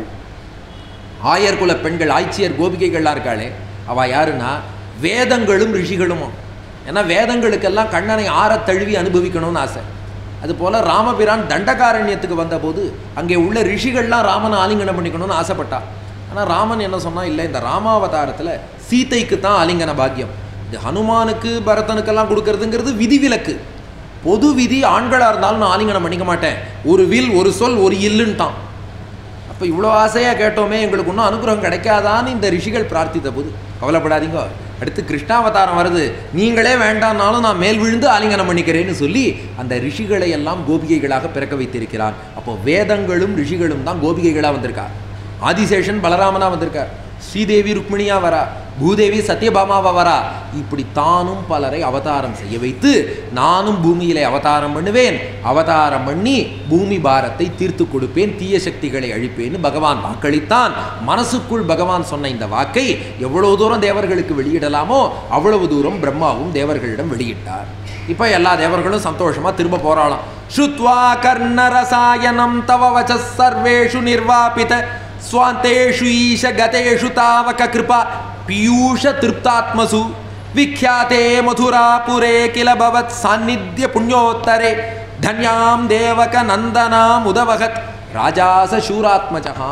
ஆயர்குல பெண்கள் ஆய்ச்சியர் கோபிகைகள்லாம் இருக்காளே அவள் யாருன்னா வேதங்களும் ரிஷிகளும் ஏன்னா வேதங்களுக்கெல்லாம் கண்ணனை ஆறத் தழுவி அனுபவிக்கணும்னு ஆசை அதுபோல் ராமபிரான் தண்டகாரண்யத்துக்கு வந்தபோது அங்கே உள்ள ரிஷிகள்லாம் ராமனை ஆலிங்கனம் பண்ணிக்கணும்னு ஆசைப்பட்டா ஆனால் ராமன் என்ன சொன்னா இல்லை இந்த ராமாவதாரத்தில் சீதைக்கு தான் ஆலிங்கன பாக்கியம் இது ஹனுமானுக்கு பரதனுக்கெல்லாம் கொடுக்கறதுங்கிறது விதிவிலக்கு பொது விதி ஆண்களாக இருந்தாலும் நான் ஆலிங்கனம் பண்ணிக்க மாட்டேன் ஒரு வில் ஒரு சொல் ஒரு இல்லுன்ட்டான் அப்போ இவ்வளோ ஆசையாக கேட்டோமே எங்களுக்கு இன்னும் அனுகிரகம் கிடைக்காதான்னு இந்த ரிஷிகள் பிரார்த்தித்த போது கவலைப்படாதீங்க அடுத்து கிருஷ்ணாவதாரம் வருது நீங்களே வேண்டாம்னாலும் நான் மேல் விழுந்து ஆலிங்கனம் பண்ணிக்கிறேன்னு சொல்லி அந்த ரிஷிகளை எல்லாம் கோபிகைகளாக பிறக்க வைத்திருக்கிறார் அப்போ வேதங்களும் ரிஷிகளும் தான் கோபிகைகளாக வந்திருக்கார் ஆதிசேஷன் பலராமனா வந்திருக்கார் ஸ்ரீதேவி ருக்மிணியா வரா பூதேவி சத்யபாமாவா வரா இப்படி தானும் பலரை அவதாரம் செய்ய வைத்து நானும் பூமியிலே அவதாரம் பண்ணுவேன் அவதாரம் பண்ணி பூமி பாரத்தை தீர்த்து கொடுப்பேன் தீய சக்திகளை அழிப்பேன்னு பகவான் வாக்களித்தான் மனசுக்குள் பகவான் சொன்ன இந்த வாக்கை எவ்வளவு தூரம் தேவர்களுக்கு வெளியிடலாமோ அவ்வளவு தூரம் பிரம்மாவும் தேவர்களிடம் வெளியிட்டார் இப்போ எல்லா தேவர்களும் சந்தோஷமா திரும்ப போராளாம் ஸ்ருத்வா கர்ணரசாயனம் தவ வச்ச சர்வேஷு நிர்வாபித ஸ்வாந்தேஷு ஈஷ கதேஷு தாவக கிருபா பீயூஷ திருப்தாத்மசு விக்யாத்தே மதுராபுரே கில பவத் சாநித்திய புண்ணியோத்தரே தன்யாம் தேவக நந்தனாம் உதவகத் ராஜாச சூராத்மஜகா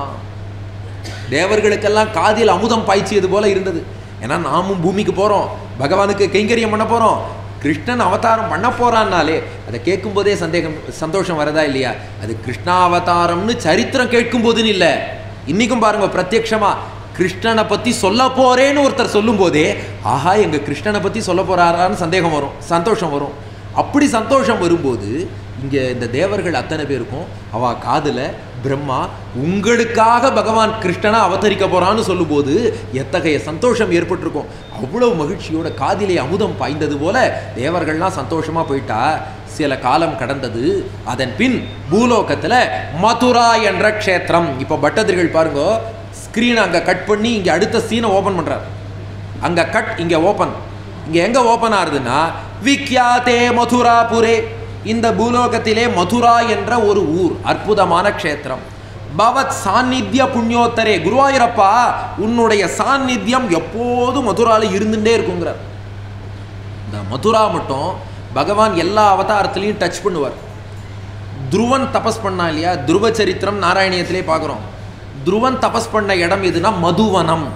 தேவர்களுக்கெல்லாம் காதில் அமுதம் பாய்ச்சியது போல இருந்தது ஏன்னா நாமும் பூமிக்கு போகிறோம் பகவானுக்கு கைங்கரியம் பண்ண போகிறோம் கிருஷ்ணன் அவதாரம் பண்ண போறான்னாலே அதை கேட்கும்போதே சந்தேகம் சந்தோஷம் வரதா இல்லையா அது கிருஷ்ணாவதாரம்னு சரித்திரம் கேட்கும்போதுன்னு இல்லை இன்னைக்கும் பாருங்க பிரத்யக்ஷமா கிருஷ்ணனை பத்தி சொல்ல போறேன்னு ஒருத்தர் சொல்லும் போதே ஆஹா எங்க கிருஷ்ணனை பத்தி சொல்ல போறாரான்னு சந்தேகம் வரும் சந்தோஷம் வரும் அப்படி சந்தோஷம் வரும்போது இங்க இந்த தேவர்கள் அத்தனை பேருக்கும் அவ காதுல பிரம்மா உங்களுக்காக பகவான் கிருஷ்ணனா அவதரிக்க போறான்னு சொல்லும்போது எத்தகைய சந்தோஷம் ஏற்பட்டிருக்கும் அவ்வளவு மகிழ்ச்சியோட காதிலே அமுதம் பாய்ந்தது போல தேவர்கள்லாம் சந்தோஷமா போயிட்டா சில காலம் கடந்தது அதன் பின் பூலோகத்துல மதுரா என்ற க்ஷேத்திரம் இப்போ பட்டதிரிகள் பாருங்க ஸ்க்ரீன் அங்க கட் பண்ணி இங்க அடுத்த சீனை ஓபன் பண்றார் அங்க கட் இங்க ஓபன் இங்க எங்க ஓபன் ஆகுதுன்னா விக்யாதே மதுராபுரே இந்த பூலோகத்திலே மதுரா என்ற ஒரு ஊர் அற்புதமான க்ஷேத்திரம் பவத் சாநித்திய புண்ணியோத்தரே குருவாயூரப்பா உன்னுடைய சாநித்தியம் எப்போதும் மதுரால இருந்துட்டே இருக்குங்கிறார் இந்த மதுரா மட்டும் பகவான் எல்லா அவதாரத்திலையும் டச் பண்ணுவார் துருவன் தபஸ் பண்ணா இல்லையா துருவ சரித்திரம் நாராயணியத்திலே பார்க்குறோம் துருவன் தபஸ் பண்ண இடம் எதுனா மதுவனம்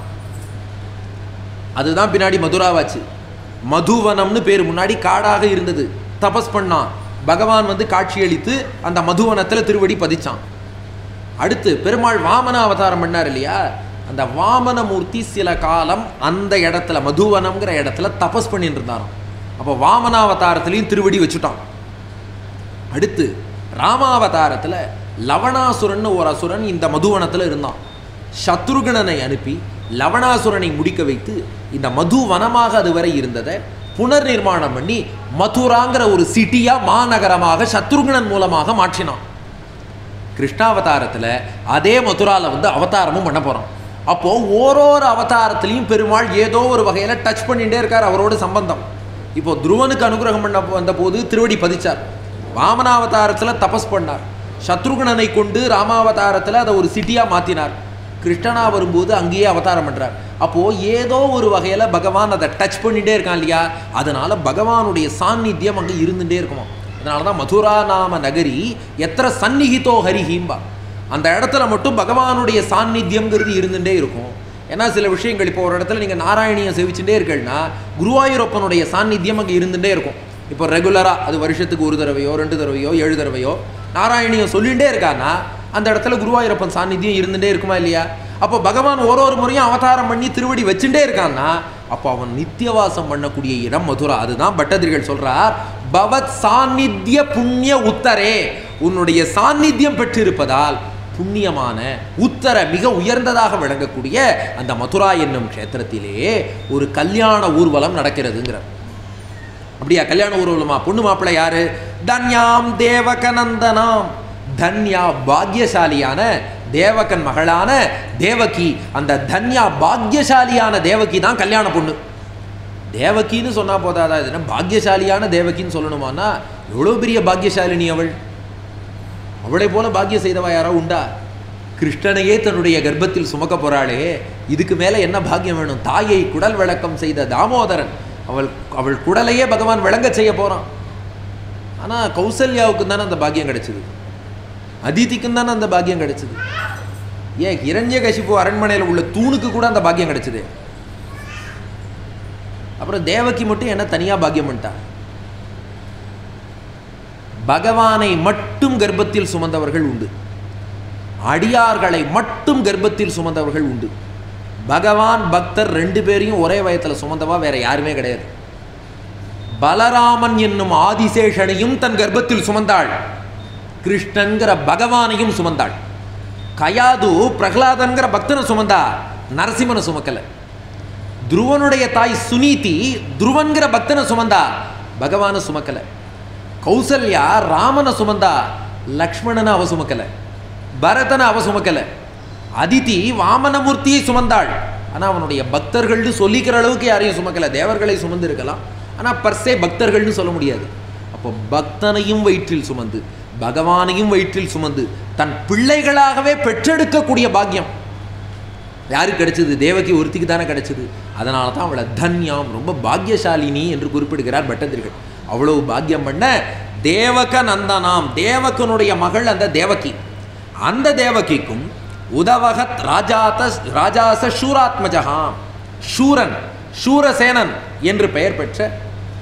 அதுதான் பின்னாடி மதுராவாச்சு மதுவனம்னு பேர் முன்னாடி காடாக இருந்தது தபஸ் பண்ணான் பகவான் வந்து காட்சியளித்து அந்த மதுவனத்தில் திருவடி பதிச்சான் அடுத்து பெருமாள் வாமன அவதாரம் பண்ணார் இல்லையா அந்த வாமனமூர்த்தி சில காலம் அந்த இடத்துல மதுவனம்ங்கிற இடத்துல தபஸ் பண்ணிட்டு இருந்தாராம் அப்போ வாமனாவதாரத்திலையும் திருவடி வச்சுட்டான் அடுத்து ராமாவதாரத்தில் லவணாசுரன் ஒரு அசுரன் இந்த மதுவனத்தில் இருந்தான் சத்ருகணனை அனுப்பி லவணாசுரனை முடிக்க வைத்து இந்த மதுவனமாக அதுவரை இருந்ததை புனர் நிர்மாணம் பண்ணி மதுராங்கிற ஒரு சிட்டியா மாநகரமாக சத்ருகணன் மூலமாக மாற்றினான் கிருஷ்ணாவதாரத்தில் அதே மதுரால வந்து அவதாரமும் பண்ண போகிறோம் அப்போ ஓரோரு அவதாரத்திலையும் பெருமாள் ஏதோ ஒரு வகையில் டச் பண்ணிகிட்டே இருக்கார் அவரோட சம்பந்தம் இப்போ துருவனுக்கு அனுகிரகம் பண்ண வந்த போது திருவடி பதிச்சார் வாமனாவதாரத்தில் தபஸ் பண்ணார் சத்ருகணனை கொண்டு ராமாவதாரத்தில் அதை ஒரு சிட்டியாக மாற்றினார் கிருஷ்ணனா வரும்போது அங்கேயே அவதாரம் பண்ணுறார் அப்போது ஏதோ ஒரு வகையில் பகவான் அதை டச் பண்ணிகிட்டே இருக்கான் இல்லையா அதனால் பகவானுடைய சாநித்தியம் அங்கே இருந்துகிட்டே இருக்குமா அதனால தான் மதுரா நாம நகரி எத்தனை சந்நிகிதோ ஹரிஹீம்பா அந்த இடத்துல மட்டும் பகவானுடைய சாநித்தியம்ங்கிறது இருந்துகிட்டே இருக்கும் ஏன்னா சில விஷயங்கள் இப்போ ஒரு இடத்துல நீங்கள் நாராயணியம் சேவிச்சுட்டே இருக்கீங்கன்னா குருவாயூரப்பனுடைய சாநித்தியம் அங்கே இருந்துகிட்டே இருக்கும் இப்போ ரெகுலராக அது வருஷத்துக்கு ஒரு தடவையோ ரெண்டு தடவையோ ஏழு தடவையோ நாராயணியம் சொல்லிகிட்டே இருக்கான்னா அந்த இடத்துல குருவாயூரப்பன் சாநித்தியம் இருந்துகிட்டே இருக்குமா இல்லையா அப்போ பகவான் ஒரு ஒரு முறையும் அவதாரம் பண்ணி திருவடி வச்சுட்டே இருக்கான்னா அப்போ அவன் நித்தியவாசம் பண்ணக்கூடிய இடம் மதுரா அதுதான் பட்டதிரிகள் சொல்றார் பவத் சாநித்திய புண்ணிய உத்தரே உன்னுடைய சாநித்தியம் பெற்றிருப்பதால் புண்ணியமான உத்தர மிக உயர்ந்ததாக விளங்கக்கூடிய அந்த மதுரா என்னும் க்ஷேத்திரத்திலே ஒரு கல்யாண ஊர்வலம் நடக்கிறதுங்கிறார் அப்படியா கல்யாண ஊர்வலமா பொண்ணு மாப்பிள்ளை யாரு தன்யாம் தேவகநந்தனாம் தன்யா பாக்யசாலியான தேவகன் மகளான தேவகி அந்த தன்யா பாக்யசாலியான தேவகி தான் கல்யாண பொண்ணு தேவகின்னு சொன்னா போதாதா இது என்ன பாக்யசாலியான தேவகின்னு சொல்லணுமானா எவ்வளோ பெரிய பாக்யசாலினி அவள் அவளை போல பாக்கியம் செய்தவா யாரோ உண்டா கிருஷ்ணனையே தன்னுடைய கர்ப்பத்தில் சுமக்க போறாளே இதுக்கு மேலே என்ன பாக்கியம் வேணும் தாயை குடல் விளக்கம் செய்த தாமோதரன் அவள் அவள் குடலையே பகவான் விளங்க செய்ய போறான் ஆனால் கௌசல்யாவுக்கு தானே அந்த பாக்கியம் கிடைச்சது அதிதிக்கும் தானே அந்த பாக்கியம் கிடைச்சது ஏன் ஹிரண்ய கசிப்பு அரண்மனையில் உள்ள தூணுக்கு கூட அந்த பாக்கியம் கிடைச்சது அப்புறம் தேவகி மட்டும் என்ன தனியாக பாக்கியம் பண்ணிட்டா பகவானை மட்டும் கர்ப்பத்தில் சுமந்தவர்கள் உண்டு அடியார்களை மட்டும் கர்ப்பத்தில் சுமந்தவர்கள் உண்டு பகவான் பக்தர் ரெண்டு பேரையும் ஒரே வயத்தில் சுமந்தவா வேற யாருமே கிடையாது பலராமன் என்னும் ஆதிசேஷனையும் தன் கர்ப்பத்தில் சுமந்தாள் கிருஷ்ணன்கிற பகவானையும் சுமந்தாள் கயாது பிரகலாதன்கிற பக்தனை சுமந்தா நரசிம்மனை சுமக்கல துருவனுடைய தாய் சுனீதி துருவன்கிற பக்தனை சுமந்தா பகவானை சுமக்கல கௌசல்யா ராமனை சுமந்தா லக்ஷ்மணனை அவ சுமக்கல பரதனை அவ சுமக்கல அதிதி வாமனமூர்த்தியை சுமந்தாள் ஆனால் அவனுடைய பக்தர்கள்னு சொல்லிக்கிற அளவுக்கு யாரையும் சுமக்கல தேவர்களை சுமந்து இருக்கலாம் ஆனால் பர்சே பக்தர்கள்னு சொல்ல முடியாது அப்போ பக்தனையும் வயிற்றில் சுமந்து பகவானையும் வயிற்றில் சுமந்து தன் பிள்ளைகளாகவே பெற்றெடுக்கக்கூடிய பாக்கியம் யாருக்கு கிடைச்சது தேவகி ஒருத்திக்கு தானே கிடைச்சது அதனால தான் அவளை தன்யாம் ரொம்ப பாக்கியசாலினி என்று குறிப்பிடுகிறார் பட்டதிரிகள் அவ்வளவு பாக்கியம் பண்ண தேவக நந்தனாம் தேவகனுடைய மகள் அந்த தேவகி அந்த தேவகிக்கும் உதவகத் ராஜாத ராஜாச சூராத்மஜகாம் சூரன் சூரசேனன் என்று பெயர் பெற்ற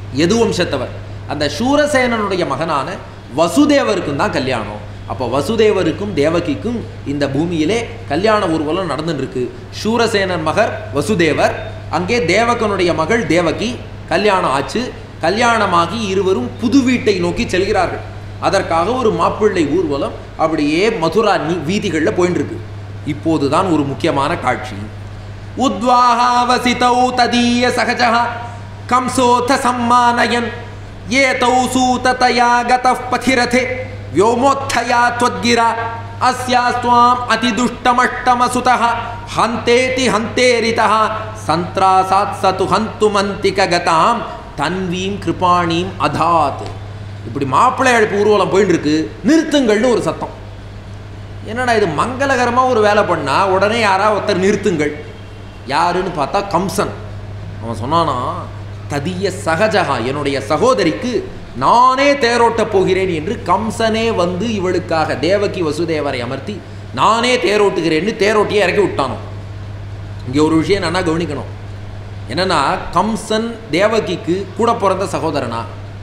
எது வம்சத்தவர் அந்த சூரசேனனுடைய மகனான வசுதேவருக்கும் தான் கல்யாணம் அப்போ வசுதேவருக்கும் தேவகிக்கும் இந்த பூமியிலே கல்யாண ஊர்வலம் நடந்துட்டு இருக்கு சூரசேனன் மகர் வசுதேவர் அங்கே தேவகனுடைய மகள் தேவகி கல்யாணம் ஆச்சு கல்யாணமாகி இருவரும் புது வீட்டை நோக்கி செல்கிறார்கள் அதற்காக ஒரு மாப்பிள்ளை ஊர்வலம் அப்படியே மதுரா நீ- வீதிகள்ல போயின்னு இருக்கு இப்போதுதான் ஒரு முக்கியமான காட்சி உத்வாகாவசிதௌ ததீய சகஜः கம்சோத சம்மானயன் ஏதௌ சூததயா கதः பथिरथे व्योमोत्थया त्वद्गिरा अस्यास्त्वाम् अतिदुष्टमष्टमसुतः हन्तेति हन्तेरितः सन्त्रासात् स तु हन्तुमन्तिकगतां தன்வீம் கிருபாணீம் அதாத் இப்படி மாப்பிள்ளை அழைப்பு ஊர்வலம் போயின்னு இருக்கு நிறுத்துங்கள்னு ஒரு சத்தம் என்னடா இது மங்களகரமாக ஒரு வேலை பண்ணா உடனே யாரா ஒருத்தர் நிறுத்துங்கள் யாருன்னு பார்த்தா கம்சன் அவன் சொன்னானா ததிய சகஜகா என்னுடைய சகோதரிக்கு நானே தேரோட்டப் போகிறேன் என்று கம்சனே வந்து இவளுக்காக தேவகி வசுதேவரை அமர்த்தி நானே தேரோட்டுகிறேன்னு தேரோட்டியை இறக்கி விட்டானோ இங்கே ஒரு விஷயம் நல்லா கவனிக்கணும் என்னன்னா கம்சன் தேவகிக்கு கூட பிறந்த சகோதரனா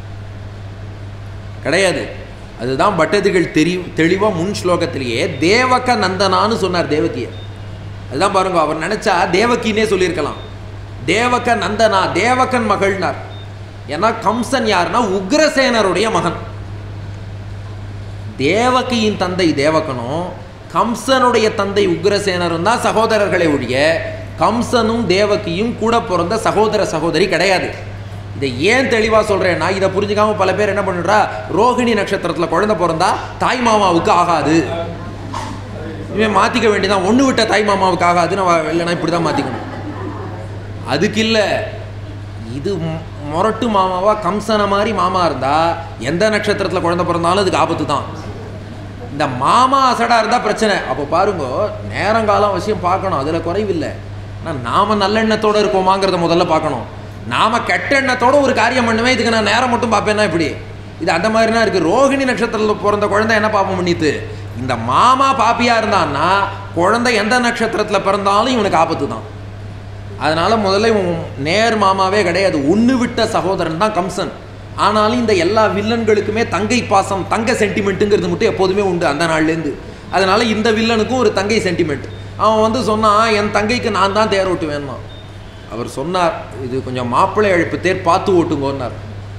கிடையாது அதுதான் பட்டதிகள் தெரி தெளிவாக முன் ஸ்லோகத்திலேயே தேவக நந்தனான்னு சொன்னார் தேவகியை அதுதான் பாருங்க அவர் நினைச்சா தேவகின்னே சொல்லியிருக்கலாம் தேவக நந்தனா தேவகன் மகள்னார் ஏன்னா கம்சன் யாருன்னா உக்ரசேனருடைய மகன் தேவகியின் தந்தை தேவகனும் கம்சனுடைய தந்தை உக்ரசேனரும் தான் சகோதரர்களை ஒழிய கம்சனும் தேவகியும் கூட பிறந்த சகோதர சகோதரி கிடையாது இதை ஏன் தெளிவாக சொல்கிறேன்னா இதை புரிஞ்சுக்காம பல பேர் என்ன பண்ணுறா ரோகிணி நட்சத்திரத்தில் குழந்தை பிறந்தா தாய் மாமாவுக்கு ஆகாது இவன் மாற்றிக்க வேண்டியதான் ஒன்று விட்ட தாய் மாமாவுக்கு ஆகாது நம்ம இல்லைன்னா இப்படி தான் மாற்றிக்கணும் அதுக்கு இல்லை இது மொ- மொரட்டு மாமாவா கம்சனை மாதிரி மாமா இருந்தா எந்த நட்சத்திரத்தில் குழந்தை பிறந்தாலும் அதுக்கு ஆபத்து தான் இந்த மாமா அசடா இருந்தால் பிரச்சனை அப்போ பாருங்க நேரங்காலம் அவசியம் பார்க்கணும் அதில் குறைவில்லை ஆனால் நாம நல்லெண்ணத்தோட இருக்கோமாங்கிறத முதல்ல பார்க்கணும் நாம கெட்ட எண்ணத்தோட ஒரு காரியம் பண்ணுவேன் இதுக்கு நான் நேரம் மட்டும் பார்ப்பேன்னா இப்படி இது அந்த மாதிரினா இருக்குது ரோகிணி நட்சத்திரத்தில் பிறந்த குழந்தை என்ன பாப்பம் பண்ணித்து இந்த மாமா பாப்பியா இருந்தான்னா குழந்தை எந்த நட்சத்திரத்தில் பிறந்தாலும் இவனுக்கு ஆபத்து தான் அதனால முதல்ல இவன் நேர் மாமாவே கிடையாது ஒன்று விட்ட சகோதரன் தான் கம்சன் ஆனாலும் இந்த எல்லா வில்லன்களுக்குமே தங்கை பாசம் தங்க சென்டிமெண்ட்டுங்கிறது மட்டும் எப்போதுமே உண்டு அந்த நாள்லேருந்து அதனால இந்த வில்லனுக்கும் ஒரு தங்கை சென்டிமெண்ட் அவன் வந்து சொன்னான் என் தங்கைக்கு நான் தான் தேர் ஓட்டுவேன்னா அவர் சொன்னார் இது கொஞ்சம் மாப்பிள்ளை அழைப்பு தேர் பார்த்து ஓட்டுங்கன்னார்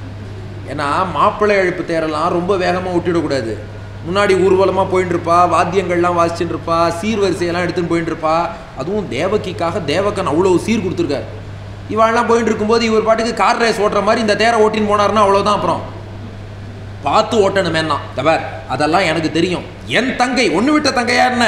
ஏன்னா மாப்பிள்ளை அழைப்பு தேரெல்லாம் ரொம்ப வேகமாக விட்டுடக்கூடாது முன்னாடி ஊர்வலமாக போயின்னு இருப்பா வாத்தியங்கள்லாம் வாசிச்சுட்டு இருப்பா சீர்வரிசையெல்லாம் எடுத்துன்னு போயின்னு இருப்பா அதுவும் தேவகிக்காக தேவகன் அவ்வளோ சீர் கொடுத்துருக்காரு இவாள்லாம் போயிட்டு இருக்கும்போது இவர் பாட்டுக்கு கார் ரேஸ் ஓட்டுற மாதிரி இந்த தேரை ஓட்டின்னு போனாருன்னா அவ்வளோதான் அப்புறம் பார்த்து ஓட்டணுமேன்னா தவர் அதெல்லாம் எனக்கு தெரியும் என் தங்கை ஒன்று விட்ட தங்கையா என்ன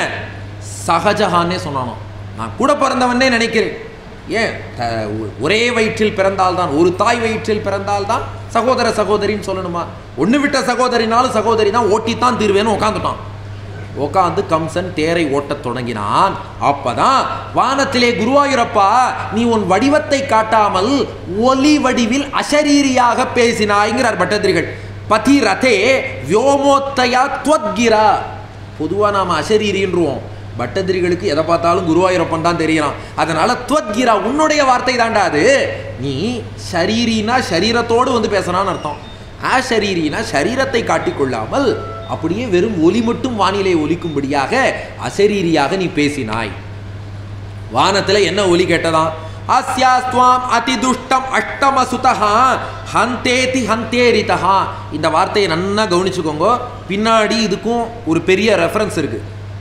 சகஜஹான்னே சொன்னானோ நான் கூட பிறந்தவனே நினைக்கிறேன் ஏன் த- ஒ- ஒரே வயிற்றில் பிறந்தால்தான் ஒரு தாய் வயிற்றில் பிறந்தால்தான் சகோதர சகோதரின்னு சொல்லணுமா ஒன்று விட்ட சகோதரினாலும் சகோதரி தான் ஓட்டித்தான் தீர்வேன்னு உட்காந்துட்டான் உட்காந்து கம்சன் தேரை ஓட்டத் தொடங்கினான் அப்பதான் வானத்திலே குருவாயூரப்பா நீ உன் வடிவத்தை காட்டாமல் ஒலி வடிவில் அசரீரியாக பேசினாய்ங்கிறார் பட்டதிரிகள் பதி ரதே வியோமோத்தயா துவத்கிரா பொதுவாக நாம் அசரீரின்றுவோம் பட்டதிரிகளுக்கு எதை பார்த்தாலும் குருவாயூரப்பன் தான் தெரியலாம் அதனால துவத்கிரா உன்னுடைய வார்த்தை தாண்டா அது நீ ஷரீரினா சரீரத்தோடு வந்து பேசலான்னு அர்த்தம் அஷரீரினா சரீரத்தை காட்டிக்கொள்ளாமல் அப்படியே வெறும் ஒலி மட்டும் வானிலை ஒலிக்கும்படியாக அசரீரியாக நீ பேசினாய் வானத்துல என்ன ஒலி கேட்டதாம் அஸ்யாஸ்துவாம் அதிதுஷ்டம் அஷ்டம சுதஹா ஹந்தேதி ஹந்தேரிதஹா இந்த வார்த்தையை நன்னா கவனிச்சுக்கோங்க பின்னாடி இதுக்கும் ஒரு பெரிய ரெஃபரன்ஸ் இருக்கு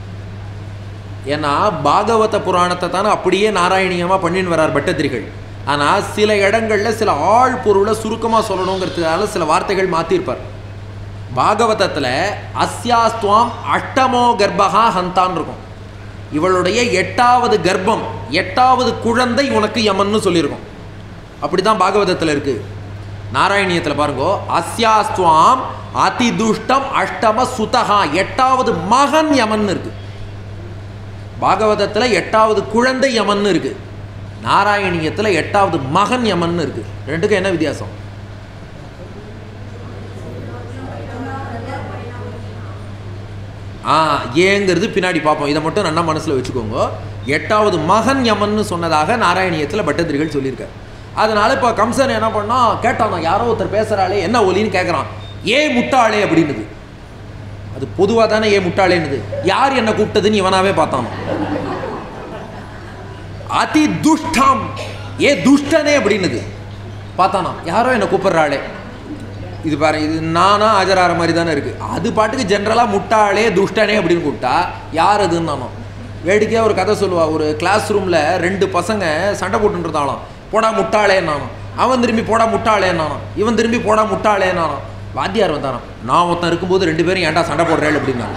ஏன்னா பாகவத புராணத்தை தானே அப்படியே நாராயணியமாக பண்ணின்னு வரார் பட்டத்திரிகள் ஆனால் சில இடங்கள்ல சில ஆள் பொருளை சுருக்கமாக சொல்லணுங்கிறதுக்காக சில வார்த்தைகள் மாற்றிருப்பார் பாகவதத்தில் அஸ்யாஸ்துவாம் அஷ்டமோ கர்ப்பகா ஹந்தான் இருக்கும் இவளுடைய எட்டாவது கர்ப்பம் எட்டாவது குழந்தை உனக்கு யமன்னு சொல்லியிருக்கோம் அப்படிதான் பாகவதத்தில் இருக்கு நாராயணியத்தில் பாருங்க அஸ்யாஸ்துவாம் அதிதுஷ்டம் அஷ்டம சுதகா எட்டாவது மகன் யமன் இருக்கு பாகவதத்தில் எட்டாவது குழந்தை யமன்னு இருக்கு நாராயணியத்தில் எட்டாவது மகன் யமன்னு இருக்கு ரெண்டுக்கும் என்ன வித்தியாசம் ஆ ஏங்கிறது பின்னாடி பார்ப்போம் இதை மட்டும் நல்லா மனசில் வச்சுக்கோங்க எட்டாவது மகன் யமன்னு சொன்னதாக நாராயணியத்தில் பட்டதிரிகள் சொல்லியிருக்கார் அதனால இப்போ கம்சன் என்ன பண்ணா கேட்டானா யாரோ ஒருத்தர் பேசுகிறாளே என்ன ஒலின்னு கேட்குறான் ஏ முட்டாளே அப்படின்னுது அது பொதுவாக தானே ஏ முட்டாளேன்னுது யார் என்ன கூப்பிட்டதுன்னு இவனாவே பார்த்தானோ அதி துஷ்டம் ஏ துஷ்டனே அப்படின்னுது பார்த்தானா யாரோ என்னை கூப்பிடுறாளே இது பாரு இது நானா ஆஜராகிற மாதிரி தானே இருக்கு அது பாட்டுக்கு ஜென்ரலாக முட்டாளே துஷ்டனே அப்படின்னு கூப்பிட்டா யார் அதுன்னு நானும் வேடிக்கையாக ஒரு கதை சொல்லுவா ஒரு கிளாஸ் ரூமில் ரெண்டு பசங்க சண்டை போட்டுட்டு இருந்தாலும் போடா முட்டாளே நானும் அவன் திரும்பி போடா முட்டாளே நானும் இவன் திரும்பி போடா முட்டாளே நானும் வாத்தியார் வந்தாராம் நான் ஒருத்தன் இருக்கும்போது ரெண்டு பேரும் ஏன்டா சண்டை போடுறேன் அப்படின்னா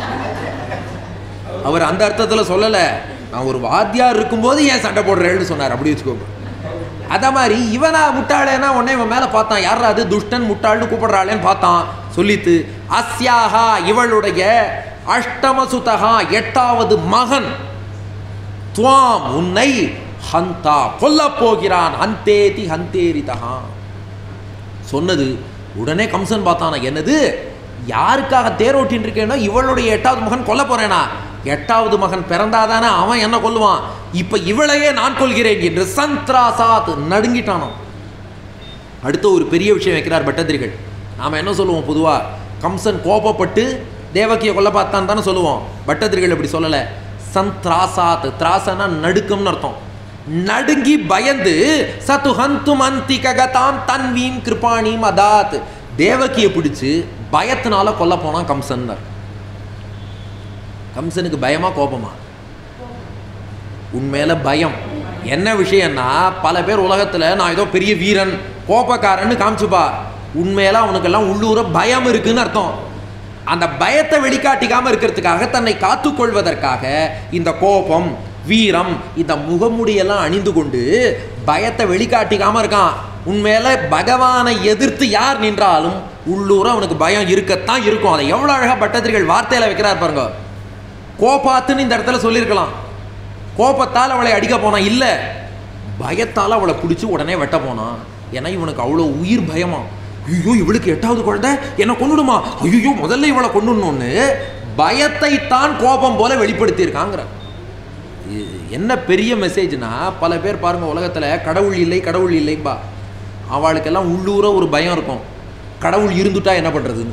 அவர் அந்த அர்த்தத்தில் சொல்லலை நான் ஒரு வாத்தியார் இருக்கும்போது ஏன் சண்டை போடுறேன்னு சொன்னார் அப்படி வச்சுக்கோங்க அத மாதிரி இவனா முட்டாளேனா உடனே இவன் மேலே பார்த்தான் யாரா அது துஷ்டன் முட்டாள்னு கூப்பிடுறாளேன்னு பார்த்தான் சொல்லித்து அஸ்யாஹா இவளுடைய அஷ்டமசுதகா எட்டாவது மகன் துவாம் உன்னை ஹந்தா கொல்லப் போகிறான் ஹந்தேதி ஹந்தேரிதகா சொன்னது உடனே கம்சன் பார்த்தானா என்னது யாருக்காக தேரோட்டின்னு இருக்கேனோ இவளுடைய எட்டாவது மகன் கொல்ல போறேனா எட்டாவது மகன் பிறந்தாதானே அவன் என்ன கொல்லுவான் இப்ப இவளையே நான் கொள்கிறேன் என்று சந்த்ராசாத் நடுங்கிட்டானாம் அடுத்த ஒரு பெரிய விஷயம் வைக்கிறார் பட்டதிரிகள் நாம என்ன சொல்லுவோம் பொதுவா கம்சன் கோபப்பட்டு தேவகியை கொல்ல பார்த்தான் தானே சொல்லுவோம் பட்டதிரிகள் அப்படி சொல்லலை சந்த்ராசாத் திராசனா நடுக்கம்னு அர்த்தம் நடுங்கி பயந்து சத்து ஹந்தும் அந்திககதாம் தன்வீம் கிருபாணிம் அதாத் தேவகியை பிடிச்சு பயத்தினால கொல்ல போனான் கம்சன்னர் கம்சனுக்கு பயமா கோபமா உண்மையில பயம் என்ன விஷயம்னா பல பேர் உலகத்துல நான் ஏதோ பெரிய வீரன் கோபக்காரன்னு காமிச்சுப்பா உண்மையில அவனுக்கெல்லாம் உள்ளூர பயம் இருக்குன்னு அர்த்தம் அந்த பயத்தை வெளிக்காட்டிக்காம இருக்கிறதுக்காக தன்னை காத்துக்கொள்வதற்காக இந்த கோபம் வீரம் இந்த முகமுடியெல்லாம் அணிந்து கொண்டு பயத்தை வெளிக்காட்டிக்காம இருக்கான் உண்மையில பகவானை எதிர்த்து யார் நின்றாலும் உள்ளூர அவனுக்கு பயம் இருக்கத்தான் இருக்கும் அதை எவ்வளவு அழகா பட்டத்திரிகள் வார்த்தையில வைக்கிறார் பாருங்க கோபாத்துன்னு இந்த இடத்துல சொல்லியிருக்கலாம் கோபத்தால் அவளை அடிக்க போனான் இல்லை பயத்தால் அவளை பிடிச்சி உடனே வெட்ட போனான் ஏன்னா இவனுக்கு அவ்வளோ உயிர் பயமா ஐயோ இவளுக்கு எட்டாவது குழந்தை என்ன கொண்டுடுமா ஐயோ முதல்ல இவளை கொண்டுடணும்னு பயத்தை தான் கோபம் போல வெளிப்படுத்தியிருக்காங்கிற இது என்ன பெரிய மெசேஜ்னா பல பேர் பாருங்க உலகத்தில் கடவுள் இல்லை கடவுள் இல்லைம்பா அவளுக்கெல்லாம் உள்ளூர ஒரு பயம் இருக்கும் கடவுள் இருந்துட்டா என்ன பண்ணுறதுன்னு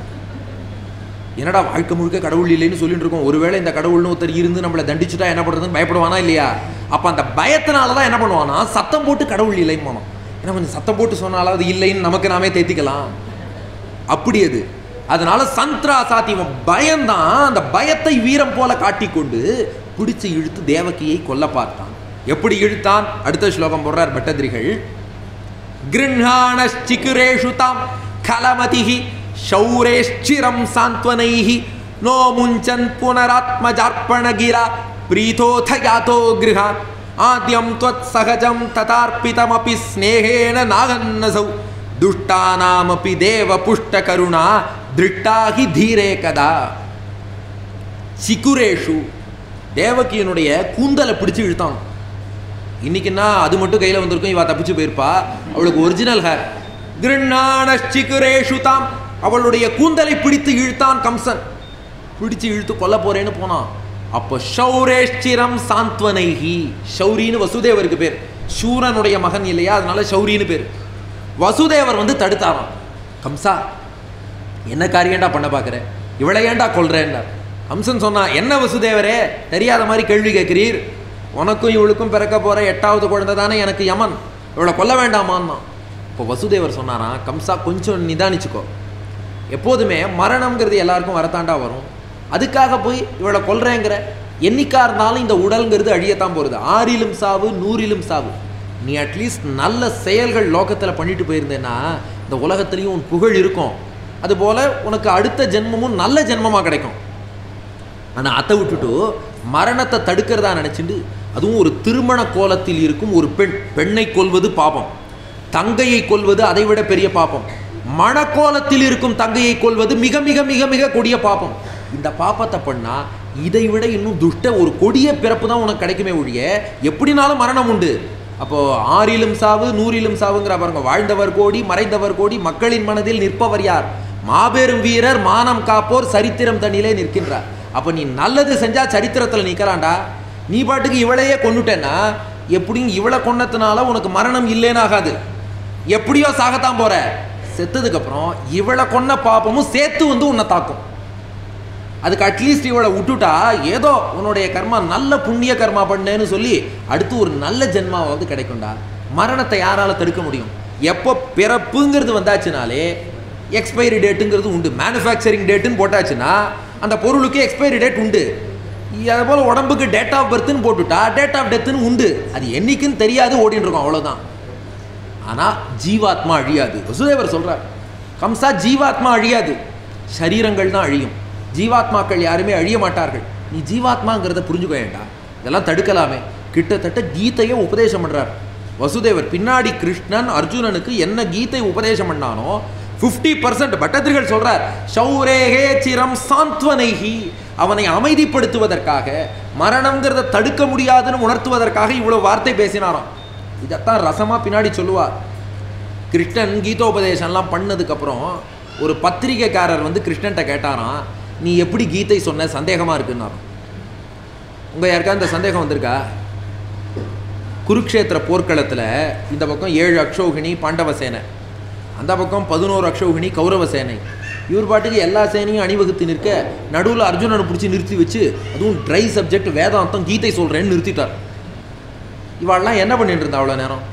என்னடா வாழ்க்கை முழுக்க கடவுள் இல்லைன்னு சொல்லிட்டு இருக்கோம் ஒருவேளை இந்த கடவுள்னு ஒருத்தர் இருந்து நம்மளை தண்டிச்சுட்டா என்ன பண்ணுறதுன்னு பயப்படுவானா இல்லையா அப்போ அந்த பயத்தினால தான் என்ன பண்ணுவானா சத்தம் போட்டு கடவுள் இல்லைன்னு போனோம் ஏன்னா கொஞ்சம் சத்தம் போட்டு சொன்னாலாவது இல்லைன்னு நமக்கு நாமே தேத்திக்கலாம் அப்படி அது அதனால சந்த்ரா சாத்தியம் பயம்தான் அந்த பயத்தை வீரம் போல காட்டிக்கொண்டு பிடிச்சு இழுத்து தேவகியை கொல்ல பார்த்தான் எப்படி இழுத்தான் அடுத்த ஸ்லோகம் போடுறார் பட்டதிரிகள் गृह्णाणश्चिकुरेषु तां खलमतिः शौरेश्चिरं सान्त्वनैः नो मुञ्चन् पुनरात्मजार्पणगिरा प्रीतोऽथ यातो गृह आद्यं त्वत्सहजं तथार्पितमपि स्नेहेन नागन्नसौ दुष्टानामपि देवपुष्टकरुणा दृष्टा हि धीरे कदा சிக்குரேஷு தேவகியனுடைய கூந்தலை பிடிச்சு இழுத்தான் இன்னைக்குன்னா அது மட்டும் கையில் வந்திருக்கும் இவ தப்பிச்சு போயிருப்பா அவளுக்கு ஒரிஜினல் ஹேர் கிருண்ணானஷ்டிகுரேஷு தாம் அவளுடைய கூந்தலை பிடித்து இழுத்தான் கம்சன் பிடிச்சு இழுத்து கொல்ல போறேன்னு போனான் அப்போ ஷௌரேஷ்டிரம் சாந்த்வனைஹி ஷௌரின்னு வசுதேவருக்கு பேர் சூரனுடைய மகன் இல்லையா அதனால ஷௌரின்னு பேர் வசுதேவர் வந்து தடுத்தாராம் கம்சா என்ன காரியம்டா பண்ண பார்க்குற இவளை ஏன்டா கொல்றேன்னார் கம்சன் சொன்னான் என்ன வசுதேவரே தெரியாத மாதிரி கேள்வி கேட்கிறீர் உனக்கும் இவளுக்கும் பிறக்க போற எட்டாவது குழந்தை தானே எனக்கு யமன் இவளை கொல்ல வேண்டாமான்னா இப்போ வசுதேவர் சொன்னாராம் கம்சா கொஞ்சம் நிதானிச்சுக்கோ எப்போதுமே மரணம்ங்கிறது எல்லாருக்கும் வரத்தாண்டா வரும் அதுக்காக போய் இவளை கொல்றேங்கிற என்னைக்கா இருந்தாலும் இந்த உடல்ங்கிறது அழியத்தான் போகிறது ஆறிலும் சாவு நூறிலும் சாவு நீ அட்லீஸ்ட் நல்ல செயல்கள் லோகத்தில் பண்ணிட்டு போயிருந்தேன்னா இந்த உலகத்துலேயும் உன் புகழ் இருக்கும் அதுபோல் உனக்கு அடுத்த ஜென்மமும் நல்ல ஜென்மமாக கிடைக்கும் ஆனால் அதை விட்டுட்டு மரணத்தை தடுக்கிறதா நினச்சிட்டு அதுவும் ஒரு திருமண கோலத்தில் இருக்கும் ஒரு பெண் பெண்ணை கொல்வது பாபம் தங்கையை கொல்வது அதை விட பெரிய பாபம் மணக்கோலத்தில் இருக்கும் தங்கையை கொல்வது மிக மிக மிக மிக கொடிய பாபம் இந்த பாப்பத்தை பண்ணா இதை விட இன்னும் துஷ்ட ஒரு கொடிய பிறப்பு தான் உனக்கு கிடைக்குமே ஒழிய எப்படினாலும் மரணம் உண்டு அப்போ ஆறிலும் சாவு நூறிலும் சாவுங்கிற பாருங்க வாழ்ந்தவர் கோடி மறைந்தவர் கோடி மக்களின் மனதில் நிற்பவர் யார் மாபெரும் வீரர் மானம் காப்போர் சரித்திரம் தண்ணிலே நிற்கின்றார் அப்போ நீ நல்லது செஞ்சா சரித்திரத்தில் நிற்கலாம்டா நீ பாட்டுக்கு இவளையே கொண்டுட்டேன்னா எப்படியும் இவளை கொன்னதுனால உனக்கு மரணம் இல்லைன்னு ஆகாது எப்படியோ சாகத்தான் போற செத்ததுக்கு அப்புறம் இவளை கொன்ன பாப்பமும் சேர்த்து வந்து உன்னை தாக்கும் அதுக்கு அட்லீஸ்ட் இவளை விட்டுட்டா ஏதோ உன்னுடைய கர்மா நல்ல புண்ணிய கர்மா பண்ணேன்னு சொல்லி அடுத்து ஒரு நல்ல ஜென்மாவாவது கிடைக்கும்டா மரணத்தை யாரால தடுக்க முடியும் எப்போ பிறப்புங்கிறது வந்தாச்சுனாலே எக்ஸ்பைரி டேட்டுங்கிறது உண்டு மேனுஃபேக்சரிங் டேட்டுன்னு போட்டாச்சுன்னா அந்த பொருளுக்கு எக்ஸ்பைரி டேட் உண்டு அதே போல் உடம்புக்கு டேட் ஆஃப் பர்த்னு போட்டுட்டா டேட் ஆஃப் டெத்துன்னு உண்டு அது என்னைக்குன்னு தெரியாது ஓடின்னு இருக்கும் அவ்வளோதான் ஆனால் ஜீவாத்மா அழியாது வசுதேவர் சொல்றார் கம்சா ஜீவாத்மா அழியாது சரீரங்கள் தான் அழியும் ஜீவாத்மாக்கள் யாருமே அழிய மாட்டார்கள் நீ ஜீவாத்மாங்கிறத புரிஞ்சுக்க வேண்டாம் இதெல்லாம் தடுக்கலாமே கிட்டத்தட்ட கீதையை உபதேசம் பண்றார் வசுதேவர் பின்னாடி கிருஷ்ணன் அர்ஜுனனுக்கு என்ன கீதை உபதேசம் பண்ணானோ ஃபிஃப்டி பர்சன்ட் பட்டத்திரிகள் சொல்றார் சௌரேகே சிரம் சாந்த்வனைஹி அவனை அமைதிப்படுத்துவதற்காக மரணம்ங்கிறத தடுக்க முடியாதுன்னு உணர்த்துவதற்காக இவ்வளவு வார்த்தை பேசினாராம் இதைத்தான் ரசமா பின்னாடி சொல்லுவார் கிருஷ்ணன் கீதோபதேசம்லாம் பண்ணதுக்கப்புறம் ஒரு பத்திரிகைக்காரர் வந்து கிருஷ்ணன்ட்ட கேட்டாராம் நீ எப்படி கீதை சொன்ன சந்தேகமாக இருக்குன்னாராம் உங்கள் யாருக்கா இந்த சந்தேகம் வந்திருக்கா குருக்ஷேத்திர போர்க்களத்தில் இந்த பக்கம் ஏழு அக்ஷௌகிணி பாண்டவ சேனை அந்த பக்கம் பதினோரு அக்ஷௌகிணி கௌரவ சேனை இவர் பாட்டுக்கு எல்லா சேனையும் அணிவகுத்து நிற்க நடுவில் அர்ஜுனனை பிடிச்சி நிறுத்தி வச்சு அதுவும் ட்ரை சப்ஜெக்ட் வேதாந்தம் கீதை சொல்கிறேன்னு நிறுத்திட்டார் இவாள்லாம் என்ன பண்ணிட்டு இருந்தா அவ்வளோ நேரம்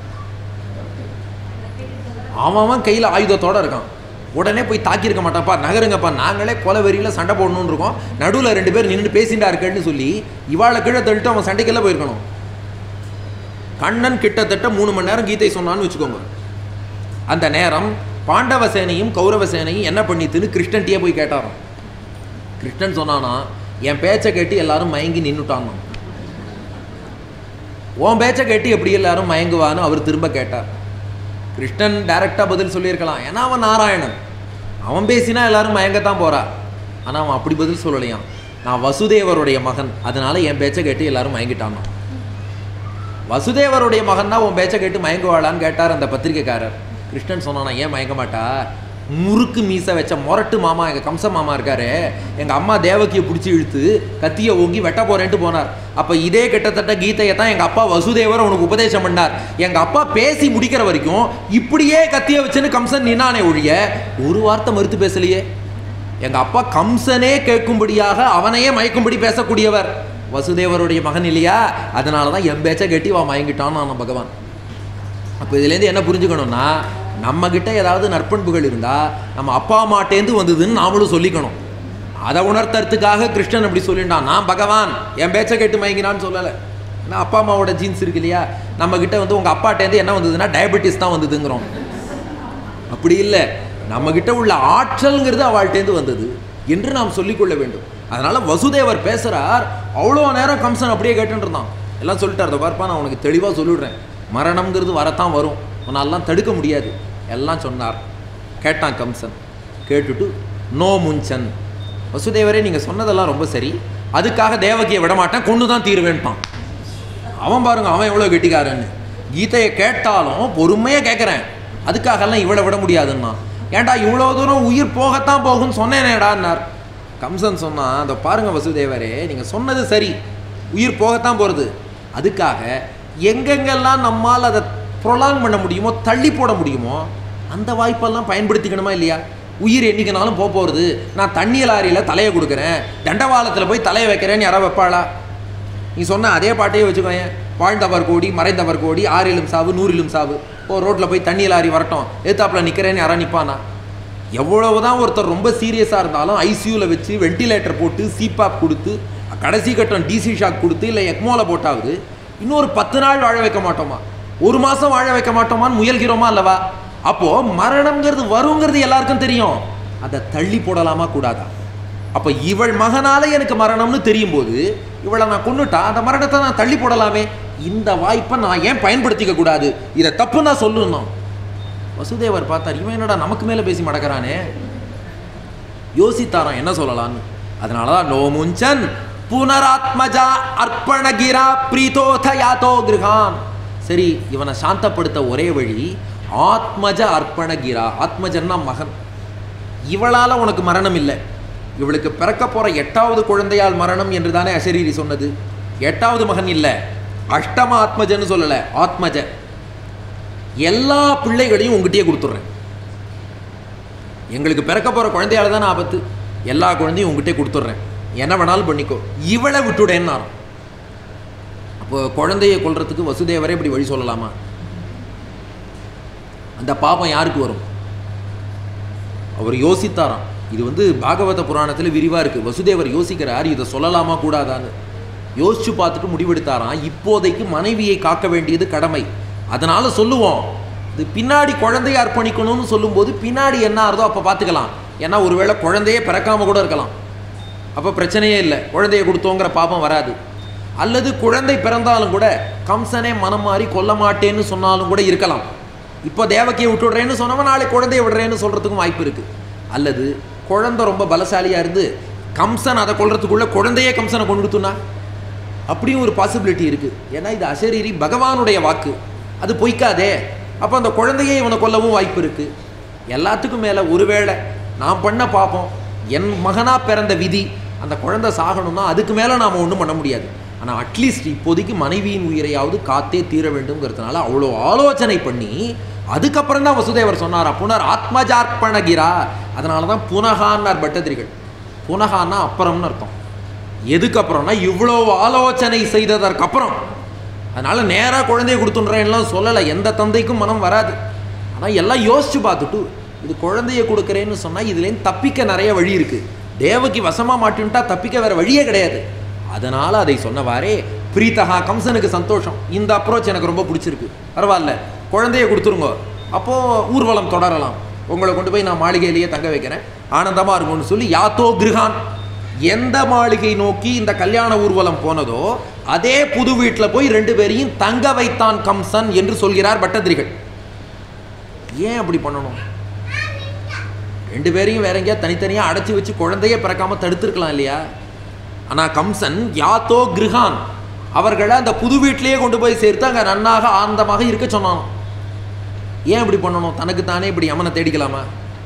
அவன் அவன் கையில் ஆயுதத்தோட இருக்கான் உடனே போய் தாக்கியிருக்க மாட்டான்ப்பா நகருங்கப்பா நாங்களே கொலை வெறியில் சண்டை போடணும்னு இருக்கோம் நடுவில் ரெண்டு பேர் நின்று பேசிண்டா இருக்கேன்னு சொல்லி இவாளை கீழே தள்ளிட்டு அவன் சண்டைக்கெல்லாம் போயிருக்கணும் கண்ணன் கிட்டத்தட்ட மூணு மணி நேரம் கீதை சொன்னான்னு வச்சுக்கோங்க அந்த நேரம் பாண்டவ சேனையும் கௌரவ சேனையும் என்ன பண்ணித்துன்னு கிருஷ்ணன்ட்டியே போய் கேட்டாராம் கிருஷ்ணன் சொன்னானா என் பேச்சை கேட்டு எல்லாரும் மயங்கி நின்றுட்டான் உன் பேச்சை கேட்டு எப்படி எல்லாரும் மயங்குவான்னு அவர் திரும்ப கேட்டார் கிருஷ்ணன் டைரக்டாக பதில் சொல்லியிருக்கலாம் ஏன்னா அவன் நாராயணன் அவன் பேசினா எல்லாரும் மயங்கத்தான் போறா ஆனால் அவன் அப்படி பதில் சொல்லலையாம் நான் வசுதேவருடைய மகன் அதனால என் பேச்சை கேட்டு எல்லாரும் மயங்கிட்டான் வசுதேவருடைய மகன் தான் உன் பேச்சை கேட்டு மயங்குவாளான்னு கேட்டார் அந்த பத்திரிக்கைக்காரர் கிருஷ்ணன் சொன்னானா ஏன் மயங்க மாட்டா முறுக்கு மீசை வச்ச மொரட்டு மாமா எங்கள் கம்ச மாமா இருக்காரு எங்கள் அம்மா தேவகியை பிடிச்சி இழுத்து கத்தியை ஓங்கி வெட்ட போறேன்ட்டு போனார் அப்போ இதே கிட்டத்தட்ட கீதையை தான் எங்கள் அப்பா வசுதேவர் உனக்கு உபதேசம் பண்ணார் எங்கள் அப்பா பேசி முடிக்கிற வரைக்கும் இப்படியே கத்தியை வச்சுன்னு கம்சன் நின்னானே ஒழிய ஒரு வார்த்தை மறுத்து பேசலையே எங்கள் அப்பா கம்சனே கேட்கும்படியாக அவனையே மயக்கும்படி பேசக்கூடியவர் வசுதேவருடைய மகன் இல்லையா அதனால தான் என் பேச்சை கட்டி வா மயங்கிட்டான் நான் பகவான் அப்போ இதுலேருந்து என்ன புரிஞ்சுக்கணும்னா நம்ம கிட்ட ஏதாவது நற்பண்புகள் இருந்தால் நம்ம அப்பா அம்மாட்டேந்து வந்ததுன்னு நாமளும் சொல்லிக்கணும் அதை உணர்த்துறதுக்காக கிருஷ்ணன் அப்படி சொல்லிட்டான் நான் பகவான் என் பேச்சை கேட்டு மயங்கினான்னு சொல்லலை ஏன்னா அப்பா அம்மாவோட ஜீன்ஸ் இருக்கு இல்லையா நம்ம கிட்ட வந்து உங்கள் அப்பாட்டேந்து என்ன வந்ததுன்னா டயபெட்டிஸ் தான் வந்ததுங்கிறோம் அப்படி இல்லை நம்ம கிட்ட உள்ள ஆற்றல்ங்கிறது அவள்கிட்டேருந்து வந்தது என்று நாம் சொல்லிக்கொள்ள வேண்டும் அதனால வசுதேவர் பேசுறார் அவ்வளோ நேரம் கம்சன் அப்படியே கேட்டுட்டு இருந்தான் எல்லாம் சொல்லிட்டார் "இதோ பார்ப்பா நான் உனக்கு தெளிவாக சொல்லிடுறேன் மரணம்ங்கிறது வரத்தான் வரும் உன்னாலாம் தடுக்க முடியாது எல்லாம் சொன்னார் கேட்டான் கம்சன் கேட்டுட்டு நோ முஞ்சன் வசுதேவரே நீங்கள் சொன்னதெல்லாம் ரொம்ப சரி அதுக்காக தேவகியை விட மாட்டேன் கொண்டு தான் தீருவேன்ட்டான் அவன் பாருங்க அவன் எவ்வளோ கெட்டிக்காரன்னு கீதையை கேட்டாலும் பொறுமையாக கேட்குறேன் அதுக்காகலாம் இவளை விட முடியாதுன்னா ஏன்டா இவ்வளோ தூரம் உயிர் போகத்தான் போகும்னு சொன்னேனேடான்னார் கம்சன் சொன்னான் அதை பாருங்க வசுதேவரே நீங்கள் சொன்னது சரி உயிர் போகத்தான் போகிறது அதுக்காக எங்கெங்கெல்லாம் நம்மால் அதை ப்ரொலாங் பண்ண முடியுமோ தள்ளி போட முடியுமோ அந்த வாய்ப்பெல்லாம் பயன்படுத்திக்கணுமா இல்லையா உயிர் என்னைக்குனாலும் போக போகிறது நான் தண்ணி லாரியில் தலையை கொடுக்குறேன் தண்டவாளத்தில் போய் தலையை வைக்கிறேன்னு யாரோ வைப்பாளா நீ சொன்ன அதே பாட்டையே வச்சுக்கோங்க வாழ்ந்தவர் கோடி மறைந்தவர் கோடி ஆறிலும் சாவு நூறிலும் சாவு ஓ ரோட்டில் போய் தண்ணி லாரி வரட்டும் ஏத்தாப்புல நிற்கிறேன்னு யாரா நிற்பானா எவ்வளவுதான் ஒருத்தர் ரொம்ப சீரியஸாக இருந்தாலும் ஐசியூவில் வச்சு வென்டிலேட்டர் போட்டு சிபாப் கொடுத்து கடைசி கட்டம் டிசி ஷாக் கொடுத்து இல்லை எக்மோல போட்டாவது இன்னொரு பத்து நாள் வாழ வைக்க மாட்டோமா ஒரு மாதம் வாழ வைக்க மாட்டோமான்னு முயல்கிறோமா அல்லவா அப்போ மரணம்ங்கிறது வருங்கிறது எல்லாருக்கும் தெரியும் அதை தள்ளி போடலாமா கூடாதா அப்போ இவள் மகனால எனக்கு மரணம்னு தெரியும் போது இவளை நான் கொன்னுட்டா அந்த மரணத்தை நான் தள்ளி போடலாமே இந்த வாய்ப்பை நான் ஏன் பயன்படுத்திக்க கூடாது இதை தப்பு நான் சொல்லணும் வசுதேவர் பார்த்தார் இவன் என்னடா நமக்கு மேலே பேசி மடக்கிறானே யோசித்தாராம் என்ன சொல்லலான்னு அதனால தான் நோ முஞ்சன் புனராத்மஜா அர்ப்பணகிரா பிரீதோத யாத்தோ கிருகான் சரி இவனை சாந்தப்படுத்த ஒரே வழி ஆத்மஜ அர்ப்பணகிரா ஆத்மஜன்னா மகன் இவளால உனக்கு மரணம் இல்லை இவளுக்கு பிறக்க போற எட்டாவது குழந்தையால் மரணம் என்று தானே அசரீரி சொன்னது எட்டாவது மகன் இல்லை அஷ்டம ஆத்மஜன்னு சொல்லலை ஆத்மஜ எல்லா பிள்ளைகளையும் உங்ககிட்டயே கொடுத்துட்றேன் எங்களுக்கு பிறக்க போகிற குழந்தையால தான் ஆபத்து எல்லா குழந்தையும் உங்ககிட்டே கொடுத்துட்றேன் என்ன வேணாலும் பண்ணிக்கோ இவளை விட்டுடேன்னு அப்போ குழந்தையை கொல்றதுக்கு வசுதேவரே இப்படி வழி சொல்லலாமா அந்த பாபம் யாருக்கு வரும் அவர் யோசித்தாராம் இது வந்து பாகவத புராணத்தில் விரிவாக இருக்குது வசுதேவர் யோசிக்கிறார் இதை சொல்லலாமா கூடாதான்னு யோசிச்சு பார்த்துட்டு முடிவெடுத்தாராம் இப்போதைக்கு மனைவியை காக்க வேண்டியது கடமை அதனால சொல்லுவோம் இது பின்னாடி குழந்தைய அர்ப்பணிக்கணும்னு சொல்லும்போது பின்னாடி என்ன ஆறுதோ அப்போ பார்த்துக்கலாம் ஏன்னா ஒருவேளை குழந்தையே பிறக்காம கூட இருக்கலாம் அப்போ பிரச்சனையே இல்லை குழந்தைய கொடுத்தோங்கிற பாபம் வராது அல்லது குழந்தை பிறந்தாலும் கூட கம்சனே மனம் மாறி கொல்ல மாட்டேன்னு சொன்னாலும் கூட இருக்கலாம் இப்போ தேவக்கியை விட்டுடுறேன்னு சொன்னவன் நாளை குழந்தைய விடுறேன்னு சொல்கிறதுக்கும் வாய்ப்பு இருக்குது அல்லது குழந்தை ரொம்ப பலசாலியாக இருந்து கம்சன் அதை கொல்றதுக்குள்ளே குழந்தையே கம்சனை கொண்டு கொடுத்துனா அப்படியும் ஒரு பாசிபிலிட்டி இருக்குது ஏன்னா இது அசரீரி பகவானுடைய வாக்கு அது பொய்க்காதே அப்போ அந்த குழந்தையே இவனை கொல்லவும் வாய்ப்பு இருக்குது எல்லாத்துக்கும் மேலே ஒருவேளை நான் பண்ண பாப்போம் என் மகனா பிறந்த விதி அந்த குழந்தை சாகணும்னா அதுக்கு மேலே நாம் ஒன்றும் பண்ண முடியாது ஆனால் அட்லீஸ்ட் இப்போதைக்கு மனைவியின் உயிரையாவது காத்தே தீர வேண்டும்ங்கிறதுனால அவ்வளோ ஆலோசனை பண்ணி அதுக்கப்புறம் தான் வசுதேவர் சொன்னாரா புனர் ஆத்மஜார்ப்பணகிரா அதனால தான் புனகான்னார் பட்டதிரிகள் புனகான்னா அப்புறம்னு அர்த்தம் எதுக்கு அப்புறம்னா இவ்வளோ ஆலோசனை செய்ததற்கு அப்புறம் அதனால நேராக குழந்தைய கொடுத்துன்றேன்லாம் சொல்லலை எந்த தந்தைக்கும் மனம் வராது ஆனால் எல்லாம் யோசிச்சு பார்த்துட்டு இது குழந்தைய கொடுக்குறேன்னு சொன்னால் இதுலேருந்து தப்பிக்க நிறைய வழி இருக்குது தேவகி வசமாக மாட்டின்ட்டா தப்பிக்க வேற வழியே கிடையாது அதனால் அதை சொன்னவாறே பிரீத்தகா கம்சனுக்கு சந்தோஷம் இந்த அப்ரோச் எனக்கு ரொம்ப பிடிச்சிருக்கு பரவாயில்ல குழந்தைய கொடுத்துருங்க அப்போது ஊர்வலம் தொடரலாம் உங்களை கொண்டு போய் நான் மாளிகையிலேயே தங்க வைக்கிறேன் ஆனந்தமாக இருக்கும்னு சொல்லி யாத்தோ கிருஹான் எந்த மாளிகை நோக்கி இந்த கல்யாண ஊர்வலம் போனதோ அதே புது வீட்டில் போய் ரெண்டு பேரையும் தங்க வைத்தான் கம்சன் என்று சொல்கிறார் பட்டதிரிகள் ஏன் அப்படி பண்ணணும் ரெண்டு பேரையும் வேற எங்கேயா தனித்தனியாக அடைச்சி வச்சு குழந்தைய பிறக்காம தடுத்திருக்கலாம் இல்லையா ஆனால் கம்சன் யாத்தோ கிருஹான் அவர்களை அந்த புது வீட்டிலேயே கொண்டு போய் சேர்த்து அங்கே நன்னாக ஆனந்தமாக இருக்க சொன்னான் ஏன் இப்படி பண்ணணும் தனக்கு தானே இப்படி யமனை தேடிக்கலாமா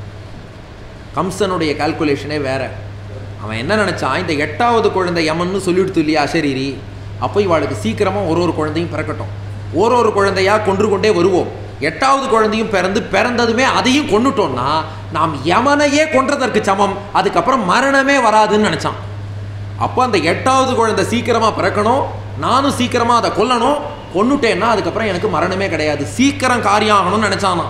கம்சனுடைய கால்குலேஷனே வேற அவன் என்ன நினச்சான் இந்த எட்டாவது குழந்தை யமன்னு சொல்லிடுத்து இல்லையா அசரீரி அப்போ இவாளுக்கு சீக்கிரமாக ஒரு ஒரு குழந்தையும் பிறக்கட்டும் ஒரு ஒரு குழந்தையா கொன்று கொண்டே வருவோம் எட்டாவது குழந்தையும் பிறந்து பிறந்ததுமே அதையும் கொண்டுட்டோம்னா நாம் யமனையே கொன்றதற்கு சமம் அதுக்கப்புறம் மரணமே வராதுன்னு நினச்சான் அப்போ அந்த எட்டாவது குழந்தை சீக்கிரமாக பிறக்கணும் நானும் சீக்கிரமாக அதை கொல்லணும் கொன்னுட்டேன்னா அதுக்கப்புறம் எனக்கு மரணமே கிடையாது சீக்கிரம் காரியம் ஆகணும்னு நினச்சானா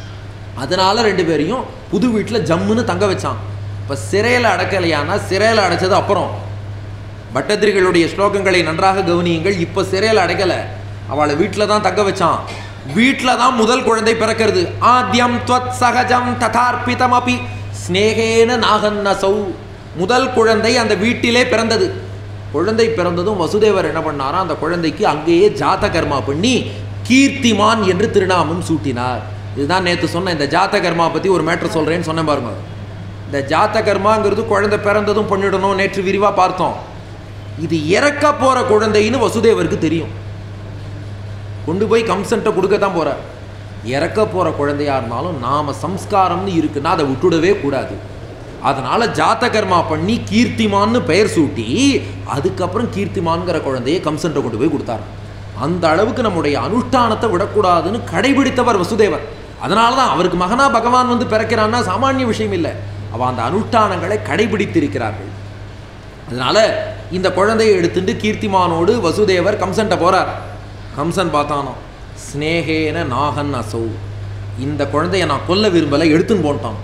அதனால ரெண்டு பேரையும் புது வீட்டில் ஜம்முன்னு தங்க வச்சான் இப்போ சிறையில் அடைக்கலையானா சிறையில் அடைச்சது அப்புறம் பட்டத்திரிகளுடைய ஸ்லோகங்களை நன்றாக கவனியுங்கள் இப்போ சிறையில் அடைக்கலை அவளை வீட்டில் தான் தங்க வச்சான் வீட்டில் தான் முதல் குழந்தை பிறக்கிறது ஆத்யம் துவத் சகஜம் ததார்ப்பிதம் அபி ஸ்னேகேன நாகன்னசௌ முதல் குழந்தை அந்த வீட்டிலே பிறந்தது குழந்தை பிறந்ததும் வசுதேவர் என்ன பண்ணாரா அந்த குழந்தைக்கு அங்கேயே ஜாத கர்மா பண்ணி கீர்த்திமான் என்று திருநாமம் சூட்டினார் இதுதான் நேற்று சொன்ன இந்த ஜாத கர்மா பற்றி ஒரு மேட்ரு சொல்கிறேன்னு சொன்னேன் பாருங்க இந்த ஜாத கர்மாங்கிறது குழந்தை பிறந்ததும் பண்ணிடணும் நேற்று விரிவாக பார்த்தோம் இது இறக்க போகிற குழந்தைன்னு வசுதேவருக்கு தெரியும் கொண்டு போய் கம்சன்ட்ட கொடுக்க தான் போகிறார் இறக்க போகிற குழந்தையா இருந்தாலும் நாம சம்ஸ்காரம்னு இருக்குன்னா அதை விட்டுடவே கூடாது அதனால ஜாத கர்மா பண்ணி கீர்த்திமான்னு பெயர் சூட்டி அதுக்கப்புறம் கீர்த்திமான்கிற குழந்தையை கம்சன்ட்ட கொண்டு போய் கொடுத்தாரு அந்த அளவுக்கு நம்முடைய அனுஷ்டானத்தை விடக்கூடாதுன்னு கடைபிடித்தவர் வசுதேவர் அதனால தான் அவருக்கு மகனா பகவான் வந்து பிறக்கிறான்னா சாமானிய விஷயம் இல்லை அவ அந்த அனுஷ்டானங்களை கடைபிடித்திருக்கிறார்கள் அதனால இந்த குழந்தையை எடுத்துட்டு கீர்த்திமானோடு வசுதேவர் கம்சன்ட்ட போறார் கம்சன் பார்த்தானோ ஸ்னேகேன நாகன் அசௌ இந்த குழந்தைய நான் கொல்ல விரும்பலை எடுத்துன்னு போன்ட்டான்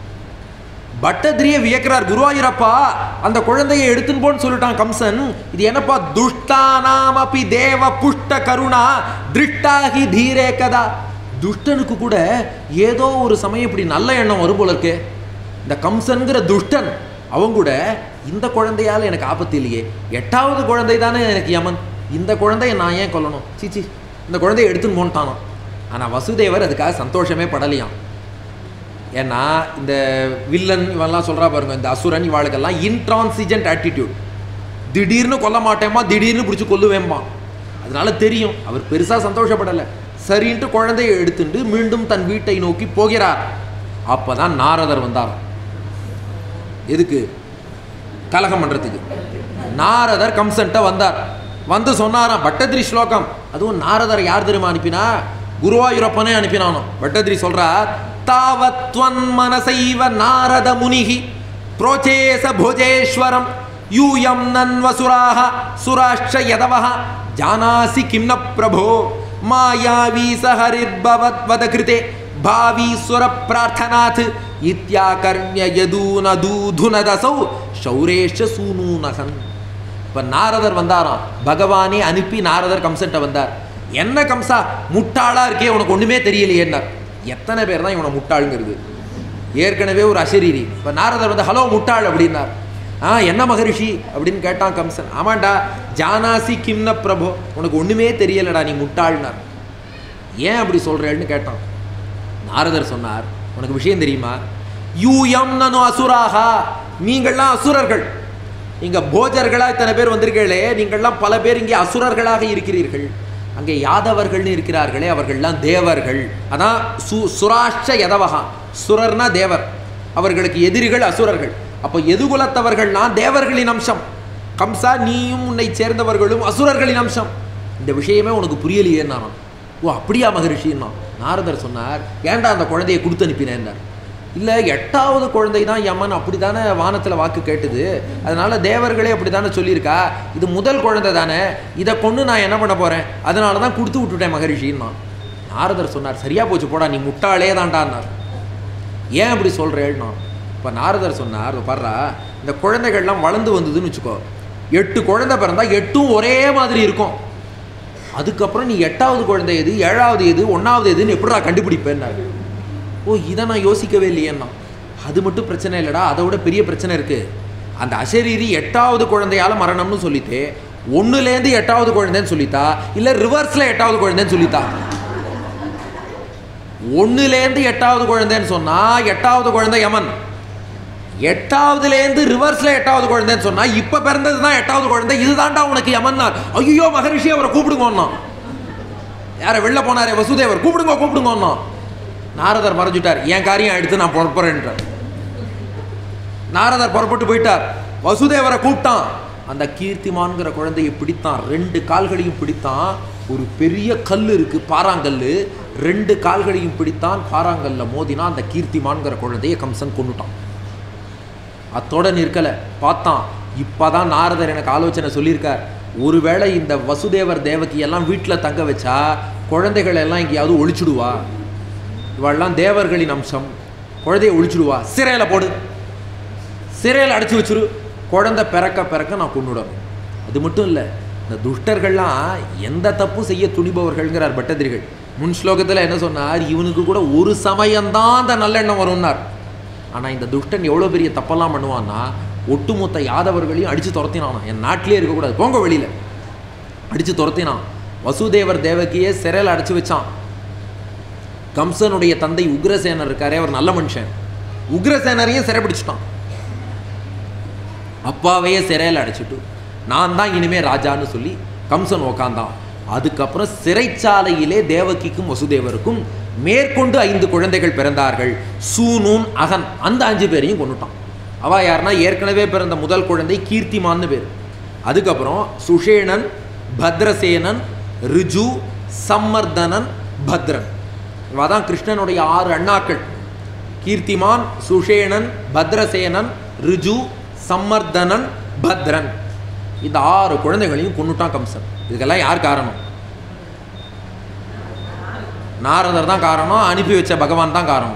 பட்டதிரிய வியக்கிறார் குருவாயூரப்பா அந்த குழந்தையை எடுத்துன்னு போன்னு சொல்லிட்டான் கம்சன் இது என்னப்பா துஷ்டானாம் அப்பி தேவ புஷ்ட கருணா திருஷ்டாகி தீரே கதா துஷ்டனுக்கு கூட ஏதோ ஒரு சமயம் இப்படி நல்ல எண்ணம் வரும் போல இருக்கே இந்த கம்சன்கிற துஷ்டன் அவன் கூட இந்த குழந்தையால எனக்கு ஆபத்து இல்லையே எட்டாவது குழந்தை தானே எனக்கு யமன் இந்த குழந்தைய நான் ஏன் கொல்லணும் சீச்சி இந்த குழந்தைய எடுத்துன்னு போன்ட்டானோ ஆனால் வசுதேவர் அதுக்காக சந்தோஷமே படலையாம் ஏன்னா இந்த வில்லன் இவெல்லாம் சொல்கிறா பாருங்க இந்த அசுரன் இவாளுக்கெல்லாம் இன்ட்ரான்சிஜென்ட் ஆட்டிடியூட் திடீர்னு கொல்ல மாட்டேம்மா திடீர்னு பிடிச்சி கொல்லுவேம்மா அதனால தெரியும் அவர் பெருசாக சந்தோஷப்படலை சரின்ட்டு குழந்தையை எடுத்துட்டு மீண்டும் தன் வீட்டை நோக்கி போகிறார் அப்பதான் நாரதர் வந்தார் எதுக்கு கலகம் பண்ணுறதுக்கு நாரதர் கம்சன்ட்ட வந்தார் வந்து சொன்னாராம் பட்டதிரி ஸ்லோகம் அதுவும் நாரதர் யார் தெரியுமா அனுப்பினா குருவாயூரப்பனே அனுப்பினானோ பட்டதிரி சொல்றார் தாவத்வன் மனசைவ நாரத முனிகி புரோச்சேச புஜேஸ்வரம் யூயம் நன்வசுராக சுராஷ்ட யதவः ஜானாசி கிம் ந பிரபோ மாயாவி சஹரிர்பவத் வத கிருதே பாவீஸ்வர பிரார்த்தனாத் இத்யாகர்ணிய யதூன தூதுனதசௌ சௌரேஷ சூனூனகன் இப்போ நாரதர் வந்தாராம் பகவானே அனுப்பி நாரதர் கம்சன்ட்ட வந்தார் என்ன கம்சா முட்டாளா இருக்கே உனக்கு ஒண்ணுமே தெரியலையேன்னார் எத்தனை பேர் தான் இவனை முட்டாளுங்கிறது ஏற்கனவே ஒரு அசரீரி இப்போ நாரதர் வந்து ஹலோ முட்டாள் அப்படின்னார் ஆ என்ன மகரிஷி அப்படின்னு கேட்டான் கம்சன் ஆமாண்டா ஜானாசி கிம்ன பிரபு உனக்கு ஒண்ணுமே தெரியலடா நீ முட்டாள்னார் ஏன் அப்படி சொல்றேன்னு கேட்டான் நாரதர் சொன்னார் உனக்கு விஷயம் தெரியுமா யூயம் நனு அசுராகா நீங்கள்லாம் அசுரர்கள் இங்க போஜர்களா இத்தனை பேர் வந்திருக்கீங்களே நீங்கள்லாம் பல பேர் இங்கே அசுரர்களாக இருக்கிறீர்கள் அங்கே யாதவர்கள்னு இருக்கிறார்களே அவர்கள்லாம் தேவர்கள் அதான் சு சுராஷ்ட யதவகா சுரர்னா தேவர் அவர்களுக்கு எதிரிகள் அசுரர்கள் அப்போ எதுகுலத்தவர்கள்னா தேவர்களின் அம்சம் கம்சா நீயும் உன்னை சேர்ந்தவர்களும் அசுரர்களின் அம்சம் இந்த விஷயமே உனக்கு புரியலையே நான் ஓ அப்படியா மகரிஷின்னா நாரதர் சொன்னார் ஏன்டா அந்த குழந்தையை கொடுத்து அனுப்பினேன்னார் இல்லை எட்டாவது குழந்தை தான் யமன் அப்படி தானே வானத்தில் வாக்கு கேட்டுது அதனால தேவர்களே அப்படி தானே சொல்லியிருக்கா இது முதல் குழந்தை தானே இதை கொண்டு நான் என்ன பண்ண போகிறேன் அதனால தான் கொடுத்து விட்டுட்டேன் மகரிஷின்னா நாரதர் சொன்னார் சரியா போச்சு போடா நீ முட்டாளே தான்டான்னார் ஏன் அப்படி சொல்கிறேன்னா இப்போ நாரதர் சொன்னார் "இதோ பாருடா இந்த குழந்தைகள்லாம் வளர்ந்து வந்ததுன்னு வச்சுக்கோ எட்டு குழந்தை பிறந்தா எட்டும் ஒரே மாதிரி இருக்கும் அதுக்கப்புறம் நீ எட்டாவது குழந்தை எது ஏழாவது எது ஒன்றாவது எதுன்னு எப்படிடா கண்டுபிடிப்பேன்னாரு ஓ இதை நான் யோசிக்கவே இல்லையேன்னா அது மட்டும் பிரச்சனை இல்லைடா அதை விட பெரிய பிரச்சனை இருக்குது அந்த அசரீரி எட்டாவது குழந்தையால மரணம்னு சொல்லிட்டு ஒன்றுலேருந்து எட்டாவது குழந்தைன்னு சொல்லித்தா இல்லை ரிவர்ஸில் எட்டாவது குழந்தைன்னு சொல்லித்தா ஒன்றுலேருந்து எட்டாவது குழந்தைன்னு சொன்னால் எட்டாவது குழந்தை யமன் எட்டாவதுலேருந்து ரிவர்ஸில் எட்டாவது குழந்தைன்னு சொன்னால் இப்போ பிறந்தது தான் எட்டாவது குழந்தை இதுதான்டா உனக்கு யமன்னார் ஐயோ மகரிஷி அவரை கூப்பிடுங்கண்ணா யாரை வெளில போனாரே வசுதேவர் கூப்பிடுங்க கூப்பிடுங்கண்ணா நாரதர் மறைஞ்சிட்டார் என் காரியம் எடுத்து நான் புறப்புறேன்றார் நாரதர் புறப்பட்டு போயிட்டார் வசுதேவரை கூப்பிட்டான் அந்த கீர்த்திமான்கிற குழந்தையை பிடித்தான் ரெண்டு கால்களையும் பிடித்தான் ஒரு பெரிய கல் இருக்கு பாறாங்கல்லு ரெண்டு கால்களையும் பிடித்தான் பாறாங்கல்ல மோதினா அந்த கீர்த்திமான்கிற குழந்தையை கம்சன் கொண்டுட்டான் அத்தோட நிற்கல பார்த்தான் இப்பதான் நாரதர் எனக்கு ஆலோசனை சொல்லியிருக்கார் ஒருவேளை இந்த வசுதேவர் தேவகி எல்லாம் வீட்டில் தங்க வச்சா குழந்தைகள் எல்லாம் எங்கேயாவது ஒழிச்சுடுவா இவெல்லாம் தேவர்களின் அம்சம் குழந்தைய ஒழிச்சுடுவா சிறையில் போடு சிறையில் அடைச்சி வச்சிரு குழந்தை பிறக்க பிறக்க நான் கொண்டுடணும் அது மட்டும் இல்லை இந்த துஷ்டர்கள்லாம் எந்த தப்பும் செய்ய துணிபவர்கள்ங்கிறார் பட்டதிரிகள் முன் ஸ்லோகத்தில் என்ன சொன்னார் இவனுக்கு கூட ஒரு சமயம்தான் அந்த நல்லெண்ணம் வரும்னார் ஆனால் இந்த துஷ்டன் எவ்வளோ பெரிய தப்பெல்லாம் பண்ணுவான்னா ஒட்டுமொத்த யாதவர்களையும் அடித்து துரத்தினானாம் என் நாட்டிலே இருக்கக்கூடாது போங்க வெளியில் அடித்து துரத்தினான் வசுதேவர் தேவகியே சிறையில் அடைச்சி வச்சான் கம்சனுடைய தந்தை உக்ரசேனர் இருக்காரே அவர் நல்ல மனுஷன் உக்ரசேனரையும் சிறை பிடிச்சிட்டான் அப்பாவையே சிறையில் அடைச்சிட்டு நான் தான் இனிமே ராஜான்னு சொல்லி கம்சன் உக்காந்தான் அதுக்கப்புறம் சிறைச்சாலையிலே தேவகிக்கும் வசுதேவருக்கும் மேற்கொண்டு ஐந்து குழந்தைகள் பிறந்தார்கள் சூனூன் அகன் அந்த அஞ்சு பேரையும் கொண்டுட்டான் அவ யாருன்னா ஏற்கனவே பிறந்த முதல் குழந்தை கீர்த்திமான்னு பேர் அதுக்கப்புறம் சுஷேணன் பத்ரசேனன் ரிஜு சம்மர்தனன் பத்ரன் இவ தான் கிருஷ்ணனுடைய ஆறு அண்ணாக்கள் கீர்த்திமான் சுஷேணன் பத்ரசேனன் ரிஜு சம்மர்தனன் பத்ரன் இந்த ஆறு குழந்தைகளையும் கொண்டுட்டான் கம்சன் இதுக்கெல்லாம் யார் காரணம் நாரதர் தான் காரணம் அனுப்பி வச்ச பகவான் தான் காரணம்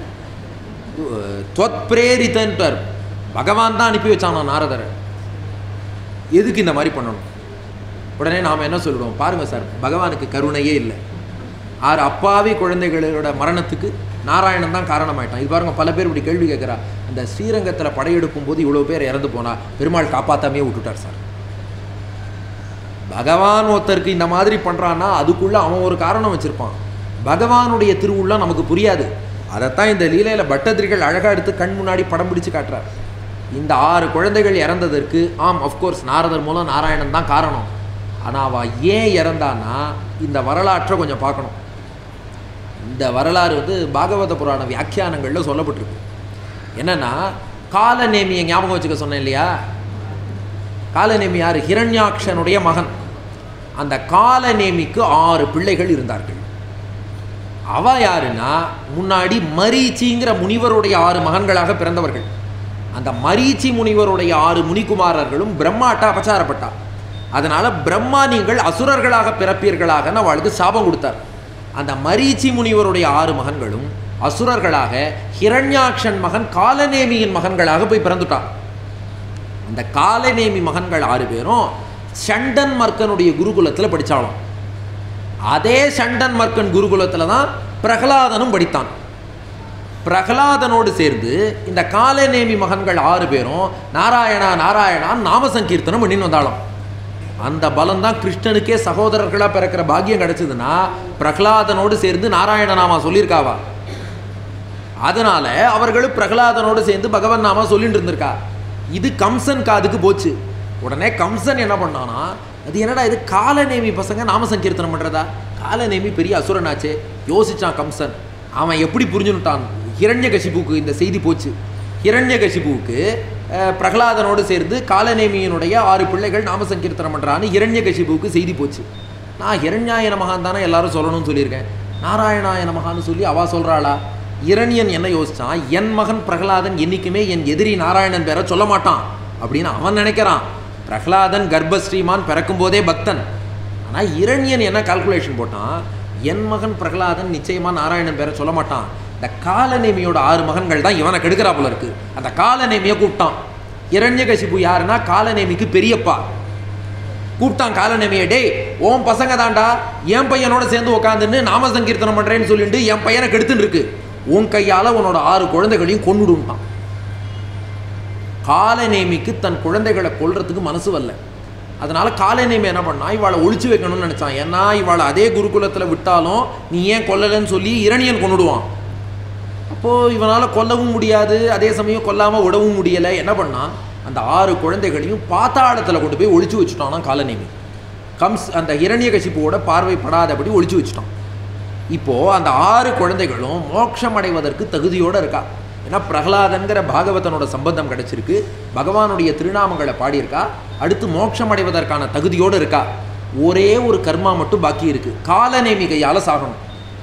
துவத் பிரேரித்தன்ட்டார் பகவான் தான் அனுப்பி வச்சானோ நாரதரை எதுக்கு இந்த மாதிரி பண்ணணும் உடனே நாம் என்ன சொல்லுவோம் பாருங்க சார் பகவானுக்கு கருணையே இல்லை ஆறு அப்பாவி குழந்தைகளோட மரணத்துக்கு நாராயணன் தான் காரணமாயிட்டான் இது பாருங்க பல பேர் இப்படி கேள்வி கேட்குறா அந்த ஸ்ரீரங்கத்தில் படையெடுக்கும் போது இவ்வளோ பேர் இறந்து போனா பெருமாள் காப்பாத்தாமே விட்டுட்டார் சார் பகவான் ஒருத்தருக்கு இந்த மாதிரி பண்ணுறான்னா அதுக்குள்ள அவன் ஒரு காரணம் வச்சிருப்பான் பகவானுடைய திருவுள்ளம் நமக்கு புரியாது அதைத்தான் இந்த லீலையில் பட்டதிரிகள் அழகாக எடுத்து கண் முன்னாடி படம் பிடிச்சு காட்டுறார் இந்த ஆறு குழந்தைகள் இறந்ததற்கு ஆம் அஃப்கோர்ஸ் நாரதர் மூலம் நாராயணன் தான் காரணம் ஆனால் அவள் ஏன் இறந்தான்னா இந்த வரலாற்றை கொஞ்சம் பார்க்கணும் இந்த வரலாறு வந்து பாகவத புராண வியாக்கியானங்களில் சொல்லப்பட்டிருக்கு என்னன்னா காலநேமியை ஞாபகம் வச்சுக்க சொன்னேன் இல்லையா காலநேமி யார் ஹிரண்யாக்ஷனுடைய மகன் அந்த காலநேமிக்கு ஆறு பிள்ளைகள் இருந்தார்கள் அவ யாருன்னா முன்னாடி மரீச்சிங்கிற முனிவருடைய ஆறு மகன்களாக பிறந்தவர்கள் அந்த மரீச்சி முனிவருடைய ஆறு முனிகுமாரர்களும் பிரம்மாட்ட அபச்சாரப்பட்டா அதனால பிரம்மா நீங்கள் அசுரர்களாக பிறப்பீர்களாகன்னு அவளுக்கு சாபம் கொடுத்தார் அந்த மரீச்சி முனிவருடைய ஆறு மகன்களும் அசுரர்களாக ஹிரண்யாக்ஷன் மகன் காலநேமியின் மகன்களாக போய் பிறந்துட்டான் அந்த காலநேமி மகன்கள் ஆறு பேரும் சண்டன் மர்க்கனுடைய குருகுலத்தில் படித்தாலும் அதே சண்டன் மர்க்கன் குருகுலத்தில் தான் பிரகலாதனும் படித்தான் பிரகலாதனோடு சேர்ந்து இந்த காலநேமி மகன்கள் ஆறு பேரும் நாராயணா நாராயணா நாம சங்கீர்த்தனம் பண்ணின்னு வந்தாலும் அந்த பலம் தான் கிருஷ்ணனுக்கே சகோதரர்களாக பிறக்கிற பாக்கியம் கிடைச்சதுன்னா பிரகலாதனோடு சேர்ந்து நாராயண நாமா சொல்லியிருக்காவா அதனால அவர்களும் பிரகலாதனோடு சேர்ந்து பகவன் நாமா சொல்லிட்டு இருந்திருக்கா இது கம்சன் காதுக்கு போச்சு உடனே கம்சன் என்ன பண்ணானா அது என்னடா இது காலநேமி பசங்க நாம சங்கீர்த்தனம் பண்றதா காலநேமி பெரிய அசுரனாச்சே யோசிச்சான் கம்சன் அவன் எப்படி புரிஞ்சுனுட்டான் ஹிரண்யகசிபுக்கு இந்த செய்தி போச்சு ஹிரண்யகசிபுவுக்கு அஹ், பிரகலாதனோடு சேர்ந்து காலநேமியினுடைய ஆறு பிள்ளைகள் நாம சங்கீர்த்தனம் பண்றான்னு ஹிரண்யகசிபுவுக்கு செய்தி போச்சு நான் ஹிரண்யாய நமகான் தானே எல்லாரும் சொல்லணும்னு சொல்லியிருக்கேன் நாராயணாய நமகான்னு சொல்லி அவா சொல்றாளா இரணியன் என்ன யோசிச்சான் என் மகன் பிரகலாதன் என்னைக்குமே என் எதிரி நாராயணன் பேரை சொல்ல மாட்டான் அப்படின்னு அவன் நினைக்கிறான் பிரகலாதன் கர்ப்பஸ்ரீமான் பிறக்கும் போதே பக்தன் ஆனால் இரணியன் என்ன கால்குலேஷன் போட்டான் என் மகன் பிரகலாதன் நிச்சயமா நாராயணன் பேரை சொல்ல மாட்டான் இந்த காலநேமியோட ஆறு மகன்கள் தான் இவனை கெடுக்கிறா போல இருக்கு அந்த காலநேமியை கூப்பிட்டான் இரண்யகசிபு யாருன்னா காலநேமிக்கு பெரியப்பா கூப்பிட்டான் காலநேமியை டேய் உன் பசங்க தாண்டா என் பையனோட சேர்ந்து உட்காந்துன்னு நாம சங்கீர்த்தனம் பண்றேன்னு சொல்லிட்டு என் பையனை கெடுத்துன்னு இருக்கு உன் கையால உன்னோட ஆறு குழந்தைகளையும் கொன்னுடுன்ட்டான் காலநேமிக்கு தன் குழந்தைகளை கொல்றதுக்கு மனசு வரல அதனால காலநேமி என்ன பண்ணா இவாளை ஒழிச்சு வைக்கணும்னு நினைச்சான் ஏன்னா இவாளை அதே குருகுலத்துல விட்டாலும் நீ ஏன் கொல்லலைன்னு சொல்லி இரணியன் கொன்னுடுவான் அப்போ இவனால கொல்லவும் முடியாது அதே சமயம் கொல்லாம விடவும் முடியல என்ன பண்ணான் அந்த ஆறு குழந்தைகளையும் பாத்தாளத்துல கொண்டு போய் ஒழிச்சு வச்சுட்டானா காலநேமி கம்ஸ் அந்த இரண்யகசிப்புவோட பார்வைப்படாதபடி ஒழிச்சு வச்சுட்டான் இப்போ அந்த ஆறு குழந்தைகளும் மோட்சம் அடைவதற்கு தகுதியோட இருக்கா ஏன்னா பிரகலாதன்கிற பாகவதனோட சம்பந்தம் கிடைச்சிருக்கு பகவானுடைய திருநாமங்களை பாடியிருக்கா அடுத்து மோட்சம் அடைவதற்கான தகுதியோடு இருக்கா ஒரே ஒரு கர்மா மட்டும் பாக்கி இருக்கு காலநேமி கையால சாகணும்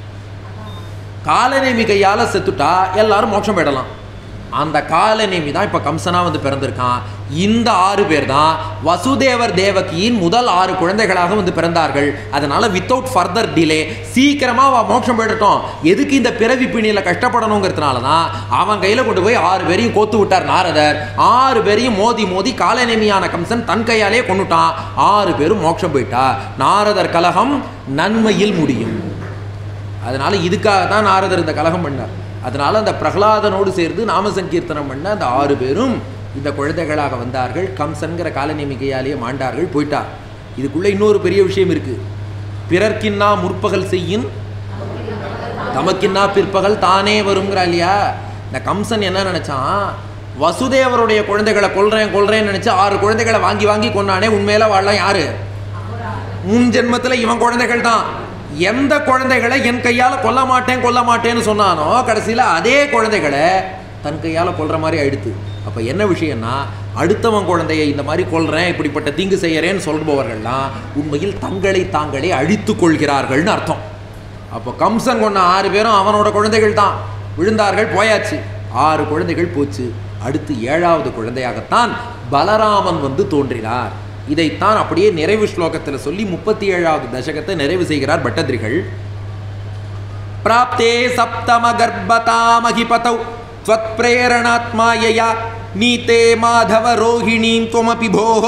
காலநேமி கையால செத்துட்டா எல்லாரும் மோட்சம் போயிடலாம் அந்த காலநேமி தான் இப்போ கம்சனா வந்து பிறந்திருக்கான் இந்த ஆறு பேர் தான் வசுதேவர் தேவகியின் முதல் ஆறு குழந்தைகளாக வந்து பிறந்தார்கள் அதனால வித்தவுட் ஃபர்தர் டிலே சீக்கிரமா அவ மோட்சம் போயிடட்டும் எதுக்கு இந்த பிறவி பிணியில கஷ்டப்படணுங்கிறதுனால தான் அவன் கையில கொண்டு போய் ஆறு பேரையும் கோத்து விட்டார் நாரதர் ஆறு பேரையும் மோதி மோதி காலநேமியான கம்சன் தன் கையாலே கொண்டுட்டான் ஆறு பேரும் மோட்சம் போயிட்டா நாரதர் கலகம் நன்மையில் முடியும் அதனால இதுக்காக தான் நாரதர் இந்த கலகம் பண்ணார் அதனால அந்த பிரகலாதனோடு சேர்ந்து நாம சங்கீர்த்தனம் பண்ண அந்த ஆறு பேரும் இந்த குழந்தைகளாக வந்தார்கள் கம்சன்கிற காலநேமிகையாலேயே மாண்டார்கள் போயிட்டார் இதுக்குள்ள இன்னொரு பெரிய விஷயம் இருக்கு பிறர்க்கின்னா முற்பகல் செய்யின் தமக்கின்னா பிற்பகல் தானே வருங்கிறா இல்லையா இந்த கம்சன் என்ன நினைச்சான் வசுதேவருடைய குழந்தைகளை கொல்றேன் கொல்றேன்னு நினைச்சு ஆறு குழந்தைகளை வாங்கி வாங்கி கொண்டானே உண்மையில வாழலாம் யாரு முன் ஜென்மத்தில் இவன் குழந்தைகள் தான் எந்த குழந்தைகளை என் கையால் கொல்ல மாட்டேன் கொல்ல மாட்டேன்னு சொன்னானோ கடைசியில் அதே குழந்தைகளை தன் கையால் கொல்ற மாதிரி ஆயிடுத்து அப்போ என்ன விஷயம்னா அடுத்தவன் குழந்தையை இந்த மாதிரி கொல்றேன் இப்படிப்பட்ட தீங்கு செய்யறேன்னு சொல்பவர்கள்லாம் உண்மையில் தங்களை தாங்களே அழித்து கொள்கிறார்கள்னு அர்த்தம் அப்போ கம்சன் கொண்ட ஆறு பேரும் அவனோட குழந்தைகள் தான் விழுந்தார்கள் போயாச்சு ஆறு குழந்தைகள் போச்சு அடுத்து ஏழாவது குழந்தையாகத்தான் பலராமன் வந்து தோன்றினார் இதைத்தான் அப்படியே நிறைவு ஸ்லோகத்தில் சொல்லி முப்பத்தி ஏழாவது தசகத்தை நிறைவு செய்கிறார் பட்டதிரிகள் பிராப்தே சப்தம கர்ப்பதாமகிபதௌ त्वत्प्रेरणात्मायया नीते माधव रोहिणीं त्वमपि भोः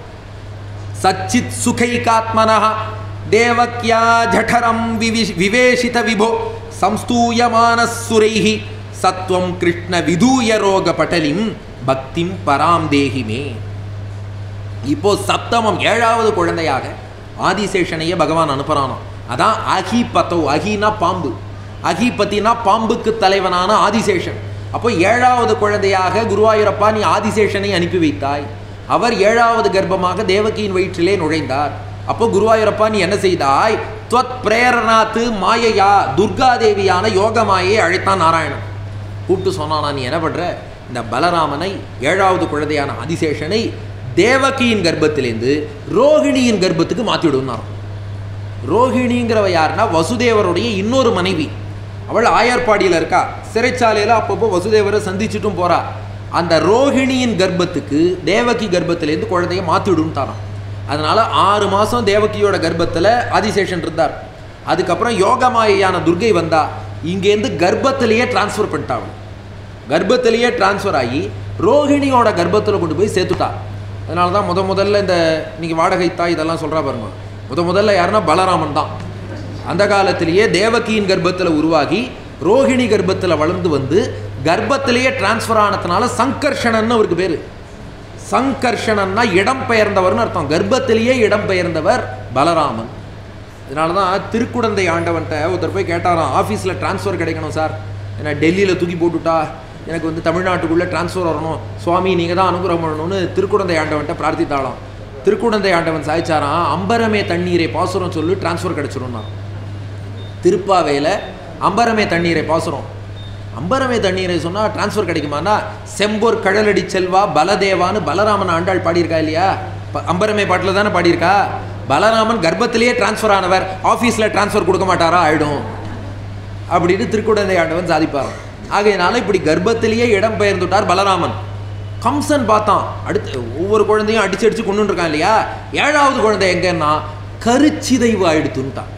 सच्चित् सुखैकात्मनः देवक्या जठरं विविश विवेशितविभो संस्तूयमानः सुरैः सत्वं कृष्णविधूयरोगपटलिं भक्तिं परां देहि मे இப்போ சப்தமம் ஏழாவது குழந்தையாக ஆதிசேஷனையே பகவான் அனுப்புறானோ அதான் அகிபத்தோ அகினா பாம்பு அகிபத்தினா பாம்புக்கு தலைவனான ஆதிசேஷன் அப்போ ஏழாவது குழந்தையாக குருவாயூரப்பா நீ ஆதிசேஷனை அனுப்பி வைத்தாய் அவர் ஏழாவது கர்ப்பமாக தேவகியின் வயிற்றிலே நுழைந்தார் அப்போ குருவாயூரப்பா நீ என்ன செய்தாய் துவத் பிரேரணாத்து மாயையா துர்காதேவியான யோக மாயை அழைத்தான் நாராயணன் கூப்பிட்டு சொன்னானா நீ என்ன பண்ற இந்த பலராமனை ஏழாவது குழந்தையான ஆதிசேஷனை தேவகியின் கர்ப்பத்திலேருந்து ரோகிணியின் கர்ப்பத்துக்கு மாற்றி விடுனாராம் ரோஹிணிங்கிறவ யாருன்னா வசுதேவருடைய இன்னொரு மனைவி அவள் ஆயர்பாடியில் இருக்கா சிறைச்சாலையில் அப்பப்போ வசுதேவரை சந்திச்சுட்டும் போறா அந்த ரோஹிணியின் கர்ப்பத்துக்கு தேவகி கர்ப்பத்திலேருந்து குழந்தைய மாற்றிவிடுன்ட்டாராம் அதனால ஆறு மாதம் தேவகியோட கர்ப்பத்தில் ஆதிசேஷன் இருந்தார் அதுக்கப்புறம் யோகமாயான துர்கை வந்தா இங்கேருந்து கர்ப்பத்திலேயே டிரான்ஸ்ஃபர் பண்ணிட்டாங்க கர்ப்பத்திலேயே டிரான்ஸ்ஃபர் ஆகி ரோஹிணியோட கர்ப்பத்தில் கொண்டு போய் சேர்த்துட்டா அதனால தான் முத முதல்ல இந்த நீங்கள் வாடகை தாய் இதெல்லாம் சொல்கிறா பாருங்க முத முதல்ல யாருன்னா பலராமன் தான் அந்த காலத்திலேயே தேவகியின் கர்ப்பத்தில் உருவாகி ரோஹிணி கர்ப்பத்தில் வளர்ந்து வந்து கர்ப்பத்திலேயே டிரான்ஸ்ஃபர் ஆனதுனால சங்கர்ஷணன்னு அவருக்கு பேர் சங்கர்ஷணன்னா இடம் பெயர்ந்தவர்னு அர்த்தம் கர்ப்பத்திலேயே இடம் பெயர்ந்தவர் பலராமன் இதனால தான் திருக்குடந்தை ஆண்டவன்ட்ட ஒருத்தர் போய் கேட்டாராம் ஆஃபீஸில் ட்ரான்ஸ்ஃபர் கிடைக்கணும் சார் ஏன்னா டெல்லியில் தூக்கி போட்டுட்டா எனக்கு வந்து தமிழ்நாட்டுக்குள்ளே ட்ரான்ஸ்ஃபர் வரணும் சுவாமி நீங்கள் தான் அனுகிரகம் பண்ணணும்னு திருக்குடந்தை ஆண்டவன்ட்ட பிரார்த்தித்தாளாம் திருக்குடந்தை ஆண்டவன் சாய்ச்சாராம் அம்பரமே தண்ணீரை பாசுரம் சொல்லி ட்ரான்ஸ்ஃபர் கிடச்சிரும்னா திருப்பாவையில் அம்பரமே தண்ணீரை பாசுரம் அம்பரமே தண்ணீரை சொன்னால் ட்ரான்ஸ்ஃபர் கிடைக்குமானா செம்பொர் கடலடி செல்வா பலதேவான்னு பலராமன் ஆண்டாள் பாடியிருக்கா இல்லையா ப- அம்பரமே பாட்டில் தானே பாடியிருக்கா பலராமன் கர்ப்பத்திலேயே ட்ரான்ஸ்ஃபர் ஆனவர் ஆஃபீஸில் ட்ரான்ஸ்ஃபர் கொடுக்க மாட்டாரா ஆயிடும் அப்படின்னு திருக்குடந்தை ஆண்டவன் சாதிப்பார் ஆகையினால இப்படி கர்ப்பத்திலேயே இடம் பெயர்ந்துட்டார் பலராமன் கம்சன் பார்த்தான் அடுத்து ஒவ்வொரு குழந்தையும் அடிச்சு அடிச்சு கொண்டு இருக்கான் இல்லையா ஏழாவது குழந்தை எங்கன்னா கருச்சிதைவு ஆயிடுத்துன்ட்டான்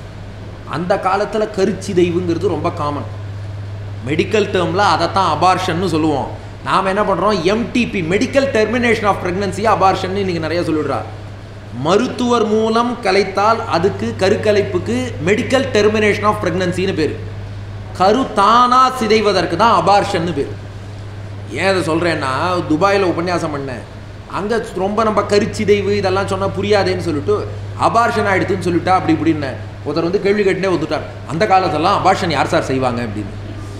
அந்த காலத்தில் கருச்சிதைவுங்கிறது ரொம்ப காமன் மெடிக்கல் டேர்மில் அதைத்தான் அபார்ஷன்னு சொல்லுவோம் நாம் என்ன பண்ணுறோம் MTP medical termination of pregnancy abortion இன்னைக்கு நிறைய சொல்லிடுறா மருத்துவர் மூலம் கலைத்தால் அதுக்கு கருக்கலைப்புக்கு மெடிக்கல் டெர்மினேஷன் ஆஃப் ப்ரெக்னன்சின்னு பேர் கரு தானா சிதைவதற்கு தான் அபார்ஷன்னு பேர் ஏன் அதை சொல்கிறேன்னா துபாயில் உபன்யாசம் பண்ணேன் அங்கே ரொம்ப நம்ம கருச்சிதைவு இதெல்லாம் சொன்னால் புரியாதேன்னு சொல்லிட்டு அபார்ஷன் ஆயிடுதுன்னு சொல்லிட்டா அப்படி இப்படின்னு ஒருத்தர் வந்து கேள்வி கேட்டுனே வந்துட்டார் அந்த காலத்தெல்லாம் அபார்ஷன் யார் சார் செய்வாங்க அப்படின்னு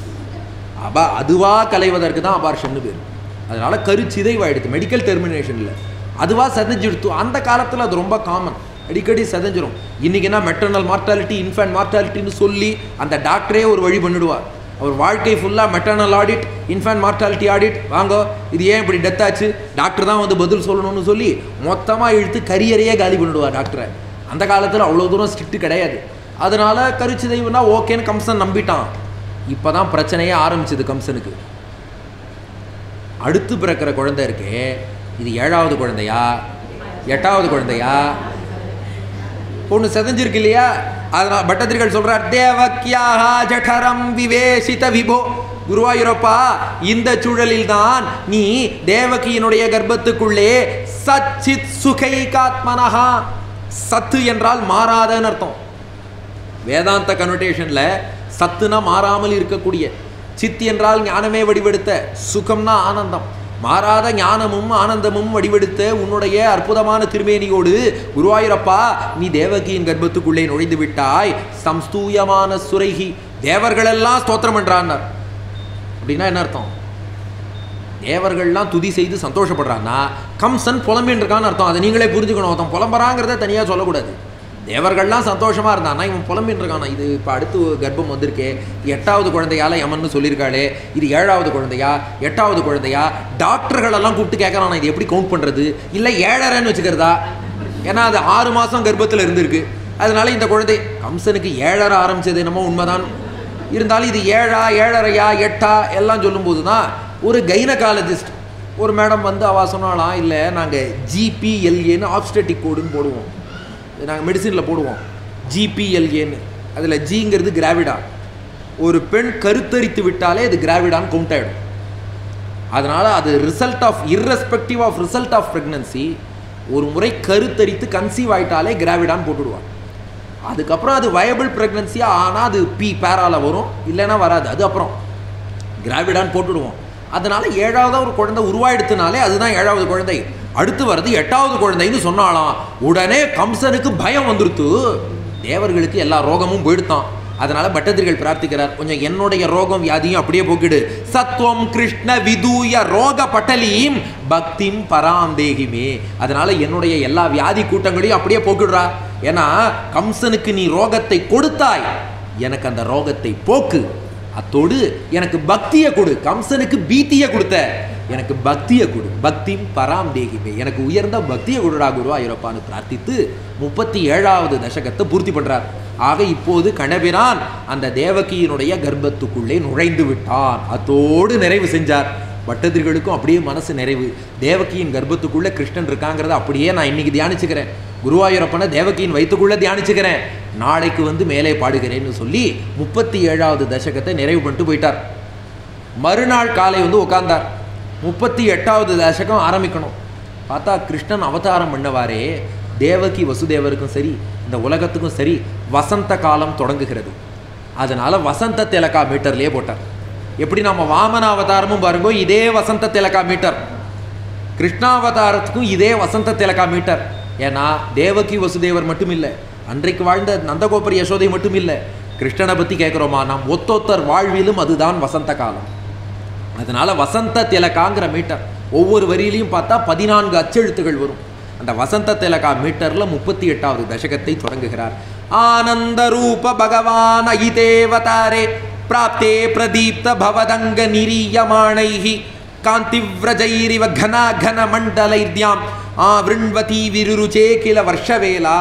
அபா அதுவாக கலைவதற்கு தான் அபார்ஷன்னு பேர் அதனால கருச்சிதைவாயிடுது மெடிக்கல் டெர்மினேஷனில் அதுவாக செதஞ்சிடுத்து அந்த காலத்தில் அது ரொம்ப காமன் அடிக்கடி செதஞ்சிரும் இன்னைக்கு என்ன மெட்டர்னல் மார்ட்டாலிட்டி இன்ஃபேன்ட் மார்ட்டாலிட்டின்னு சொல்லி அந்த டாக்டரே ஒரு வழி பண்ணிடுவார் அவர் வாழ்க்கை ஃபுல்லாக maternal audit infant mortality audit வாங்கோ இது ஏன் இப்படி டெத் ஆச்சு டாக்டர் தான் வந்து பதில் சொல்லணும்னு சொல்லி மொத்தமாக இழுத்து கரியரையே காலி பண்ணிடுவார் டாக்டரை அந்த காலத்தில் அவ்வளோ தூரம் ஸ்ட்ரிக்ட் கிடையாது அதனால கருச்சிதைவுனா ஓகேன்னு கம்சன் நம்பிட்டான் இப்போ தான் பிரச்சனையே ஆரம்பிச்சது கம்சனுக்கு அடுத்து பிறக்கிற குழந்தை இருக்கே இது ஏழாவது குழந்தையா எட்டாவது குழந்தையா பொண்ணு செதஞ்சிருக்கு இல்லையா அதனால் பட்டத்திரிகள் சொல்றார் தேவக்கியாக ஜடரம் விவேசித விபோ குருவாயூரப்பா இந்த சூழலில் தான் நீ தேவகியினுடைய கர்ப்பத்துக்குள்ளே சச்சித் சுகைகாத்மனஹா சத்து என்றால் மாறாதன்னு அர்த்தம் வேதாந்த கனோட்டேஷனில் சத்துனா மாறாமல் இருக்கக்கூடிய சித் என்றால் ஞானமே வடிவெடுத்த சுகம்னா ஆனந்தம் மாறாத ஞானமும் ஆனந்தமும் வடிவெடுத்த உன்னுடைய அற்புதமான திருமேனியோடு குருவாயூரப்பா நீ தேவகியின் கர்ப்பத்துக்குள்ளே நுழைந்து விட்டாய் சம்ஸ்தூயமான சுரைகி தேவர்களெல்லாம் ஸ்தோத்திரம் பண்றான்னார் அப்படின்னா என்ன அர்த்தம் தேவர்கள்லாம் துதி செய்து சந்தோஷப்படுறான்னா கம்சன் புலம்பின்னு இருக்கான்னு அர்த்தம் அதை நீங்களே புரிஞ்சுக்கணும் ஒருத்தன் புலம்புறாங்கிறத தனியாக சொல்லக்கூடாது தேவர்கள்லாம் சந்தோஷமா இருந்தானா இவன் புலம்பின்னு இருக்கானா இது இப்போ அடுத்து கர்ப்பம் வந்திருக்கே எட்டாவது குழந்தையால யமன்னு சொல்லியிருக்காளே இது ஏழாவது குழந்தையா எட்டாவது குழந்தையா டாக்டர்கள் எல்லாம் கூப்பிட்டு கேட்கறானா இது எப்படி கவுண்ட் பண்றது இல்லை ஏழரைன்னு வச்சுக்கிறதா ஏன்னா அது ஆறு மாசம் கர்ப்பத்தில் இருந்திருக்கு அதனால இந்த குழந்தை கம்சனுக்கு ஏழரை ஆரம்பிச்சது என்னமோ உண்மைதான் இருந்தாலும் இது ஏழா ஏழரையா எட்டா எல்லாம் சொல்லும்போது தான் ஒரு கைனகாலஜிஸ்ட் ஒரு மேடம் வந்து அவ சொன்னாலாம் இல்லை நாங்கள் ஜிபிஎல்ஏன்னு ஆப்ஸ்டட்டிக் கோடுன்னு போடுவோம் நாங்கள் மெடிசினில் போடுவோம் ஜிபிஎல்ஏன்னு அதில் ஜிங்கிறது கிராவிடா ஒரு பெண் கருத்தரித்து விட்டாலே அது கிராவிடான்னு கவுண்ட் ஆகிடும் அதனால் அது result of irrespective of result of pregnancy ஒரு முறை கருத்தரித்து கன்சீவ் ஆயிட்டாலே கிராவிடான்னு போட்டுடுவாங்க அதுக்கப்புறம் அது வயபிள் ப்ரெக்னன்சியாக ஆனால் அது பி பேரால வரும் இல்லைன்னா வராது அது அப்புறம் கிராவிடான்னு போட்டுடுவோம் அதனால ஏழாவது ஒரு குழந்தை உருவாயிடுத்துனாலே அதுதான் ஏழாவது குழந்தை அடுத்து வர்றது எட்டாவது குழந்தைன்னு சொன்னாலாம் உடனே கம்சனுக்கு பயம் வந்துருத்து தேவர்களுக்கு எல்லா ரோகமும் போயிடுத்தான் அதனால பட்டதிரிகள் பிரார்த்திக்கிறார் கொஞ்சம் என்னுடைய ரோகம் வியாதியும் அப்படியே போக்கிடு சத்வம் கிருஷ்ண விதூய ரோக பட்டலீம் பக்திம் பராம் தேகிமே அதனால என்னுடைய எல்லா வியாதி கூட்டங்களையும் அப்படியே போக்கிடுறா ஏன்னா கம்சனுக்கு நீ ரோகத்தை கொடுத்தாய் எனக்கு அந்த ரோகத்தை போக்கு அத்தோடு எனக்கு பக்தியை கொடு கம்சனுக்கு பீத்தியை கொடுத்த எனக்கு பக்தியை கொடு பக்தி பராம் தேகிமே எனக்கு உயர்ந்த பக்தியை கொடுடா குருவாயூரப்பான்னு பிரார்த்தித்து முப்பத்தி ஏழாவது தசகத்தை பூர்த்தி பண்றார் ஆக இப்போது கணபிரான் அந்த தேவகியினுடைய கர்ப்பத்துக்குள்ளே நுழைந்து விட்டான் அத்தோடு நிறைவு செஞ்சார் பட்டதிர்களுக்கும் அப்படியே மனசு நிறைவு தேவகியின் கர்ப்பத்துக்குள்ள கிருஷ்ணன் இருக்காங்கிறத அப்படியே நான் இன்னைக்கு தியானிச்சுக்கிறேன் குருவாயூரப்பனை தேவகியின் வயிற்றுக்குள்ள தியானிச்சுக்கிறேன் நாளைக்கு வந்து மேலே பாடுகிறேன்னு சொல்லி முப்பத்தி ஏழாவது தசகத்தை நிறைவு பண்ணிட்டு போயிட்டார் மறுநாள் காலை வந்து உட்கார்ந்தார் முப்பத்தி எட்டாவது தசகம் ஆரம்பிக்கணும் பார்த்தா கிருஷ்ணன் அவதாரம் பண்ணவாரே தேவகி வசுதேவருக்கும் சரி இந்த உலகத்துக்கும் சரி வசந்த காலம் தொடங்குகிறது அதனால வசந்த திலகா மீட்டர்லயே போட்டார் எப்படி நம்ம வாமன அவதாரமும் பாருங்க இதே வசந்த திலகா மீட்டர் கிருஷ்ணாவதாரத்துக்கும் இதே வசந்த திலகா மீட்டர் ஏன்னா தேவகி வசுதேவர் மட்டும் இல்லை அன்றைக்கு வாழ்ந்த நந்தகோபுர யசோதை மட்டும் இல்லை கிருஷ்ணனை பற்றி கேட்குறோமா நாம் ஒத்தொத்தர் வாழ்விலும் அதுதான் வசந்த காலம் அதனால வசந்த திலகாங்கிற மீட்டர் ஒவ்வொரு வரியிலையும் பார்த்தா பதினான்கு அச்செழுத்துகள் வரும் அந்த வசந்த திலகா மீட்டர்ல முப்பத்தி எட்டாவது தசகத்தை தொடங்குகிறார் ஆனந்த ரூப பகவான் அயிதேவதாரே பிராப்தே பிரதீப்த பவதங்க நிரீயமாணைஹி காந்திவ்ரஜைரிவ கனா கன மண்டலைர்யாம் ஆ விருண்வதி விருருச்சே கில வர்ஷவேலா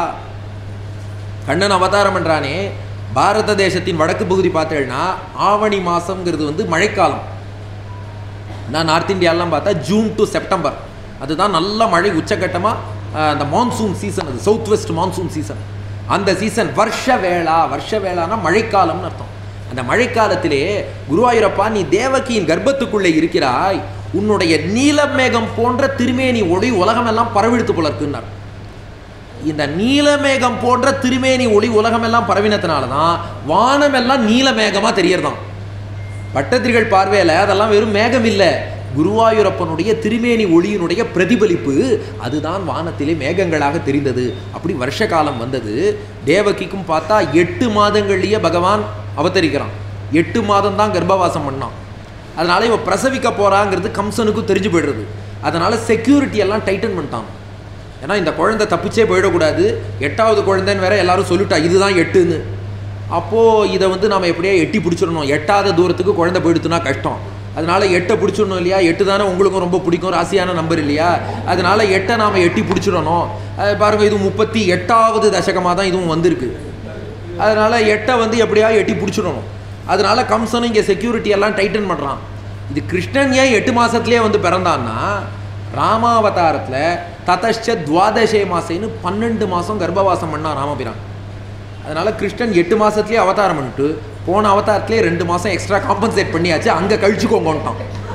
கண்ணன் அவதாரம் பண்றானே பாரத தேசத்தின் வடக்கு பகுதி பார்த்தேன்னா ஆவணி மாசம்ங்கிறது வந்து மழைக்காலம் நான் நார்த் இந்தியாலாம் பார்த்தா ஜூன் டு செப்டம்பர் அதுதான் நல்ல மழை உச்சகட்டமாக அந்த மான்சூன் சீசன் அது சவுத் வெஸ்ட் மான்சூன் சீசன் அந்த சீசன் வருஷ வேளா வருஷ வேளானா மழைக்காலம்னு அர்த்தம் அந்த மழைக்காலத்திலே குருவாயூரப்பா நீ தேவகியின் கர்ப்பத்துக்குள்ளே இருக்கிறாய் உன்னுடைய நீலமேகம் போன்ற திருமேனி ஒளி உலகமெல்லாம் பரவிடுத்து போல இருக்குன்னார் இந்த நீலமேகம் போன்ற திருமேனி ஒளி உலகமெல்லாம் பரவினத்தினால தான் வானமெல்லாம் நீலமேகமாக தெரியறதாம் பட்டத்திரிகள் பார்வையில் அதெல்லாம் வெறும் மேகம் இல்லை குருவாயூரப்பனுடைய திருமேனி ஒளியினுடைய பிரதிபலிப்பு அதுதான் வானத்திலே மேகங்களாக தெரிந்தது அப்படி வருஷ காலம் வந்தது தேவகிக்கும் பார்த்தா எட்டு மாதங்கள்லேயே பகவான் அவதரிக்கிறான் எட்டு மாதம் தான் கர்ப்பவாசம் பண்ணான் அதனால இவ பிரசவிக்க போறாங்கிறது கம்சனுக்கும் தெரிஞ்சு போயிடுறது அதனால செக்யூரிட்டி எல்லாம் டைட்டன் பண்ணிட்டான் ஏன்னா இந்த குழந்தை தப்பிச்சே போயிடக்கூடாது எட்டாவது குழந்தைன்னு வேற எல்லாரும் சொல்லிட்டா இதுதான் எட்டுன்னு அப்போது இதை வந்து நம்ம எப்படியே எட்டி பிடிச்சிடணும் எட்டாத தூரத்துக்கு குழந்தை போயிடுத்துனா கஷ்டம் அதனால எட்டை பிடிச்சிடணும் இல்லையா எட்டு தானே உங்களுக்கும் ரொம்ப பிடிக்கும் ராசியான நம்பர் இல்லையா அதனால எட்டை நாம் எட்டி பிடிச்சிடணும் அது பாருங்க இது முப்பத்தி எட்டாவது தசகமாக தான் இதுவும் வந்திருக்கு அதனால எட்டை வந்து எப்படியா எட்டி பிடிச்சிடணும் அதனால கம்சனும் இங்கே செக்யூரிட்டி எல்லாம் டைட்டன் பண்ணுறான் இது கிருஷ்ணன் ஏன் எட்டு மாசத்துலயே வந்து பிறந்தான்னா ராமாவதாரத்தில் ததஷ்ச துவாதசே மாசேன்னு பன்னெண்டு மாதம் கர்ப்பவாசம் பண்ணான் ராமபிரான் அதனால கிருஷ்ணன் எட்டு மாசத்துலயே அவதாரம் பண்ணிட்டு போன அவதாரத்திலே ரெண்டு மாசம் எக்ஸ்ட்ரா காம்பன்சேட் பண்ணியாச்சு அங்க கழிச்சுக்கோங்கன்ட்டான்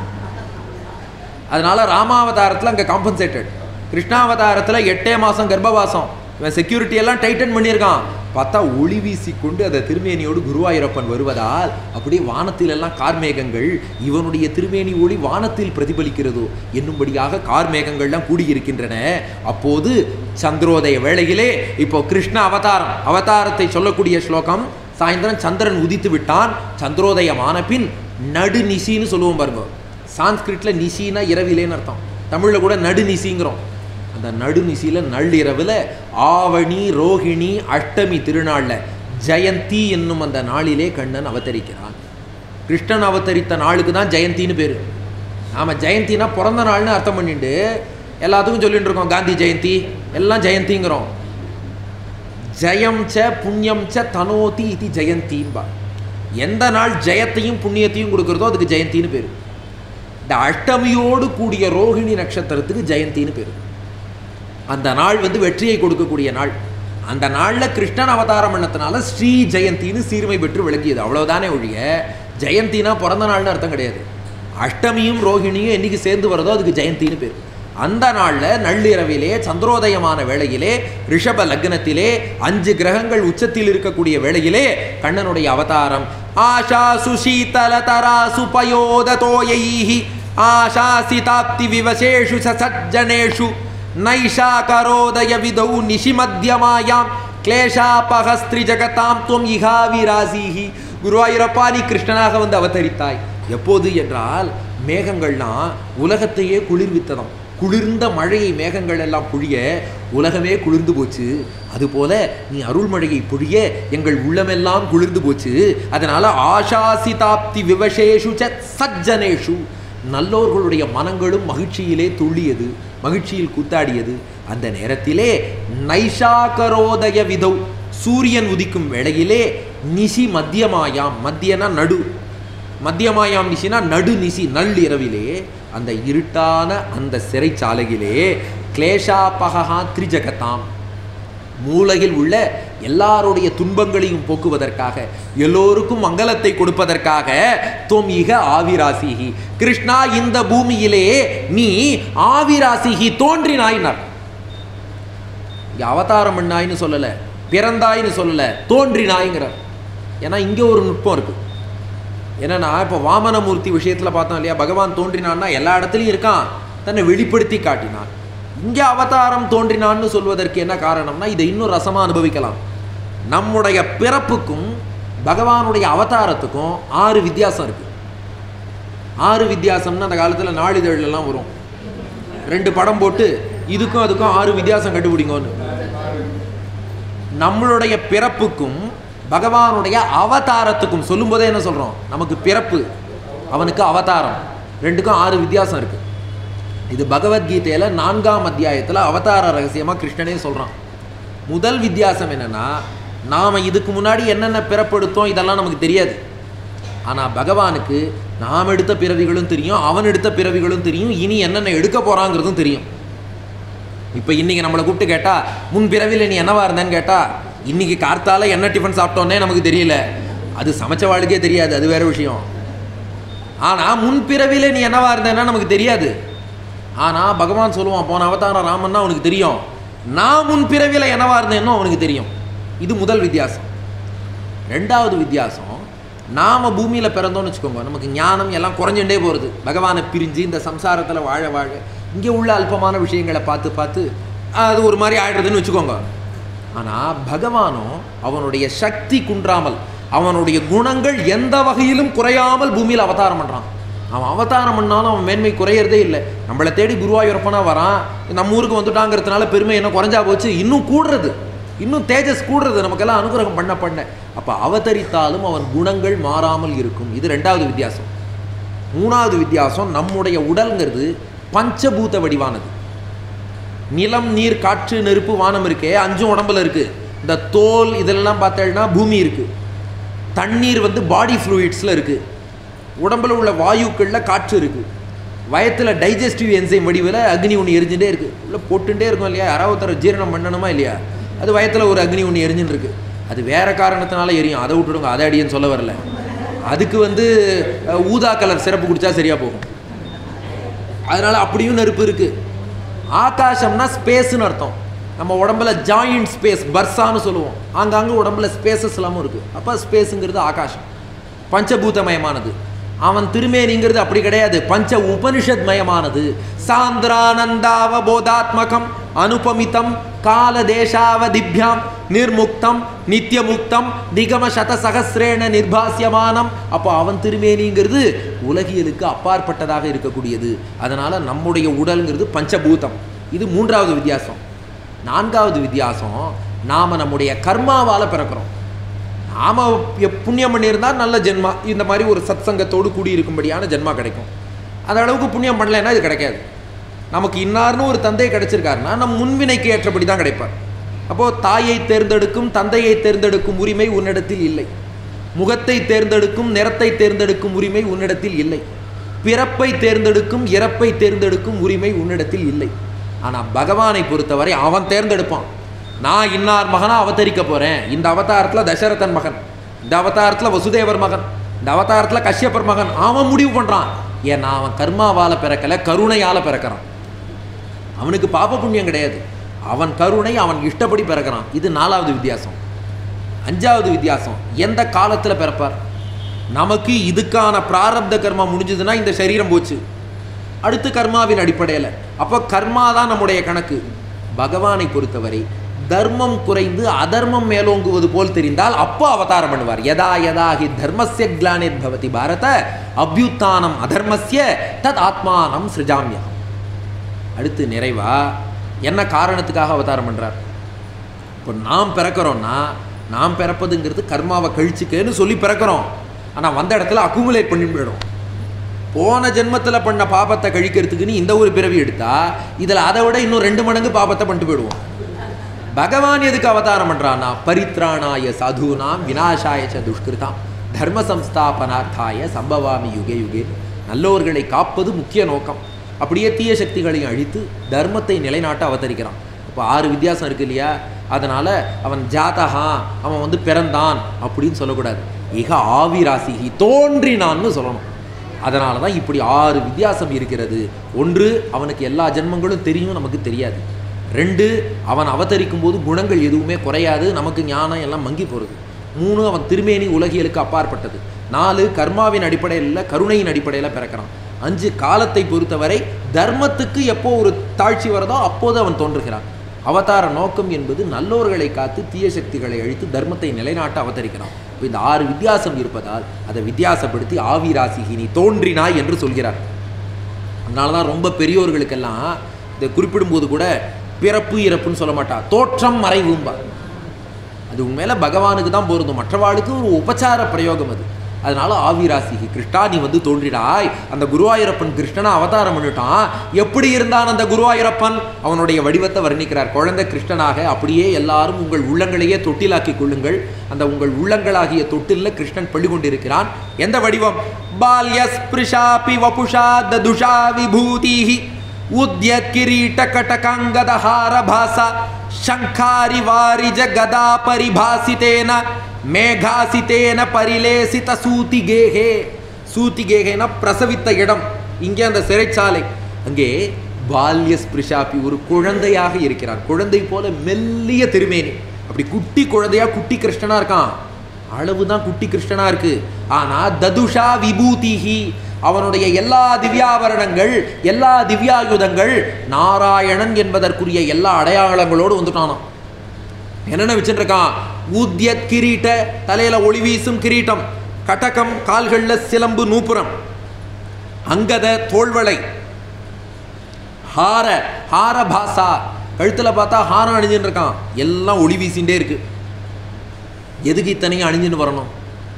அதனால ராமாவதாரத்தில் அங்கே காம்பன்சேட்டட் கிருஷ்ணாவதாரத்தில் எட்டே மாதம் கர்ப்பவாசம் இவன் செக்யூரிட்டி எல்லாம் டைட்டன் பண்ணியிருக்கான் பார்த்தா ஒளி வீசி கொண்டு அந்த திருமேனியோடு குருவாயூரப்பன் வருவதால் அப்படியே வானத்தில் எல்லாம் கார்மேகங்கள் இவனுடைய திருமேனி ஒளி வானத்தில் பிரதிபலிக்கிறதோ என்னும்படியாக கார்மேகங்கள்லாம் கூடியிருக்கின்றன அப்போது சந்திரோதய வேளையிலே இப்போ கிருஷ்ண அவதாரம் அவதாரத்தை சொல்லக்கூடிய ஸ்லோகம் சாயந்தரம் சந்திரன் உதித்து விட்டான் சந்திரோதயமான பின் நடு நிசின்னு சொல்லுவோம் பாருங்க சான்ஸ்கிரிட்ல நிசினா இரவிலேன்னு அர்த்தம் தமிழில் கூட நடு நிசிங்கிறோம் அந்த நடுநிசியில் நள்ளிரவில் ஆவணி ரோகிணி அஷ்டமி திருநாளில் ஜெயந்தி என்னும் அந்த நாளிலே கண்ணன் அவதரிக்கிறான் கிருஷ்ணன் அவதரித்த நாளுக்கு தான் ஜெயந்தின்னு பேர் நாம ஜெயந்தினா பிறந்த நாள்னு அர்த்தம் பண்ணிட்டு எல்லாத்துக்கும் சொல்லிட்டு இருக்கோம் காந்தி ஜெயந்தி எல்லாம் ஜெயந்திங்கிறோம் ஜெயம் ச புண்ணியம் ச தனோதி இது ஜெயந்தின்பா எந்த நாள் ஜெயத்தையும் புண்ணியத்தையும் கொடுக்குறதோ அதுக்கு ஜெயந்தின்னு பேர் இந்த அஷ்டமியோடு கூடிய ரோகிணி நட்சத்திரத்துக்கு ஜெயந்தின்னு பேர் அந்த நாள் வந்து வெற்றியை கொடுக்கக்கூடிய நாள் அந்த நாளில் கிருஷ்ணன் அவதாரம் பண்ணதுனால ஸ்ரீ ஜெயந்தின்னு சீர்மை பெற்று விளங்கியது அவ்வளவுதானே ஒழிய ஜெயந்தினா பிறந்த நாள்னு அர்த்தம் கிடையாது அஷ்டமியும் ரோகிணியும் என்னைக்கு சேர்ந்து வருதோ அதுக்கு ஜெயந்தின்னு பேர் அந்த நாளில் நள்ளிரவிலே சந்திரோதயமான வேளையிலே ரிஷப லக்னத்திலே அஞ்சு கிரகங்கள் உச்சத்தில் இருக்கக்கூடிய வேளையிலே கண்ணனுடைய அவதாரம் ஆஷா சுஷீதல தராசு பயோததோயைஹி ஆஷாசிதாப்தி விவசேஷு ச சஜ்ஜனேஷு நைஷா கரோதய விதௌ நிஷிமத்தியமாயாம் கிளேஷாபகஸ்திரி ஜகதாம் துவம் இகாவிராசீஹி குருவாயூரப்பா நீ கிருஷ்ணனாக வந்து அவதரித்தாய் எப்போது என்றால் மேகங்கள்னா உலகத்தையே குளிர்வித்ததாம் குளிர்ந்த மழையை மேகங்கள் எல்லாம் பொழிய உலகமே குளிர்ந்து போச்சு அதுபோல நீ அருள்மழையை பொழிய எங்கள் உள்ளமெல்லாம் குளிர்ந்து போச்சு அதனால ஆஷாசிதாப்தி விவசேஷு ச சஜ்ஜனேஷு நல்லோர்களுடைய மனங்களும் மகிழ்ச்சியிலே துள்ளியது மகிழ்ச்சியில் கூத்தாடியது அந்த நேரத்திலே நைஷாகரோதய விதௌ சூரியன் உதிக்கும் வேளையிலே நிசி மத்தியமாயாம் மத்தியனா நடு மத்தியமாயாம் நிசினா நடு நிசி நள்ளிரவிலே அந்த இருட்டான அந்த சிறைச்சாலையிலே கிளேஷாபகா திரிஜகதாம் மூலையில் உள்ள எல்லாருடைய துன்பங்களையும் போக்குவதற்காக எல்லோருக்கும் மங்களத்தை கொடுப்பதற்காக தொம் இக ஆவிராசிகி கிருஷ்ணா இந்த பூமியிலே நீ ஆவிராசிகி தோன்றினாயினார் இங்க அவதாரம் பண்ணாயின்னு சொல்லல பிறந்தாயின்னு சொல்லல தோன்றினாய்ங்கிறார் ஏன்னா இங்க ஒரு நுட்பம் இருக்கு என்னன்னா இப்போ வாமனமூர்த்தி விஷயத்துல பார்த்தோம் இல்லையா பகவான் தோன்றினான்னா எல்லா இடத்துலையும் இருக்கான் தன்னை வெளிப்படுத்தி காட்டினான் இங்கே அவதாரம் தோன்றினான்னு சொல்வதற்கு என்ன காரணம்னா இதை இன்னும் ரசமா அனுபவிக்கலாம் நம்முடைய பிறப்புக்கும் பகவானுடைய அவதாரத்துக்கும் ஆறு வித்தியாசம் இருக்கு ஆறு வித்தியாசம்னு அந்த காலத்தில் நாளிதழ்லாம் வரும் ரெண்டு படம் போட்டு இதுக்கும் அதுக்கும் ஆறு வித்தியாசம் கண்டுபிடிங்கன்னு நம்மளுடைய பிறப்புக்கும் பகவானுடைய அவதாரத்துக்கும் சொல்லும்போதே என்ன சொல்றோம் நமக்கு பிறப்பு அவனுக்கு அவதாரம் ரெண்டுக்கும் ஆறு வித்தியாசம் இருக்கு இது பகவத்கீதையில நான்காம் அத்தியாயத்துல அவதார ரகசியமா கிருஷ்ணனே சொல்றான் முதல் வித்தியாசம் என்னன்னா நாம இதுக்கு முன்னாடி என்னென்ன பிறப்பெடுத்தோம் இதெல்லாம் நமக்கு தெரியாது ஆனா பகவானுக்கு நாம் எடுத்த பிறவிகளும் தெரியும் அவன் எடுத்த பிறவிகளும் தெரியும் இனி என்னென்ன எடுக்க போறாங்கிறதும் தெரியும் இப்போ இன்னைக்கு நம்மளை கூப்பிட்டு கேட்டா முன் பிறவியில் நீ என்னவா இருந்தேன்னு கேட்டா இன்னைக்கு கார்த்தால என்ன டிஃபன் சாப்பிட்டோன்னே நமக்கு தெரியல அது சமைச்ச வாழ்க்கே தெரியாது அது வேற விஷயம் ஆனா முன் பிறவியில நீ என்னவா இருந்தேன்னா நமக்கு தெரியாது ஆனா பகவான் சொல்லுவான் போன அவதாரம் ராமன்னா அவனுக்கு தெரியும் நான் முன் பிறவியில என்னவா இருந்தேன்னோ அவனுக்கு தெரியும் இது முதல் வித்தியாசம் ரெண்டாவது வித்தியாசம் நாம பூமியில பிறந்தோம்னு வச்சுக்கோங்க நமக்கு ஞானம் எல்லாம் குறைஞ்சுட்டே போகிறது பகவானை பிரிஞ்சு இந்த சம்சாரத்துல வாழ வாழ இங்கே உள்ள அல்பமான விஷயங்களை பார்த்து பார்த்து அது ஒரு மாதிரி ஆயிடுறதுன்னு வச்சுக்கோங்க ஆனா பகவானோ அவனுடைய சக்தி குன்றாமல் அவனுடைய குணங்கள் எந்த வகையிலும் குறையாமல் பூமியில் அவதாரம் பண்றான் அவன் அவதாரம் பண்ணாலும் அவன் மேன்மை குறையறதே இல்லை நம்மளை தேடி குருவாயூரப்பனா வரான் நம்ம ஊருக்கு வந்துட்டாங்கிறதுனால பெருமை என்ன குறைஞ்சா போச்சு இன்னும் கூடுறது இன்னும் தேஜஸ் கூடுறது நமக்கெல்லாம் அனுகிரகம் பண்ண பண்ண அப்போ அவதரித்தாலும் அவன் குணங்கள் மாறாமல் இருக்கும் இது ரெண்டாவது வித்தியாசம் மூணாவது வித்தியாசம் நம்முடைய உடல்ங்கிறது பஞ்சபூத வடிவானது நிலம் நீர் காற்று நெருப்பு வானம் இருக்கே அஞ்சும் உடம்புல இருக்கு இந்த தோல் இதெல்லாம் பார்த்தேன்னா பூமி இருக்கு தண்ணீர் வந்து பாடி ஃப்ளூயிட்ஸில் இருக்கு உடம்புல உள்ள வாயுக்கள்ல காற்று இருக்கு வயத்துல டைஜஸ்டிவ் என்சைம் வடிவில் அக்னி ஒன்று எரிஞ்சுட்டே இருக்கு உள்ள போட்டுட்டே இருக்கும் இல்லையா யாராவது ஒருத்தர் ஜீரணம் பண்ணணுமா இல்லையா அது வயத்துல ஒரு அக்னி ஒன்று எரிஞ்சுன்னு இருக்கு அது வேற காரணத்தினால எரியும் அதை விட்டுடுங்க அதை அடியன்னு சொல்ல வரல அதுக்கு வந்து அஹ், ஊதா கலர் சிறப்பு குடிச்சா சரியா போகும் அதனால அப்படியும் நெருப்பு இருக்கு ஆகாசம்னா ஸ்பேஸ்னு அர்த்தம் நம்ம உடம்புல ஜாயிண்ட் ஸ்பேஸ் பர்சான்னு சொல்லுவோம் ஆங்காங்க உடம்புல ஸ்பேசஸ் எல்லாமும் இருக்கு அப்போ ஸ்பேஸுங்கிறது ஆகாசம் பஞ்சபூதமயமானது அவன் திருமேனிங்கிறது அப்படி கிடையாது பஞ்ச உபனிஷத் மயமானது சாந்திரானந்தாவபோதாத்மகம் அனுபமிதம் கால தேசாவதிபியாம் நிர்முக்தம் நித்தியமுக்தம் நிகம சத சகசிரேண நிர்பாசியமானம் அப்போ அவன் திருமேனிங்கிறது உலகியலுக்கு அப்பாற்பட்டதாக இருக்கக்கூடியது அதனால நம்முடைய உடல்ங்கிறது பஞ்சபூதம் இது மூன்றாவது வித்தியாசம் நான்காவது வித்தியாசம் நாம நம்முடைய கர்மாவால பிறக்கிறோம் நாம எப்~ புண்ணியம் பண்ணியிருந்தா நல்ல ஜென்மா இந்த மாதிரி ஒரு சத்சங்கத்தோடு கூடி இருக்கும்படியான ஜென்மா கிடைக்கும் அந்த அளவுக்கு புண்ணியம் பண்ணலைன்னா இது கிடைக்காது நமக்கு இன்னார்னு ஒரு தந்தை கிடைச்சிருக்காருன்னா நம் முன்வினைக்கு ஏற்றபடி தான் கிடைப்பார் அப்போ தாயை தேர்ந்தெடுக்கும் தந்தையை தேர்ந்தெடுக்கும் உரிமை உன்னிடத்தில் இல்லை முகத்தை தேர்ந்தெடுக்கும் நிறத்தை தேர்ந்தெடுக்கும் உரிமை உன்னிடத்தில் இல்லை பிறப்பை தேர்ந்தெடுக்கும் இறப்பை தேர்ந்தெடுக்கும் உரிமை உன்னிடத்தில் இல்லை ஆனால் பகவானை பொறுத்தவரை அவன் தேர்ந்தெடுப்பான் நான் இன்னார் மகனா அவதரிக்க போறேன் இந்த அவதாரத்தில் தசரதன் மகன் இந்த அவதாரத்தில் வசுதேவர் மகன் இந்த அவதாரத்தில் கஷ்யப்பர் மகன் அவன் முடிவு பண்றான் ஏன்னா அவன் கர்மாவால பிறக்கல கருணையால பிறக்கிறான் அவனுக்கு பாப புண்ணியம் கிடையாது அவன் கருணை அவன் இஷ்டப்படி பிறக்கிறான் இது நாலாவது வித்தியாசம் அஞ்சாவது வித்தியாசம் எந்த காலத்தில் பிறப்பார் நமக்கு இதுக்கான பிராரப்த கர்மா முடிஞ்சதுன்னா இந்த சரீரம் போச்சு அடுத்து கர்மாவின் அடிப்படையில் அப்போ கர்மா தான் நம்முடைய கணக்கு பகவானை பொறுத்தவரை தர்மம் குறைந்து அதர்மம் மேலோங்குவது போல் தெரிந்தால் அப்போ அவதாரம் பண்ணுவார் யதா யதா ஹி தர்மஸ்ய கிளானித் பவதி பாரத அபியுத்தானம் அதர்மஸ்ய தத் ஆத்மானம் சிருஜாமியம் அடுத்து நிறைவா என்ன காரணத்துக்காக அவதாரம் பண்றார் இப்போ நாம் பிறக்கிறோம்னா நாம் பிறப்பதுங்கிறது கர்மாவை கழிச்சுக்கன்னு சொல்லி பிறக்கிறோம் ஆனால் வந்த இடத்துல அக்குமுலேட் பண்ணி போயிடும் போன ஜென்மத்தில் பண்ண பாபத்தை கழிக்கிறதுக்குன்னு இந்த ஒரு பிறவி எடுத்தா இதில் அதை விட இன்னும் ரெண்டு மடங்கு பாபத்தை பண்ணிட்டு போயிடுவோம் பகவான் எதுக்கு அவதாரம் பண்றானா பரித்ராணாய சாதுனாம் விநாசாய ச துஷ்கிருதாம் தர்ம சம்ஸ்தாபனார்த்தாய சம்பவாமி யுகே யுகே நல்லோர்களை காப்பது முக்கிய நோக்கம் அப்படியே தீய சக்திகளையும் அழித்து தர்மத்தை நிலைநாட்ட அவதரிக்கிறான் இப்போ ஆறு வித்தியாசம் இருக்கு இல்லையா அதனால அவன் ஜாதகா அவன் வந்து பிறந்தான் அப்படின்னு சொல்லக்கூடாது இக ஆவிராசிகி தோன்றினான்னு சொல்லணும் அதனால தான் இப்படி ஆறு வித்தியாசம் இருக்கிறது ஒன்று அவனுக்கு எல்லா ஜென்மங்களும் தெரியும் நமக்கு தெரியாது ரெண்டு அவன் அவதரிக்கும் போது குணங்கள் எதுவுமே குறையாது நமக்கு ஞானம் எல்லாம் மங்கி போகிறது மூணு அவன் திருமேனி உலகியலுக்கு அப்பாற்பட்டது நாலு கர்மாவின் அடிப்படையில் கருணையின் அடிப்படையில் பிறக்கிறான் அஞ்சு காலத்தை பொறுத்தவரை தர்மத்துக்கு எப்போ ஒரு தாழ்ச்சி வருதோ அப்போது அவன் தோன்றுகிறான் அவதார நோக்கம் என்பது நல்லோர்களை காத்து தீய சக்திகளை அழித்து தர்மத்தை நிலைநாட்ட அவதரிக்கிறான் இப்ப இந்த ஆறு வித்தியாசம் இருப்பதால் அதை வித்தியாசப்படுத்தி ஆவிராசிகி நீ தோன்றினாய் என்று சொல்கிறார் அதனால தான் ரொம்ப பெரியோர்களுக்கெல்லாம் இதை குறிப்பிடும்போது கூட பிறப்பு இறப்புன்னு சொல்ல மாட்டா தோற்றம் மறைவும்பா அது உண்மையில பகவானுக்கு தான் பொருந்தும் மற்றவாளுக்கு ஒரு உபச்சார பிரயோகம் அது அதனால ஆவிராசிகி கிருஷ்ணா நீ வந்து தோன்றிடாய் அந்த குருவாயூரப்பன் கிருஷ்ணனை அவதாரம் பண்ணிட்டான் எப்படி இருந்தான் அந்த குருவாயூரப்பன் அவனுடைய வடிவத்தை வர்ணிக்கிறார் குழந்தை கிருஷ்ணனாக அப்படியே எல்லாரும் உங்கள் உள்ளங்களையே தொட்டிலாக்கி கொள்ளுங்கள் அந்த உங்கள் உள்ளங்களாகிய தொட்டில்ல கிருஷ்ணன் பள்ளி கொண்டிருக்கிறான் எந்த வடிவம் பால்யஸ்பிருஷாபி வபுஷா ததுஷா விபூதிஹி உத்யத் கிரீட கட்டகாங்கதஹார பாசா ಶಂಖಾರಿ ವಾರಿಜ ಗದಾ ಪರಿಭಾಸಿತೇನ மேகாசித்தேன பரிலேசித சூத்திகேகே சூத்திகேகேன பிரசவித்த இடம் இங்கே அந்த சிறைச்சாலை அங்கே பால்ய ஸ்பிருஷாபி ஒரு குழந்தையாக இருக்கிறான் குழந்தை போல மெல்லிய திருமேனி அப்படி குட்டி குழந்தையா குட்டி கிருஷ்ணனா இருக்கான் அளவு தான் குட்டி கிருஷ்ணனா இருக்கு ஆனா ததுஷா விபூதிஹி அவனுடைய எல்லா திவ்யாபரணங்கள் எல்லா திவ்யாயுதங்கள் நாராயணன் என்பதற்குரிய எல்லா அடையாளங்களோடு வந்துட்டானாம் என்னென்ன வச்சுருக்கான் ஊத்தியத் கிரீட்ட தலையில ஒளி வீசும் கிரீட்டம் கட்டகம் கால்கள்ல சிலம்பு நூப்புரம் அங்கத தோள்வளை ஹார ஹார பாசா கழுத்துல பார்த்தா ஹாரம் அணிஞ்சுன்னு இருக்கான் எல்லாம் ஒளி வீசிண்டே இருக்கு எதுக்கு இத்தனையும் அணிஞ்சுன்னு வரணும்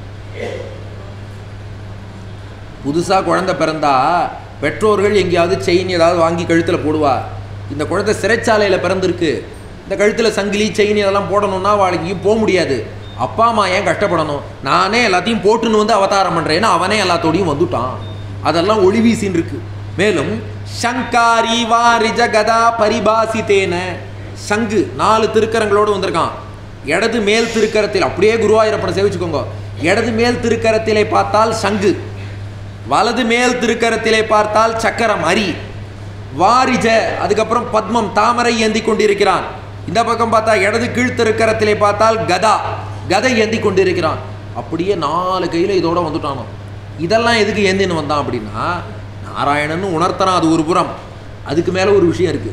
புதுசாக குழந்தை பிறந்தா பெற்றோர்கள் எங்கேயாவது செயின் ஏதாவது வாங்கி கழுத்தில் போடுவா இந்த குழந்தை சிறைச்சாலையில் பிறந்திருக்கு இந்த கழுத்தில் சங்கிலி செயின் இதெல்லாம் போடணும்னா அவளுக்கு போக முடியாது அப்பா அம்மா ஏன் கஷ்டப்படணும் நானே எல்லாத்தையும் போட்டுன்னு வந்து அவதாரம் பண்ணுறேன்னு அவனே எல்லாத்தோடையும் வந்துட்டான் அதெல்லாம் ஒளி வீசின்னு இருக்கு மேலும் சங்காரி வாரிஜ கதா பரிபாசித்தேன சங்கு நாலு திருக்கரங்களோடு வந்திருக்கான் இடது மேல் திருக்கரத்தில் அப்படியே குருவாயூரப்பனை சேவிச்சுக்கோங்க இடது மேல் திருக்கரத்திலே பார்த்தால் சங்கு வலது மேல் திருக்கரத்திலே பார்த்தால் சக்கரம் அரி வாரிஜ அதுக்கப்புறம் பத்மம் தாமரை ஏந்தி கொண்டிருக்கிறான் இந்த பக்கம் பார்த்தா இடது கீழ் திருக்கரத்திலே பார்த்தால் கதா கதை ஏந்தி கொண்டிருக்கிறான் அப்படியே நாலு கையில் இதோட வந்துட்டானோ இதெல்லாம் எதுக்கு ஏந்தின்னு வந்தான் அப்படின்னா நாராயணன் உணர்த்தறான் அது ஒரு புறம் அதுக்கு மேலே ஒரு விஷயம் இருக்குது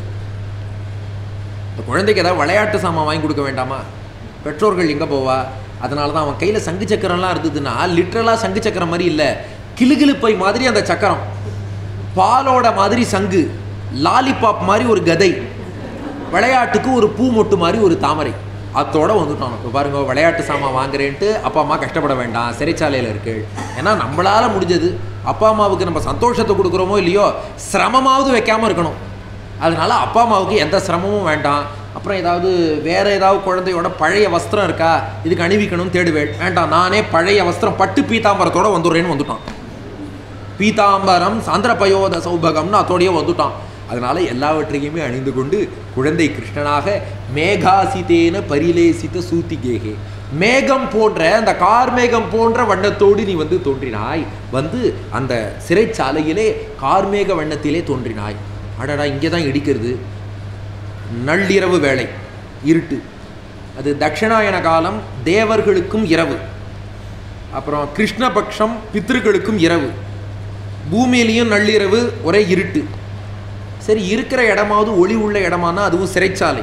இந்த குழந்தைக்கு ஏதாவது விளையாட்டு சாமான் வாங்கி கொடுக்க வேண்டாமா பெற்றோர்கள் எங்கே போவா அதனால தான் அவன் கையில் சங்கு சக்கரம்லாம் இருந்ததுன்னா லிட்ரலாக சங்கு சக்கரம் மாதிரி இல்லை கிளுகிளுப்பை மாதிரி அந்த சக்கரம் பாலோட மாதிரி சங்கு லாலிபாப் மாதிரி ஒரு கதை விளையாட்டுக்கு ஒரு பூ மொட்டு மாதிரி ஒரு தாமரை அத்தோட வந்துட்டோம் இப்போ பாருங்க விளையாட்டு சாமான் வாங்குறேன்ட்டு அப்பா அம்மா கஷ்டப்பட வேண்டாம் சிறைச்சாலையில் இருக்கு ஏன்னா நம்மளால முடிஞ்சது அப்பா அம்மாவுக்கு நம்ம சந்தோஷத்தை கொடுக்குறோமோ இல்லையோ சிரமமாவது வைக்காம இருக்கணும் அதனால அப்பா அம்மாவுக்கு எந்த சிரமமும் வேண்டாம் அப்புறம் ஏதாவது வேற ஏதாவது குழந்தையோட பழைய வஸ்திரம் இருக்கா இதுக்கு அணிவிக்கணும் தேடுவேன் வேண்டாம் நானே பழைய வஸ்திரம் பட்டு பீதாம்பரத்தோட வந்துடுறேன்னு வந்துட்டான் பீதாம்பரம் சாந்திரபயோத சௌபகம்னு அதோடயே வந்துட்டான் அதனால எல்லாவற்றையுமே அணிந்து கொண்டு குழந்தை கிருஷ்ணனாக மேகாசிதேன பரிலேசித்த சூத்திகேகே மேகம் போன்ற அந்த கார்மேகம் போன்ற வண்ணத்தோடு நீ வந்து தோன்றினாய் வந்து அந்த சிறைச்சாலையிலே கார்மேக வண்ணத்திலே தோன்றினாய் அடடா இங்கே தான் இடிக்கிறது நள்ளிரவு வேளை இருட்டு அது தட்சிணாயன காலம் தேவர்களுக்கும் இரவு அப்புறம் கிருஷ்ணபக்ஷம் பித்ருக்களுக்கும் இரவு பூமியிலையும் நள்ளிரவு ஒரே இருட்டு சரி இருக்கிற இடமாவது ஒளி உள்ள இடமானா அதுவும் சிறைச்சாலை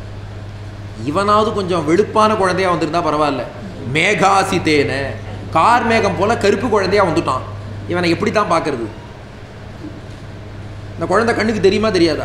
இவனாவது கொஞ்சம் வெளுப்பான குழந்தையா வந்திருந்தா பரவாயில்ல மேகாசித்தேன கார் மேகம் போல கருப்பு குழந்தையா வந்துட்டான் இவனை எப்படி தான் பார்க்கறது இந்த குழந்தை கண்ணுக்கு தெரியுமா தெரியாதா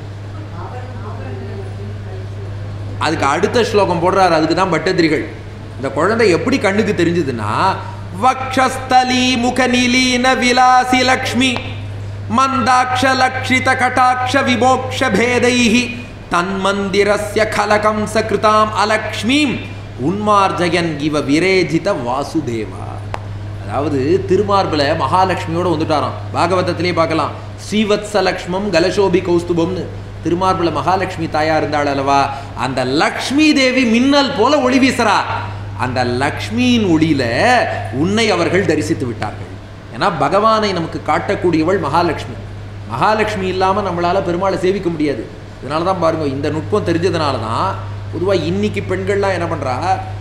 அதுக்கு அடுத்த ஸ்லோகம் போடுறாரு அதுக்கு தான் பட்டத்திரிகள் இந்த குழந்தை எப்படி கண்ணுக்கு தெரிஞ்சதுன்னா வக்ஷஸ்தலி முகநிலீன விலாசி லக்ஷ்மி மந்தாட்ச லக்ஷித கட்டாட்ச விமோக்ஷ பேதைஹி தன்மந்திரஸ்ய கலகம் சகிருதாம் அலக்ஷ்மீம் உன்மார்ஜயன் இவ விரேஜித வாசுதேவா அதாவது திருமார்பில் மகாலட்சுமியோட வந்துட்டாராம் பாகவதத்திலே பார்க்கலாம் ஸ்ரீவத்சலக்ஷ்மம் கலசோபி கௌஸ்துபம்னு திருமார்பில் மகாலட்சுமி தாயா இருந்தாள் அல்லவா அந்த லக்ஷ்மி தேவி மின்னல் போல ஒளி வீசுறா அந்த லக்ஷ்மியின் ஒளியில உன்னை அவர்கள் தரிசித்து விட்டார்கள் ஏன்னா பகவானை நமக்கு காட்டக்கூடியவள் மகாலட்சுமி மகாலட்சுமி இல்லாமல் நம்மளால பெருமாளை சேவிக்க முடியாது இதனால தான் பாருங்க இந்த நுட்பம் தெரிஞ்சதுனால தான் பொதுவாக இன்னைக்கு பெண்கள்லாம் என்ன பண்றா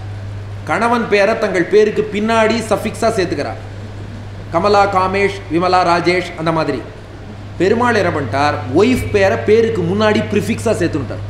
கணவன் பேரை தங்கள் பேருக்கு பின்னாடி சஃபிக்ஸாக சேர்த்துக்கிறா கமலா காமேஷ் விமலா ராஜேஷ் அந்த மாதிரி பெருமாள் என்ன பண்ணிட்டார் ஒய்ஃப் பேரை பேருக்கு முன்னாடி ப்ரிஃபிக்ஸாக சேர்த்துட்டார்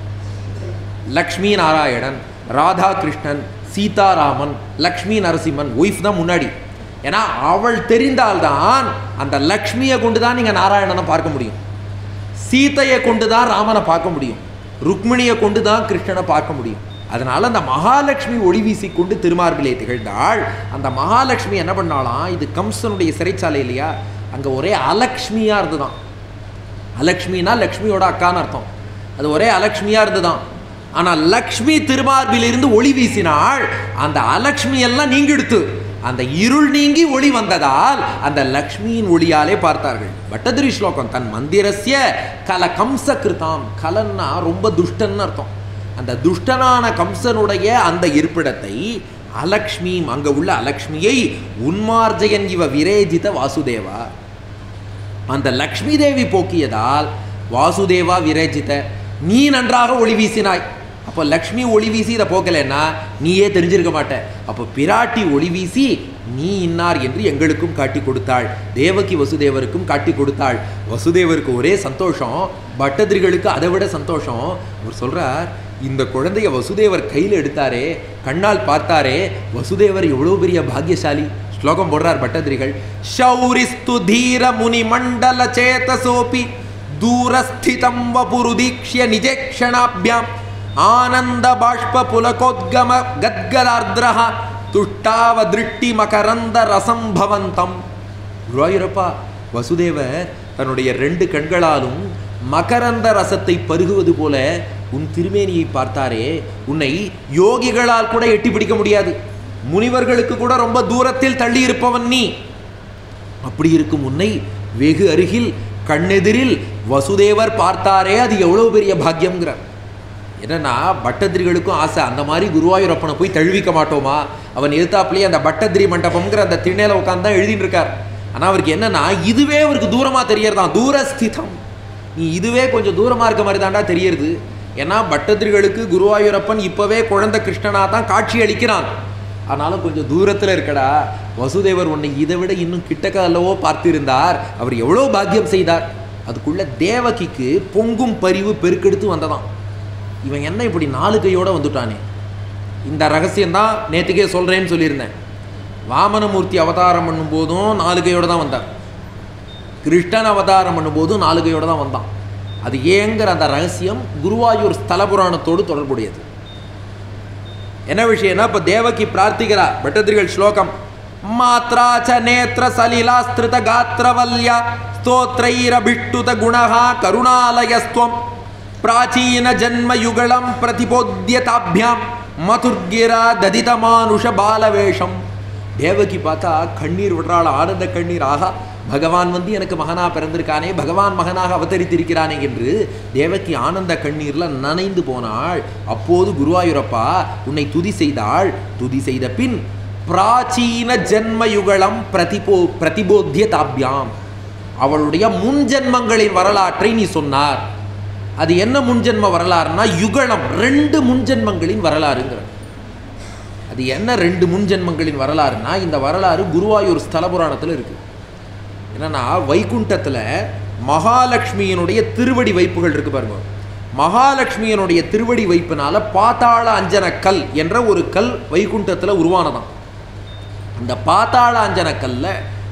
லக்ஷ்மி நாராயணன் ராதா கிருஷ்ணன் சீதாராமன் லக்ஷ்மி நரசிம்மன் ஒய்ஃப் தான் முன்னாடி ஏன்னா அவள் தெரிந்தால்தான் அந்த லக்ஷ்மியை கொண்டு தான் நீங்கள் நாராயணனை பார்க்க முடியும் சீதையை கொண்டு தான் ராமனை பார்க்க முடியும் ருக்மிணியை கொண்டு தான் கிருஷ்ணனை பார்க்க முடியும் அதனால அந்த மகாலட்சுமி ஒளி வீசிக்கொண்டு திருமார்பிலே திகழ்ந்தாள் அந்த மகாலட்சுமி என்ன பண்ணாலாம் இது கம்சனுடைய சிறைச்சாலை இல்லையா அங்கே ஒரே அலக்ஷ்மியா இருந்துதான் அலக்ஷ்மினா லக்ஷ்மியோட அக்கான்னு அர்த்தம் அது ஒரே அலக்ஷ்மியா இருந்துதான் ஆனா லக்ஷ்மி திருமார்பிலிருந்து ஒளி வீசினாள் அந்த அலக்ஷ்மி எல்லாம் நீங்கிடுத்து அந்த இருள் நீங்கி ஒளி வந்ததால் அந்த லக்ஷ்மியின் ஒளியாலே பார்த்தார்கள் பட்டதிரி ஸ்லோகம் தன் மந்திரஸ்ய கல கம்ச கிருதாம் கலன்னா ரொம்ப துஷ்டன்னு அர்த்தம் அந்த துஷ்டனான கம்சனுடைய அந்த இருப்பிடத்தை அலக்ஷ்மி அங்க உள்ள அலக்ஷ்மியை உன்மார்ஜயன் இவ விரேஜித வாசுதேவா அந்த லக்ஷ்மி தேவி போக்கியதால் வாசுதேவா விரேஜித நீ நன்றாக ஒளி வீசினாய் அப்போ லக்ஷ்மி ஒளி வீசி இதை போக்கலைன்னா நீயே தெரிஞ்சிருக்க மாட்ட அப்போ பிராட்டி ஒளி வீசி நீ இன்னார் என்று எங்களுக்கும் காட்டி கொடுத்தாள் தேவகி வசுதேவருக்கும் காட்டி கொடுத்தாள் வசுதேவருக்கு ஒரே சந்தோஷம் பட்டதிரிகளுக்கு அதை விட சந்தோஷம் அவர் சொல்றார் இந்த குழந்தைய வசுதேவர் கையில் எடுத்தாரே கண்ணால் பார்த்தாரே வசுதேவர் எவ்வளோ பெரிய பாக்கியசாலி ஸ்லோகம் போடுறார் பட்டதிரிகள் ஷௌரிஸ்து தீர முனி மண்டல சேதசோபி தூரஸ்திதம் வபுருதீக்ஷ்ய நிஜேக்ஷணாபியாம் ஆனந்த பாஷ்ப புலகோத்கம கத்கதார்திரஹ துஷ்டாவ திருஷ்டி மகரந்த ரசம் பவந்தம் குருவாயூரப்பா வசுதேவர் தன்னுடைய ரெண்டு கண்களாலும் மகரந்த ரசத்தை பருகுவது போல உன் திருமேனியை பார்த்தாரே உன்னை யோகிகளால் கூட எட்டி பிடிக்க முடியாது முனிவர்களுக்கு கூட ரொம்ப தூரத்தில் தள்ளி இருப்பவன் நீ அப்படி இருக்கும் உன்னை வெகு அருகில் கண்ணெதிரில் வசுதேவர் பார்த்தாரே அது எவ்வளவு பெரிய பாக்கியம்ங்கிறார் என்னன்னா பட்டதிரிகளுக்கும் ஆசை அந்த மாதிரி குருவாயூரப்பனை போய் தழுவிக்க மாட்டோமா அவன் எதிர்த்தாப்புலேயே அந்த பட்டதிரி மண்டபம்ங்கிற அந்த திண்ணையில உட்காந்து தான் எழுதிட்டு இருக்கார் ஆனால் அவருக்கு என்னன்னா இதுவே அவருக்கு தூரமாக தெரியறதான் தூரஸ்திதம் நீ இதுவே கொஞ்சம் தூரமாக இருக்க மாதிரி தாண்டா தெரியறது ஏன்னா பட்டதிரிகளுக்கு குருவாயூரப்பன் இப்போவே குழந்தை கிருஷ்ணனா தான் காட்சி அளிக்கிறான் ஆனாலும் கொஞ்சம் தூரத்தில் இருக்கடா வசுதேவர் உன்னை இதை விட இன்னும் கிட்டக்க அல்லவோ பார்த்திருந்தார் அவர் எவ்வளோ பாக்கியம் செய்தார் அதுக்குள்ள தேவகிக்கு பொங்கும் பரிவு பெருக்கெடுத்து வந்ததாம் இவன் என்ன இப்படி நாலு கையோட வந்துட்டானே இந்த ரகசியம்தான் நேற்றுக்கே சொல்கிறேன்னு சொல்லியிருந்தேன் வாமனமூர்த்தி அவதாரம் பண்ணும்போதும் நாலு கையோட தான் வந்தார் கிருஷ்ணன் அவதாரம் பண்ணும்போதும் நாலு கையோட தான் வந்தான் அது ஏங்கிற அந்த ரகசியம் குருவாயூர் ஸ்தல புராணத்தோடு தொடர்புடையது என்ன விஷயம்னா இப்போ தேவகி பிரார்த்திக்கிறா பட்டதிரிகள் ஸ்லோகம் மாத்ரா ச நேத்திர சலிலாஸ்திருத காத்திரவல்யா ஸ்தோத்ரைரபிஷ்டுத குணஹா கருணாலயஸ்துவம் பிராச்சீன ஜன்ம யுகலம் பிரதிபோத்தியதாபியாம் மதுர்கிரா ததிதமானுஷ பாலவேஷம் தேவகி பார்த்தா கண்ணீர் விடுறாள் ஆனந்த கண்ணீர் ஆகா பகவான் வந்து எனக்கு மகனா பிறந்திருக்கானே பகவான் மகனாக அவதரித்திருக்கிறானே என்று தேவகி ஆனந்த கண்ணீர்ல நனைந்து போனாள் அப்போது குருவாயூரப்பா உன்னை துதி செய்தாள் துதி செய்த பின் பிராச்சீன ஜென்ம யுகலம் பிரதிபோ பிரதிபோத்திய தாபியாம் அவளுடைய முன்ஜென்மங்களின் வரலாற்றை நீ சொன்னார் அது என்ன முன்ஜென்ம வரலாறுனா யுகலம் ரெண்டு முன்ஜென்மங்களின் வரலாறுங்கிற அது என்ன ரெண்டு முன்ஜென்மங்களின் வரலாறுனா இந்த வரலாறு குருவாயூர் ஸ்தல புராணத்தில் இருக்கு என்னன்னா வைகுண்டத்தில் மகாலட்சுமியினுடைய திருவடி வைப்புகள் இருக்கு பாருங்க மகாலட்சுமியினுடைய திருவடி வைப்பினால பாத்தாள அஞ்சன கல் என்ற ஒரு கல் வைகுண்டத்தில் உருவானதாம் அந்த பாத்தாள அஞ்சன கல்ல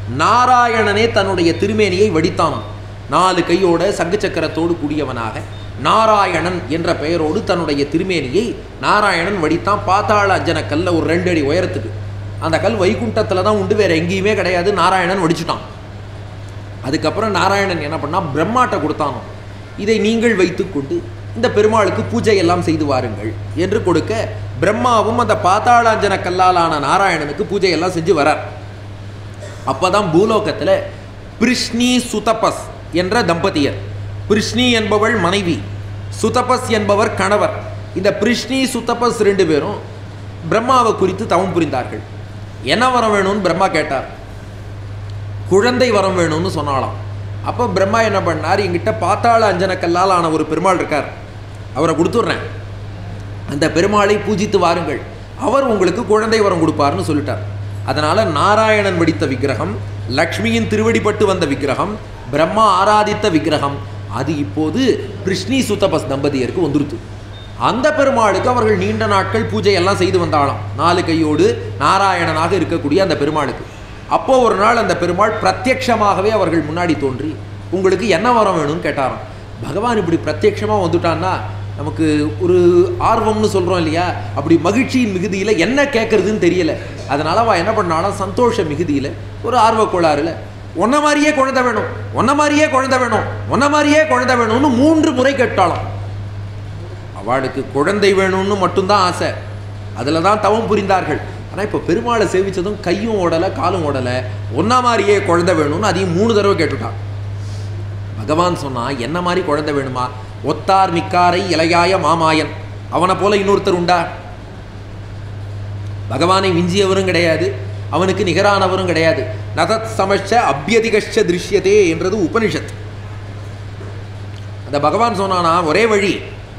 நாராயணனே தன்னுடைய திருமேனியை வடித்தானாம் நாலு கையோட சங்கு சக்கரத்தோடு கூடியவனாக நாராயணன் என்ற பெயரோடு தன்னுடைய திருமேனியை நாராயணன் வடித்தான் பாத்தாள அஞ்சன கல்ல ஒரு ரெண்டு அடி உயரத்துக்கு அந்த கல் வைகுண்டத்தில் தான் உண்டு வேற எங்கேயுமே கிடையாது நாராயணன் வடிச்சுட்டான் அதுக்கப்புறம் நாராயணன் என்ன பண்ணா பிரம்மாட்ட கொடுத்தானோ இதை நீங்கள் வைத்துக்கொண்டு இந்த பெருமாளுக்கு பூஜை எல்லாம் செய்து வாருங்கள் என்று கொடுக்க பிரம்மாவும் அந்த பாத்தாளாஞ்சன கல்லாலான நாராயணனுக்கு பூஜை எல்லாம் செஞ்சு வரார் அப்பதான் பூலோகத்தில் பிருஷ்ணி சுதபஸ் என்ற தம்பதியர் பிருஷ்ணி என்பவள் மனைவி சுதபஸ் என்பவர் கணவர் இந்த பிருஷ்ணி சுதபஸ் ரெண்டு பேரும் பிரம்மாவை குறித்து தவம் புரிந்தார்கள் என்ன வரம் வேணும்னு பிரம்மா கேட்டார் குழந்தை வரம் வேணும்னு சொன்னாலாம் அப்போ பிரம்மா என்ன பண்ணார் என்கிட்ட பாத்தாள அஞ்சன கல்லால் ஆன ஒரு பெருமாள் இருக்கார் அவரை கொடுத்துட்றேன் அந்த பெருமாளை பூஜித்து வாருங்கள் அவர் உங்களுக்கு குழந்தை வரம் கொடுப்பார்னு சொல்லிட்டார் அதனால நாராயணன் வடித்த விக்கிரகம் லக்ஷ்மியின் திருவடிப்பட்டு வந்த விக்கிரகம் பிரம்மா ஆராதித்த விக்கிரகம் அது இப்போது பிருஷ்ணி சுத்தபஸ் தம்பதியருக்கு வந்துருத்து அந்த பெருமாளுக்கு அவர்கள் நீண்ட நாட்கள் பூஜை எல்லாம் செய்து வந்தாளாம் நாலு கையோடு நாராயணனாக இருக்கக்கூடிய அந்த பெருமாளுக்கு அப்போ ஒரு நாள் அந்த பெருமாள் பிரத்யக்ஷமாகவே அவர்கள் முன்னாடி தோன்றி உங்களுக்கு என்ன வரம் வேணும்னு கேட்டாராம் பகவான் இப்படி பிரத்யக்ஷமாக வந்துட்டான்னா நமக்கு ஒரு ஆர்வம்னு சொல்கிறோம் இல்லையா அப்படி மகிழ்ச்சியின் மிகுதியில் என்ன கேட்குறதுன்னு தெரியல அதனால அவள் என்ன பண்ணாலும் சந்தோஷ மிகுதியில் ஒரு ஆர்வ கோளாறுல ஒன்ன மாதிரியே குழந்தை வேணும் ஒன்ன மாதிரியே குழந்தை வேணும் ஒன்ன மாதிரியே குழந்தை வேணும்னு மூன்று முறை கேட்டாலும் அவளுக்கு குழந்தை வேணும்னு மட்டும்தான் ஆசை அதில் தான் தவம் புரிந்தார்கள் ஆனால் இப்போ பெருமாளை சேவிச்சதும் கையும் ஓடலை காலும் ஓடலை ஒன்றா மாதிரியே குழந்தை வேணும்னு அதையும் மூணு தடவை கேட்டுட்டான் பகவான் சொன்னா என்ன மாதிரி குழந்தை வேணுமா ஒத்தார் மிக்காரை இலையாய மாமாயன் அவனை போல இன்னொருத்தர் உண்டா பகவானை மிஞ்சியவரும் கிடையாது அவனுக்கு நிகரானவரும் கிடையாது நதத் சமஷ்ட அபியதிகஷ்ட திருஷ்யதே என்றது உபனிஷத் அந்த பகவான் சொன்னானா ஒரே வழி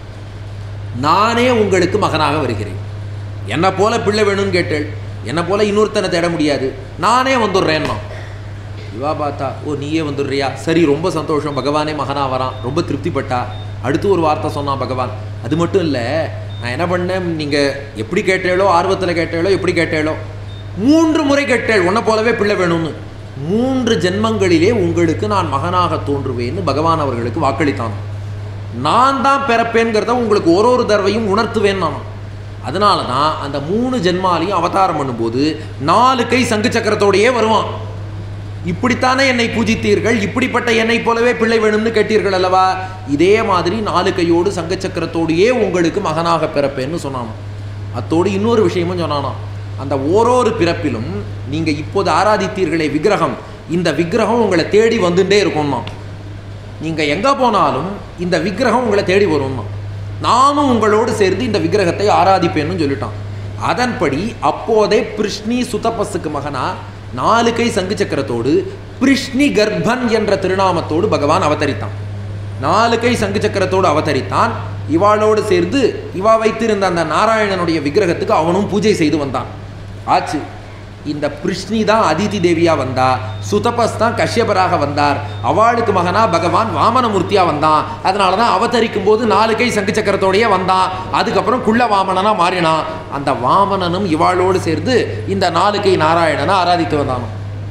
நானே உங்களுக்கு மகனாக வருகிறேன் என்னை போல பிள்ளை வேணும்னு கேட்டேள் என்னை போல இன்னொருத்தனை தேட முடியாது நானே வந்துடுறேன்னா இவா பார்த்தா ஓ நீயே வந்துடுறியா சரி ரொம்ப சந்தோஷம் பகவானே மகனா வரான் ரொம்ப திருப்திப்பட்டா அடுத்து ஒரு வார்த்தை சொன்னான் பகவான் அது மட்டும் இல்லை நான் என்ன பண்ணேன் நீங்கள் எப்படி கேட்டேளோ ஆர்வத்தில் கேட்டேளோ எப்படி கேட்டேளோ மூன்று முறை கேட்டேள் உன்னை போலவே பிள்ளை வேணும்னு மூன்று ஜென்மங்களிலே உங்களுக்கு நான் மகனாக தோன்றுவேன்னு பகவான் அவர்களுக்கு வாக்களித்தான் நான் தான் பிறப்பேங்கிறத உங்களுக்கு ஒரு ஒரு தடவையும் உணர்த்துவேன் நான் அதனால தான் அந்த மூணு ஜென்மாலையும் அவதாரம் பண்ணும்போது நாலு கை சங்கு சக்கரத்தோடையே வருவான் இப்படித்தானே என்னை பூஜித்தீர்கள் இப்படிப்பட்ட என்னை போலவே பிள்ளை வேணும்னு கேட்டீர்கள் அல்லவா இதே மாதிரி நாலு கையோடு சங்க சக்கரத்தோடையே உங்களுக்கு மகனாக பிறப்பேன்னு சொன்னானோ அத்தோடு இன்னொரு விஷயமும் சொன்னானோ அந்த ஓரொரு பிறப்பிலும் நீங்கள் இப்போது ஆராதித்தீர்களே விக்கிரகம் இந்த விக்கிரகம் உங்களை தேடி வந்துட்டே இருக்கும்னா நீங்கள் எங்கே போனாலும் இந்த விக்கிரகம் உங்களை தேடி வரும்னா நானும் உங்களோடு சேர்ந்து இந்த விக்கிரகத்தை ஆராதிப்பேன்னு சொல்லிட்டான் அதன்படி அப்போதே பிருஷ்ணி சுதபஸுக்கு மகனா நாலு கை சங்கு சக்கரத்தோடு பிருஷ்ணி கர்ப்பன் என்ற திருநாமத்தோடு பகவான் அவதரித்தான் நாலு கை சங்கு சக்கரத்தோடு அவதரித்தான் இவாளோடு சேர்ந்து இவா வைத்திருந்த அந்த நாராயணனுடைய விக்கிரகத்துக்கு அவனும் பூஜை செய்து வந்தான் ஆச்சு இந்த பிருஷ்ணி தான் அதிதி தேவியா வந்தா சுதபஸ் தான் கஷ்யபராக வந்தார் அவளுக்கு மகனா பகவான் வாமனமூர்த்தியா வந்தான் அதனால தான் அவதரிக்கும் போது நாலு கை சங்கு சக்கரத்தோடயே வந்தான் அதுக்கப்புறம் குள்ள வாமனனா மாறினான் அந்த வாமனனும் இவாளோடு சேர்ந்து இந்த நாலு கை நாராயணனை ஆராதித்து வந்தானோ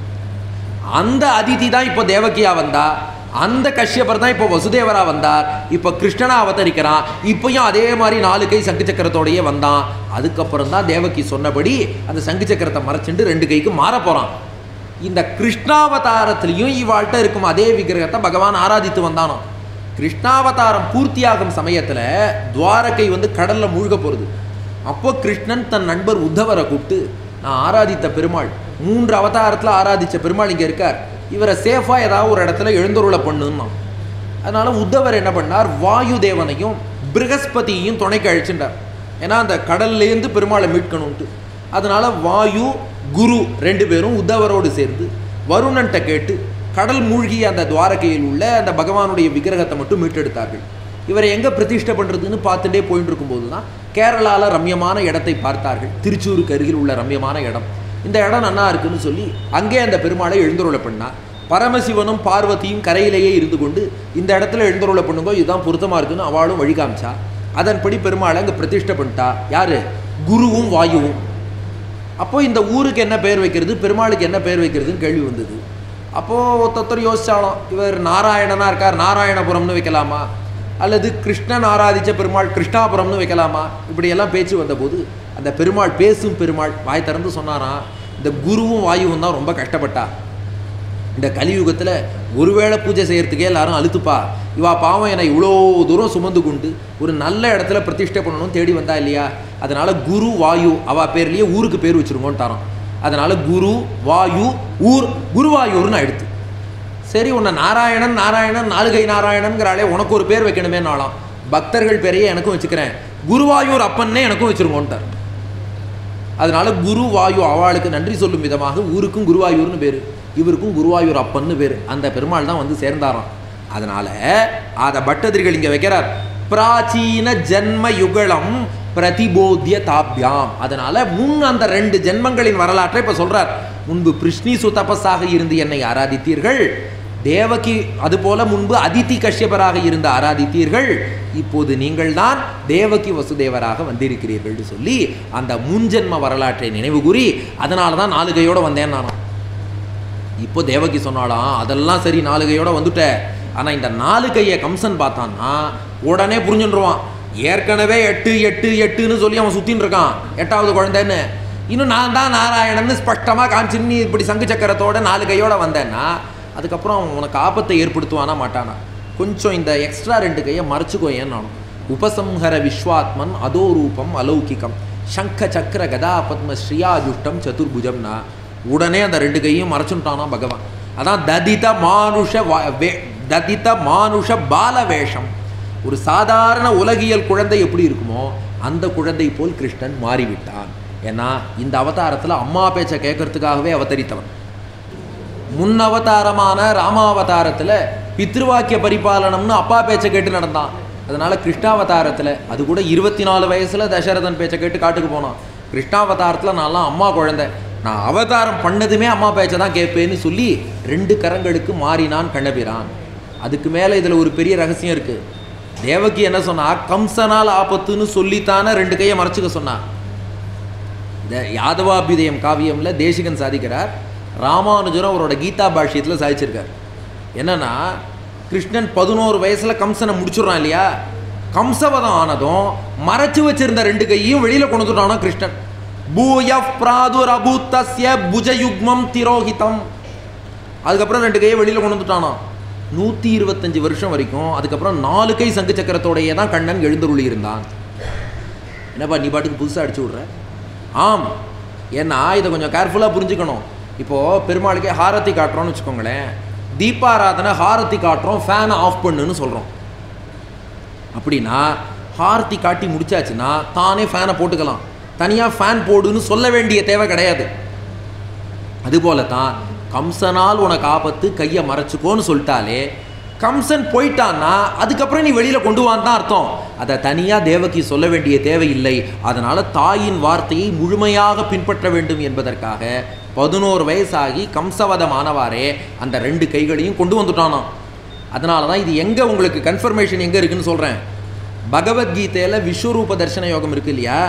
அந்த அதிதி தான் இப்போ தேவகியா வந்தா அந்த கஷ்யபர் தான் இப்போ வசுதேவரா வந்தார் இப்போ கிருஷ்ணனா அவதரிக்கிறான் இப்பயும் அதே மாதிரி நாலு கை சங்கு சக்கரத்தோடையே வந்தான் அதுக்கப்புறம் தான் தேவகி சொன்னபடி அந்த சங்கு சக்கரத்தை மறைச்சிட்டு ரெண்டு கைக்கு மாற போறான் இந்த கிருஷ்ணாவதாரத்திலையும் இவாள்கிட்ட இருக்கும் அதே விக்கிரகத்தை பகவான் ஆராதித்து வந்தானோ கிருஷ்ணாவதாரம் பூர்த்தியாகும் சமயத்தில் துவாரகை வந்து கடல்ல மூழ்க போகிறது அப்போ கிருஷ்ணன் தன் நண்பர் உத்தவரை கூப்பிட்டு நான் ஆராதித்த பெருமாள் மூன்று அவதாரத்தில் ஆராதித்த பெருமாள் இங்கே இருக்கார் இவரை சேஃபாக ஏதாவது ஒரு இடத்துல எழுந்தருளை பண்ணுன்னா அதனால உத்தவர் என்ன பண்ணார் வாயு தேவனையும் பிருகஸ்பதியையும் துணைக்கு அழிச்சுட்டார் ஏன்னா அந்த கடல்லேருந்து பெருமாளை மீட்கணும்ட்டு அதனால வாயு குரு ரெண்டு பேரும் உத்தவரோடு சேர்ந்து வருணன்ட்ட கேட்டு கடல் மூழ்கிய அந்த துவாரகையில் உள்ள அந்த பகவானுடைய விக்கிரகத்தை மட்டும் மீட்டெடுத்தார்கள் இவரை எங்கே பிரதிஷ்டை பண்ணுறதுன்னு பார்த்துட்டே போயிட்டு இருக்கும்போது தான் கேரளாவில் ரம்யமான இடத்தை பார்த்தார்கள் திருச்சூருக்கு அருகில் உள்ள ரம்யமான இடம் இந்த இடம் நன்னா இருக்குன்னு சொல்லி அங்கே அந்த பெருமாளை எழுந்தருளை பண்ணார் பரமசிவனும் பார்வதியும் கரையிலேயே இருந்து கொண்டு இந்த இடத்துல எழுந்தருளை பண்ணுங்க இதுதான் பொருத்தமாக இருக்குன்னு அவளும் வழி காமிச்சா அதன்படி பெருமாளை அங்கே பிரதிஷ்டை பண்ணிட்டா யாரு குருவும் வாயுவும் அப்போ இந்த ஊருக்கு என்ன பெயர் வைக்கிறது பெருமாளுக்கு என்ன பெயர் வைக்கிறதுன்னு கேள்வி வந்தது அப்போது ஒருத்தர் யோசிச்சாலும் இவர் நாராயணனா இருக்கார் நாராயணபுரம்னு வைக்கலாமா அல்லது கிருஷ்ணன் ஆராதிச்ச பெருமாள் கிருஷ்ணாபுரம்னு வைக்கலாமா இப்படியெல்லாம் பேச்சு வந்தபோது அந்த பெருமாள் பேசும் பெருமாள் வாய் திறந்து சொன்னாராம் இந்த குருவும் வாயுவும் தான் ரொம்ப கஷ்டப்பட்டா இந்த கலியுகத்தில் ஒருவேளை பூஜை செய்யறதுக்கே எல்லாரும் அழுத்துப்பா இவா பாவம் என்னை இவ்வளோ தூரம் சுமந்து கொண்டு ஒரு நல்ல இடத்துல பிரதிஷ்டை பண்ணணும்னு தேடி வந்தா இல்லையா அதனால குரு வாயு அவ பேர்லயே ஊருக்கு பேர் வச்சிருங்கோன்ட்டாராம் அதனால குரு வாயு ஊர் குருவாயூர்னு எடுத்து சரி உன்னை நாராயணன் நாராயணன் நாலுகை நாராயணன்கிறாளே உனக்கு ஒரு பேர் வைக்கணுமே நாளாம் பக்தர்கள் பேரையே எனக்கும் வச்சுக்கிறேன் குருவாயூர் அப்பன்னே எனக்கும் வச்சிருங்கோன்ட்டார் அதனால குரு வாயு அவளுக்கு நன்றி சொல்லும் விதமாக ஊருக்கும் குருவாயூர்னு பேர் இவருக்கும் குருவாயூர் அப்பன்னு பேர் அந்த பெருமாள் தான் வந்து சேர்ந்தாராம் அதனால அத பட்டதிரிகள் இங்க வைக்கிறார் பிராச்சீன ஜென்ம யுகலம் பிரதிபோத்திய தாப்யாம் அதனால முன் அந்த ரெண்டு ஜென்மங்களின் வரலாற்றை இப்ப சொல்றார் முன்பு பிருஷ்ணிசு தபஸாக இருந்து என்னை ஆராதித்தீர்கள் தேவகி அதுபோல முன்பு அதிதி கஷ்யபராக இருந்து ஆராதித்தீர்கள் இப்போது நீங்கள்தான் தேவகி வசுதேவராக வந்திருக்கிறீர்கள்னு சொல்லி அந்த முன்ஜென்ம வரலாற்றை நினைவு கூறி அதனால தான் நாலுகையோட வந்தேன் நானும் இப்போ தேவகி சொன்னாலாம் அதெல்லாம் சரி நாலு கையோட வந்துட்ட ஆனால் இந்த நாலு கையை கம்சன் பார்த்தான்னா உடனே புரிஞ்சுருவான் ஏற்கனவே எட்டு எட்டு எட்டுன்னு சொல்லி அவன் சுத்தின்னு இருக்கான் எட்டாவது குழந்தைன்னு இன்னும் நான் தான் நாராயணன்னு ஸ்பஷ்டமாக காமிச்சு நீ இப்படி சங்கு சக்கரத்தோட நாலு கையோட வந்தேன்னா அதுக்கப்புறம் அவன் உனக்கு ஆபத்தை ஏற்படுத்துவானா மாட்டானா கொஞ்சம் இந்த எக்ஸ்ட்ரா ரெண்டு கையை மறைச்சுக்கோ ஏன் நானும் உபசம்ஹர விஸ்வாத்மன் அதோ ரூபம் அலௌகிகம் சங்க சக்கர கதா பத்ம ஸ்ரீயாஜுஷ்டம் சதுர்புஜம்னா உடனே அந்த ரெண்டு கையும் மறைச்சுட்டானா பகவான் அதான் ததித மானுஷ வா- வே- ததித மானுஷ பால வேஷம் ஒரு சாதாரண உலகியல் குழந்தை எப்படி இருக்குமோ அந்த குழந்தை போல் கிருஷ்ணன் மாறிவிட்டான் ஏன்னா இந்த அவதாரத்தில் அம்மா பேச்சை கேட்கறதுக்காகவே அவதரித்தவன் முன் அவதாரமான ராமாவதாரத்தில் பித்ருவாக்கிய பரிபாலனம்னு அப்பா பேச்சை கேட்டு நடந்தான் அதனால கிருஷ்ணாவதாரத்தில் அது கூட இருபத்தி நாலு வயசுல தசரதன் பேச்சை கேட்டு காட்டுக்கு போனான் கிருஷ்ணாவதாரத்தில் நான்லாம் அம்மா குழந்தை நான் அவதாரம் பண்ணதுமே அம்மா பேச்சை தான் கேட்பேன்னு சொல்லி ரெண்டு கரங்களுக்கு மாறினான் கண்ணபிரான் அதுக்கு மேலே இதில் ஒரு பெரிய ரகசியம் இருக்கு தேவகி என்ன சொன்னா கம்சனால் ஆபத்துன்னு சொல்லித்தானே ரெண்டு கையை மறைச்சுக்க சொன்னா இந்த யாதவாபியுதயம் காவியம்ல தேசிகன் சாதிக்கிறார் ராமானுஜரும் அவரோட கீதா பாஷ்யத்தில் சாதிச்சிருக்கார் என்னன்னா கிருஷ்ணன் பதினோரு வயசுல கம்சனை முடிச்சுடுறான் இல்லையா கம்சவதம் ஆனதும் மறைச்சு வச்சிருந்த ரெண்டு கையையும் வெளியில கொண்டு வந்துட்டானா கிருஷ்ணன் பூய பிராதுர் அபூத்தஸ்ய புஜயுக்மம் திரோஹிதம் அதுக்கப்புறம் ரெண்டு கையை வெளியில கொண்டு வந்துட்டானா நூற்றி இருபத்தஞ்சு வருஷம் வரைக்கும் அதுக்கப்புறம் நாலு கை சங்கு சக்கரத்தோடையே தான் கண்ணன் எழுந்தருளி இருந்தான் என்னப்பா நீ பாட்டுக்கு புதுசாக அடிச்சு விட்ற ஆம் ஏன்னா இதை கொஞ்சம் கேர்ஃபுல்லாக புரிஞ்சுக்கணும் இப்போது பெருமாளுக்கே ஹாரத்தி காட்டுறோம்னு வச்சுக்கோங்களேன் தீபாராதனை ஹாரத்தி காட்டுறோம் ஃபேனை ஆஃப் பண்ணுன்னு சொல்கிறோம் அப்படின்னா ஹாரத்தி காட்டி முடிச்சாச்சுன்னா தானே ஃபேனை போட்டுக்கலாம் தனியாக ஃபேன் போடுன்னு சொல்ல வேண்டிய தேவை கிடையாது அதுபோல தான் கம்சனால் உனக்கு ஆபத்து கையை மறைச்சுக்கோன்னு சொல்லிட்டாலே கம்சன் போயிட்டான்னா அதுக்கப்புறம் நீ வெளியில கொண்டு வான்னு தான் அர்த்தம் அதை தனியா தேவகி சொல்ல வேண்டிய தேவையில்லை அதனால தாயின் வார்த்தையை முழுமையாக பின்பற்ற வேண்டும் என்பதற்காக பதினோரு வயசாகி கம்சவதமானவாறே அந்த ரெண்டு கைகளையும் கொண்டு வந்துட்டானாம் அதனால தான் இது எங்க உங்களுக்கு கன்ஃபர்மேஷன் எங்க இருக்குன்னு சொல்றேன் பகவத்கீதையில விஸ்வரூப தரிசன யோகம் இருக்கு இல்லையா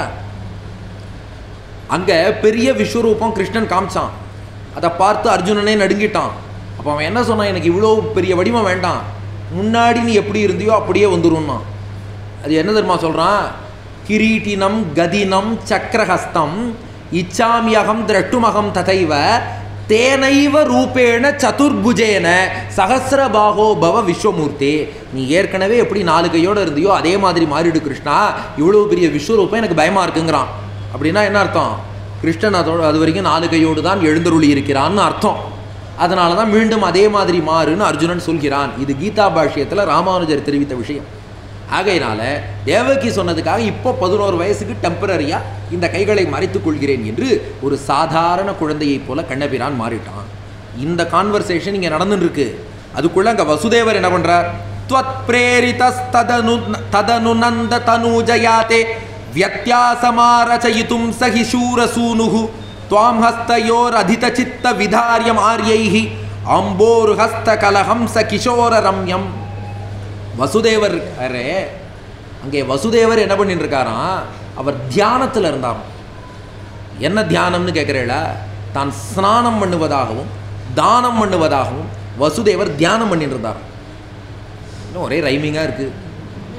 அங்க பெரிய விஸ்வரூபம் கிருஷ்ணன் காமிச்சான் அதை பார்த்து அர்ஜுனனே நடுங்கிட்டான் அப்போ அவன் என்ன சொன்னான் எனக்கு இவ்வளோ பெரிய வடிவம் வேண்டாம் முன்னாடி நீ எப்படி இருந்தியோ அப்படியே வந்துருன்னா அது என்ன தெரியுமா சொல்றான் கிரீட்டினம் கதினம் சக்கரஹஸ்தம் இச்சாமியகம் திரட்டுமகம் ததைவ தேனைவ ரூபேண சதுர்புஜேன சகசிரபாகோ பவ விஸ்வமூர்த்தி நீ ஏற்கனவே எப்படி நாலு கையோட இருந்தியோ அதே மாதிரி மாறிடு கிருஷ்ணா இவ்வளோ பெரிய விஸ்வரூபம் எனக்கு பயமா இருக்குங்கிறான் அப்படின்னா என்ன அர்த்தம் கிருஷ்ணன் அதோட அது வரைக்கும் நாலு கையோடு தான் எழுந்தருளி இருக்கிறான்னு அர்த்தம் அதனால தான் மீண்டும் அதே மாதிரி மாறுன்னு அர்ஜுனன் சொல்கிறான் இது கீதா பாஷ்யத்தில் ராமானுஜர் தெரிவித்த விஷயம் ஆகையினால தேவகி சொன்னதுக்காக இப்போ பதினோரு வயசுக்கு டெம்பரரியா இந்த கைகளை மறைத்துக் கொள்கிறேன் என்று ஒரு சாதாரண குழந்தையைப் போல கண்ணபிரான் மாறிட்டான் இந்த கான்வர்சேஷன் இங்க நடந்துட்டு இருக்கு அதுக்குள்ள அங்க வசுதேவர் என்ன பண்றார் त्वत् प्रेरितस्तदनु तदनुनन्द तनूजयाते व्यत्यासमारचयितुं स हि शूरसूनुः त्वां हस्तयोरधितचित्तविधार्यमार्यैः अम्बोरुहस्तकलहंस किशोररम्यम् வசுதேவர் இருக்காரே அங்கே வசுதேவர் என்ன பண்ணிட்டு இருக்காராம் அவர் தியானத்தில் இருந்தாராம் என்ன தியானம்னு கேட்குறேளா தான் ஸ்நானம் பண்ணுவதாகவும் தானம் பண்ணுவதாகவும் வசுதேவர் தியானம் பண்ணிட்டு இருந்தாராம் இன்னும் ஒரே ரைமிங்காக இருக்குது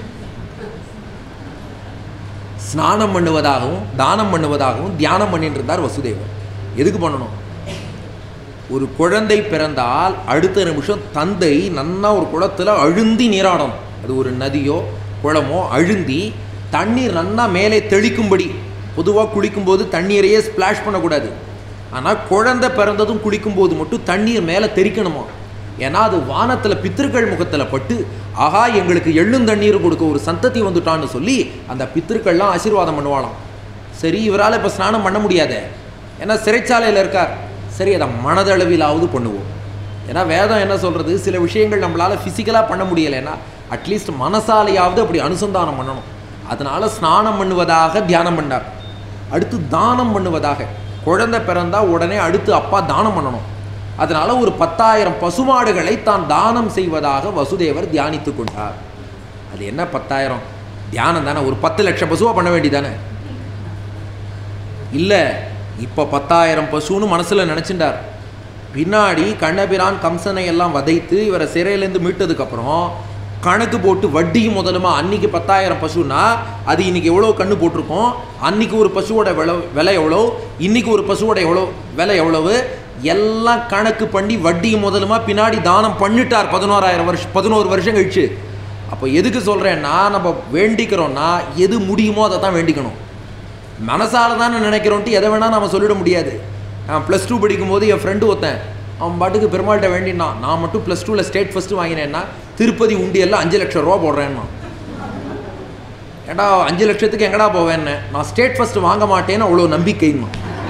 ஸ்நானம் பண்ணுவதாகவும் தானம் பண்ணுவதாகவும் தியானம் பண்ணிட்டு இருந்தார் வசுதேவர் எதுக்கு பண்ணணும் ஒரு குழந்தை பிறந்தால் அடுத்த நிமிஷம் தந்தை நன்னா ஒரு குளத்துல அழுந்தி நீராடணும் அது ஒரு நதியோ குளமோ அழுந்தி தண்ணீர் நன்னா மேலே தெளிக்கும்படி பொதுவாக குளிக்கும்போது தண்ணீரையே ஸ்ப்ளாஷ் பண்ணக்கூடாது ஆனால் குழந்தை பிறந்ததும் குளிக்கும்போது மட்டும் தண்ணீர் மேலே தெறிக்கணுமா ஏன்னா அது வானத்தில் பித்திருக்கள் முகத்தில் பட்டு ஆஹா எங்களுக்கு எள்ளும் தண்ணீர் கொடுக்க ஒரு சந்ததி வந்துட்டான்னு சொல்லி அந்த பித்திருக்கள்லாம் ஆசீர்வாதம் பண்ணுவாளாம் சரி இவரால் இப்போ ஸ்நானம் பண்ண முடியாதே ஏன்னா சிறைச்சாலையில் இருக்கார் சரி அதை மனதளவிலாவது பண்ணுவோம் ஏன்னா வேதம் என்ன சொல்கிறது சில விஷயங்கள் நம்மளால் ஃபிசிக்கலாக பண்ண முடியலைன்னா அட்லீஸ்ட் மனசாலையாவது அப்படி அனுசந்தானம் பண்ணணும் அதனால ஸ்நானம் பண்ணுவதாக தியானம் பண்ணார் அடுத்து தானம் பண்ணுவதாக குழந்தை பிறந்தா உடனே அடுத்து அப்பா தானம் பண்ணணும் அதனால ஒரு பத்தாயிரம் பசுமாடுகளை தான் தானம் செய்வதாக வசுதேவர் தியானித்து கொண்டார் அது என்ன பத்தாயிரம் தியானம் தானே ஒரு பத்து லட்சம் பசுவா பண்ண வேண்டியதானே இல்லை இப்போ பத்தாயிரம் பசுன்னு மனசில் நினச்சிண்டார் பின்னாடி கண்ணபிரான் கம்சனை எல்லாம் வதைத்து இவரை சிறையிலேருந்து மீட்டதுக்கப்புறம் கணக்கு போட்டு வட்டியும் முதலுமா அன்னைக்கு பத்தாயிரம் பசுனா அது இன்னைக்கு எவ்வளோ கண்ணு போட்டிருக்கோம் அன்னைக்கு ஒரு பசுவோட விலை விலை எவ்வளோ இன்னைக்கு ஒரு பசுவோட எவ்வளோ விலை எவ்வளவு எல்லாம் கணக்கு பண்ணி வட்டியும் முதலுமா பின்னாடி தானம் பண்ணிட்டார் பதினோராயிரம் வருஷம் பதினோரு வருஷம் கழிச்சு அப்போ எதுக்கு சொல்கிறேன்னா நம்ம வேண்டிக்கிறோம்னா எது முடியுமோ அதை தான் வேண்டிக்கணும் மனசால தானே நினைக்கிறோன்ட்டு எதை வேணால் நம்ம சொல்லிட முடியாது நான் ப்ளஸ் டூ படிக்கும்போது என் ஃப்ரெண்டு ஒருத்தன் அவன் பாட்டுக்கு பெருமாள்கிட்ட வேண்டினான் நான் மட்டும் ப்ளஸ் டூவில் ஸ்டேட் ஃபஸ்ட்டு வாங்கினேன்னா திருப்பதி உண்டியெல்லாம் அஞ்சு லட்சம் ரூபா போடுறேன்னா ஏடா அஞ்சு லட்சத்துக்கு எங்கடா போவேன்னு நான் ஸ்டேட் ஃபஸ்ட்டு வாங்க மாட்டேன்னு அவ்வளோ நம்பிக்கைன்னு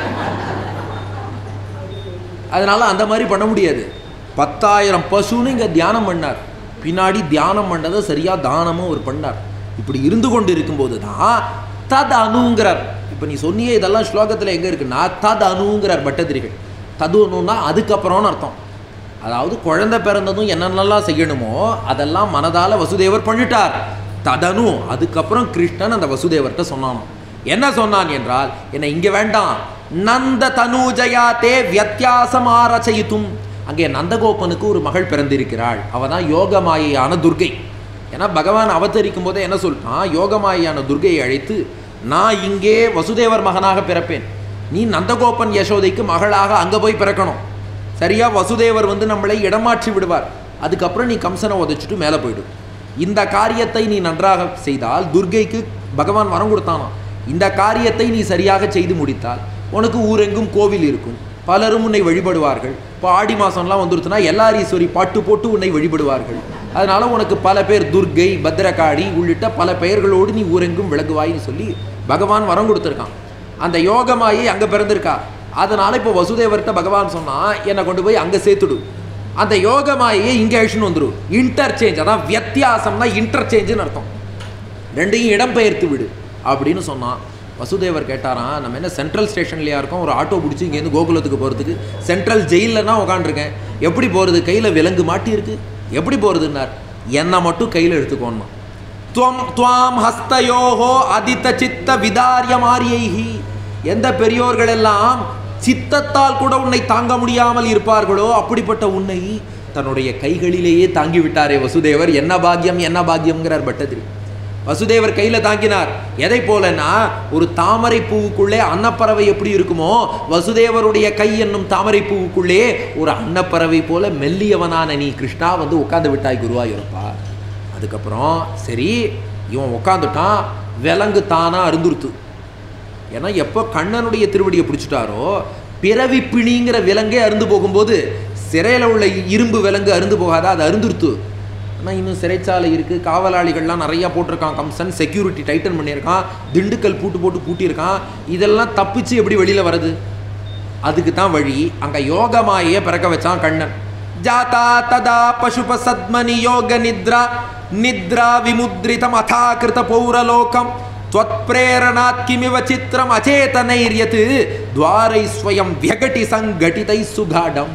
அதனால அந்த மாதிரி பண்ண முடியாது பத்தாயிரம் பசுன்னு இங்கே தியானம் பண்ணார் பின்னாடி தியானம் பண்ணதை சரியாக தானமும் அவர் பண்ணார் இப்படி இருந்து கொண்டு இருக்கும்போது தான் தத் அணுங்கிறார் இப்போ நீ சொன்னியே இதெல்லாம் ஸ்லோகத்தில் எங்கே இருக்குன்னா தத் அணுங்கிறார் பட்டதிரிகள் தது அணுன்னா அதுக்கப்புறம்னு அர்த்தம் அதாவது குழந்தை பிறந்ததும் என்னென்னலாம் செய்யணுமோ அதெல்லாம் மனதால் வசுதேவர் பண்ணிட்டார் ததனு அதுக்கப்புறம் கிருஷ்ணன் அந்த வசுதேவர்கிட்ட சொன்னானோ என்ன சொன்னான் என்றால் என்ன இங்கே வேண்டாம் நந்த தனுஜயா தே வியத்தியாசம் ஆரச்சயித்தும் அங்கே நந்தகோபனுக்கு ஒரு மகள் பிறந்திருக்கிறாள் அவ தான் யோகமாயான துர்கை ஏன்னா பகவான் அவதரிக்கும் போதே என்ன சொல்லிட்டான் யோகமாயான துர்கையை அழைத்து நான் இங்கே வசுதேவர் மகனாக பிறப்பேன் நீ நந்தகோபன் யசோதைக்கு மகளாக அங்கே போய் பிறக்கணும் சரியா வசுதேவர் வந்து நம்மளை இடமாற்றி விடுவார் அதுக்கப்புறம் நீ கம்சனை உதைச்சிட்டு மேலே போயிடு இந்த காரியத்தை நீ நன்றாக செய்தால் துர்கைக்கு பகவான் வரம் கொடுத்தானா இந்த காரியத்தை நீ சரியாக செய்து முடித்தால் உனக்கு ஊரெங்கும் கோவில் இருக்கும் பலரும் உன்னை வழிபடுவார்கள் இப்போ ஆடி மாதம்லாம் வந்துருச்சுன்னா எல்லாரீஸ்வரி பாட்டு போட்டு உன்னை வழிபடுவார்கள் அதனால உனக்கு பல பேர் துர்கை பத்ரகாளி உள்ளிட்ட பல பெயர்களோடு நீ ஊரெங்கும் விளங்குவாயின்னு சொல்லி பகவான் வரம் கொடுத்துருக்கான் அந்த யோகமாயி அங்கே பிறந்திருக்கா அதனால இப்போ வசுதேவர்கிட்ட பகவான் சொன்னா என்னை கொண்டு போய் அங்கே சேர்த்துடு அந்த யோகமாயை இங்கே அழிச்சுன்னு வந்துடும் இன்டர்சேஞ்ச் அதான் வித்தியாசம்னா இன்டர்சேஞ்சுன்னு அர்த்தம் ரெண்டையும் இடம்பெயர்த்து விடு அப்படின்னு சொன்னான் வசுதேவர் கேட்டாராம் நம்ம என்ன சென்ட்ரல் ஸ்டேஷன்லையா இருக்கோம் ஒரு ஆட்டோ பிடிச்சி இங்கேருந்து கோகுலத்துக்கு போகிறதுக்கு சென்ட்ரல் ஜெயிலில் தான் உட்காந்துருக்கேன் எப்படி போகிறது கையில் விலங்கு மாட்டியிருக்கு எப்படி போகிறதுன்னார் என்னை மட்டும் கையில் எடுத்துக்கோன்னா துவம் துவாம் ஹஸ்தயோகோ அதித்த சித்த விதாரிய மாரியைஹி எந்த பெரியோர்கள் எல்லாம் சித்தத்தால் கூட உன்னை தாங்க முடியாமல் இருப்பார்களோ அப்படிப்பட்ட உன்னை தன்னுடைய கைகளிலேயே தாங்கி விட்டாரே வசுதேவர் என்ன பாக்கியம் என்ன பாக்கியம்ங்கிறார் பட்டதிரி வசுதேவர் கையில தாங்கினார் எதை போலன்னா ஒரு தாமரை பூவுக்குள்ளே அன்னப்பறவை எப்படி இருக்குமோ வசுதேவருடைய கை என்னும் தாமரை பூவுக்குள்ளே ஒரு அன்னப்பறவை போல மெல்லியவனான நீ கிருஷ்ணா வந்து உட்கார்ந்து விட்டாய் குருவாயூரப்பா அதுக்கப்புறம் சரி இவன் உட்காந்துட்டான் விலங்கு தானா அருந்துருத்து ஏன்னா எப்போ கண்ணனுடைய திருவடியை பிடிச்சிட்டாரோ பிறவி பிணிங்கிற விலங்கே அருந்து போகும்போது சிறையில் உள்ள இரும்பு விலங்கு அருந்து போகாதா அது அருந்துருத்து ஆனால் இன்னும் சிறைச்சாலை இருக்குது காவலாளிகள்லாம் நிறையா போட்டிருக்கான் கம்சன் செக்யூரிட்டி டைட்டன் பண்ணியிருக்கான் திண்டுக்கல் பூட்டு போட்டு பூட்டியிருக்கான் இதெல்லாம் தப்பிச்சு எப்படி வெளியில் வருது அதுக்கு தான் வழி அங்கே யோகமாயே பிறக்க வச்சான் கண்ணன் ஜாதா ததா பசுப சத்மனி யோக நித்ரா நித்ரா விமுத்ரிதம் அதாகிருத பௌரலோகம் त्वत्प्रेरणात् किमिव चित्रम् अचेतनैर्यत् द्वारै स्वयं व्यगटि சங்கடிதை சுகாடம்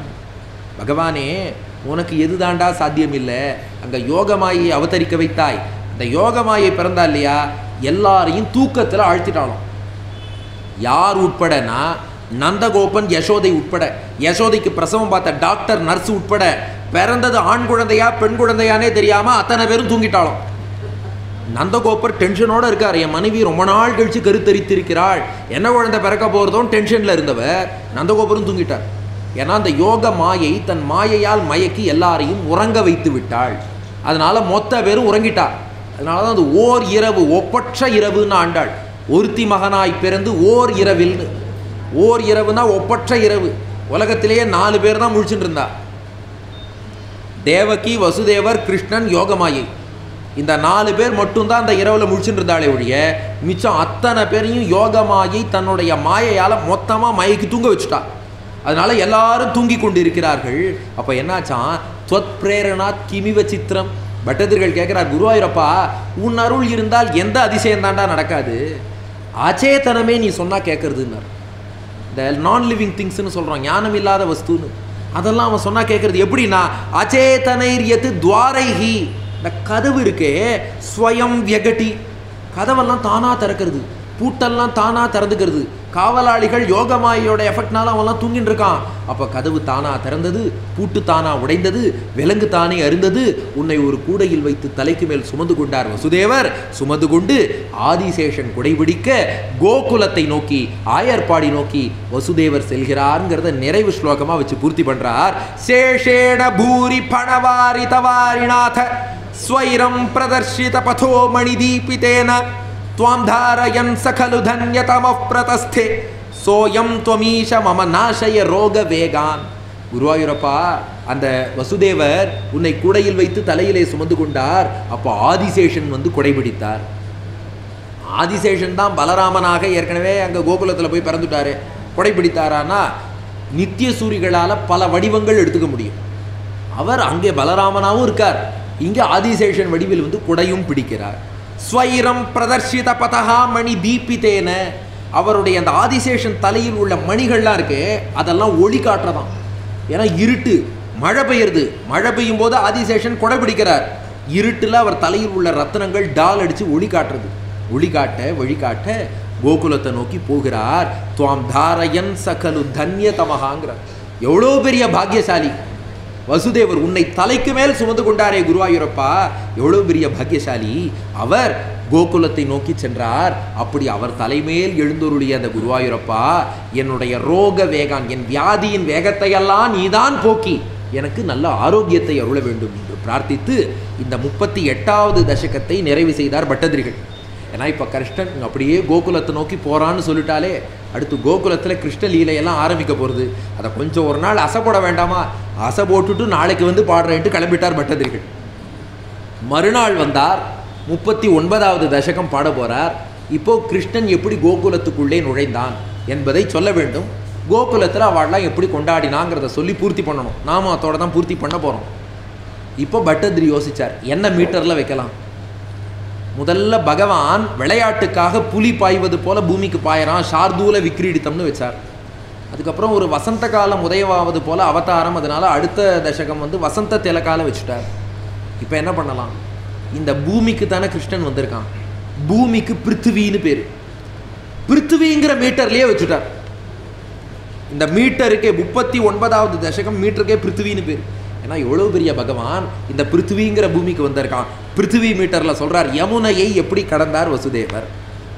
பகவானே உனக்கு எதுதாண்டா சாத்தியம் இல்லை அங்கே யோகமாயை அவதரிக்க வைத்தாய் அந்த யோகமாயை பிறந்தா இல்லையா எல்லாரையும் தூக்கத்தில் ஆழ்த்திட்டாலும் யார் உட்படனா நந்தகோபன் யசோதை உட்பட யசோதைக்கு பிரசவம் பார்த்த டாக்டர் நர்ஸ் உட்பட பிறந்தது ஆண் குழந்தையா பெண் குழந்தையானே தெரியாம அத்தனை பேரும் தூங்கிட்டாலும் நந்தகோபர் டென்ஷனோட இருக்கார் என் மனைவி ரொம்ப நாள் கழிச்சு கருத்தரித்திருக்கிறாள் என்ன குழந்தை பிறக்க போகிறதும் டென்ஷனில் இருந்தவர் நந்தகோபரும் தூங்கிட்டார் ஏன்னா அந்த யோக மாயை தன் மாயையால் மயக்கி எல்லாரையும் உறங்க வைத்து விட்டாள் அதனால மொத்த பேரும் உறங்கிட்டா அதனால தான் அது ஓர் இரவு ஒப்பற்ற இரவுன்னு ஆண்டாள் ஒருத்தி மகனாய் பிறந்து ஓர் இரவில்னு ஓர் இரவுனா ஒப்பற்ற இரவு உலகத்திலேயே நாலு பேர் தான் முழிச்சுட்டு இருந்தா தேவகி வசுதேவர் கிருஷ்ணன் யோகமாயை இந்த நாலு பேர் மட்டும்தான் அந்த இரவில் முழிச்சுட்டு இருந்தாலே ஒழிய மிச்சம் அத்தனை பேரையும் யோகமாயை தன்னுடைய மாயையால் மொத்தமாக மயக்கி தூங்க வச்சுட்டா அதனால எல்லாரும் தூங்கி கொண்டு இருக்கிறார்கள் அப்போ என்னாச்சான் துவத் பிரேரணாத் கிமிவ சித்திரம் பட்டதிர்கள் கேட்குறார் குருவாயூரப்பா உன் அருள் இருந்தால் எந்த அதிசயம் தாண்டா நடக்காது அச்சேதனமே நீ சொன்னா கேட்கறதுன்னார் இந்த நான் லிவிங் திங்ஸ்னு சொல்கிறோம் ஞானம் இல்லாத வஸ்துன்னு அதெல்லாம் அவன் சொன்னா கேட்கறது எப்படின்னா அச்சேதனைர் எது துவாரைஹி இந்த கதவு இருக்கே ஸ்வயம் வியகட்டி கதவெல்லாம் தானா திறக்கிறது பூட்டெல்லாம் தானா திறந்துக்கிறது காவலாளிகள் யோகமாயோட எஃபெக்ட்னால அவன்லாம் தூங்கிட்டு இருக்கான் அப்போ கதவு தானா திறந்தது பூட்டு தானா உடைந்தது விலங்கு தானே அருந்தது உன்னை ஒரு கூடையில் வைத்து தலைக்கு மேல் சுமந்து கொண்டார் வசுதேவர் சுமந்து கொண்டு ஆதிசேஷன் குடைபிடிக்க கோகுலத்தை நோக்கி ஆயர்பாடி நோக்கி வசுதேவர் செல்கிறார்ங்கிறத நிறைவு ஸ்லோகமா வச்சு பூர்த்தி பண்றார் சேஷேட பூரி பணவாரி தவாரிநாத ஸ்வைரம் பிரதர்ஷித பதோ மணிதீபிதேன त्वां धारयन् स खलु धन्यतमः प्रतस्थे சோயம் त्वमीश மம நாசய ரோக வேகான் குருவாயூரப்பா அந்த வசுதேவர் உன்னை கூடையில் வைத்து தலையிலே சுமந்து கொண்டார் அப்போ ஆதிசேஷன் வந்து குடைபிடித்தார் ஆதிசேஷன் தான் பலராமனாக ஏற்கனவே அங்கே கோகுலத்தில் போய் பிறந்துட்டாரு குடைபிடித்தாரானா நித்திய சூரிகளால் பல வடிவங்கள் எடுத்துக்க முடியும் அவர் அங்கே பலராமனாகவும் இருக்கார் இங்கே ஆதிசேஷன் வடிவில் வந்து குடையும் பிடிக்கிறார் ஸ்வைரம் பிரதர்ஷித பதகா மணி தீபித்தேன அவருடைய அந்த ஆதிசேஷன் தலையில் உள்ள மணிகள்லாம் இருக்கு அதெல்லாம் ஒளி காட்டுறதாம் ஏன்னா இருட்டு மழை பெய்யுறது மழை பெய்யும் போது ஆதிசேஷன் கொடை பிடிக்கிறார் இருட்டில் அவர் தலையில் உள்ள ரத்னங்கள் டால் அடித்து ஒளி காட்டுறது ஒளி காட்ட வழிகாட்ட கோகுலத்தை நோக்கி போகிறார் துவாம் தாரயன் சகலு தன்ய தமகாங்கிறார் எவ்வளோ பெரிய பாக்கியசாலி வசுதேவர் உன்னை தலைக்கு மேல் சுமந்து கொண்டாரே குருவாயூரப்பா எவ்வளவு பெரிய பாக்கியசாலி அவர் கோகுலத்தை நோக்கி சென்றார் அப்படி அவர் தலைமேல் எழுந்தொருளிய அந்த குருவாயூரப்பா என்னுடைய ரோக வேகான் என் வியாதியின் வேகத்தையெல்லாம் நீதான் போக்கி எனக்கு நல்ல ஆரோக்கியத்தை அருள வேண்டும் என்று பிரார்த்தித்து இந்த முப்பத்தி எட்டாவது தசகத்தை நிறைவு செய்தார் பட்டதிரிகள் ஏன்னா இப்போ கிருஷ்ணன் அப்படியே கோகுலத்தை நோக்கி போறான்னு சொல்லிட்டாலே அடுத்து கோகுலத்தில் கிருஷ்ண லீலையெல்லாம் ஆரம்பிக்க போகிறது அதை கொஞ்சம் ஒரு நாள் அசை போட வேண்டாமா அசை போட்டுட்டு நாளைக்கு வந்து பாடுறேன்ட்டு கிளம்பிட்டார் பட்டதிரிகள் மறுநாள் வந்தார் முப்பத்தி ஒன்பதாவது தசகம் பாட போறார் இப்போ கிருஷ்ணன் எப்படி கோகுலத்துக்குள்ளே நுழைந்தான் என்பதை சொல்ல வேண்டும் கோகுலத்தில் அவள்லாம் எப்படி கொண்டாடினாங்கிறத சொல்லி பூர்த்தி பண்ணணும் நாம அதோட தான் பூர்த்தி பண்ண போகிறோம் இப்போ பட்டதிரி யோசிச்சார் என்ன மீட்டரில் வைக்கலாம் முதல்ல பகவான் விளையாட்டுக்காக புலி பாய்வது போல பூமிக்கு பாயறான் ஷார்தூல விக்ரீடித்தம்னு வச்சார் அதுக்கப்புறம் ஒரு வசந்த காலம் உதயமாவது போல அவதாரம் அதனால அடுத்த தசகம் வந்து வசந்த திலக்கால வச்சுட்டார் இப்போ என்ன பண்ணலாம் இந்த பூமிக்கு தானே கிருஷ்ணன் வந்திருக்கான் பூமிக்கு பிருத்திவின்னு பேர் பிருத்திவிங்கிற மீட்டர்லயே வச்சுட்டார் இந்த மீட்டருக்கே முப்பத்தி ஒன்பதாவது தசகம் மீட்டருக்கே பிருத்திவின்னு பேர் ஏன்னா எவ்வளோ பெரிய பகவான் இந்த பிருத்திவிங்கிற பூமிக்கு வந்திருக்கான் பிருத்திவி மீட்டர்ல சொல்றார் யமுனையை எப்படி கடந்தார் வசுதேவர்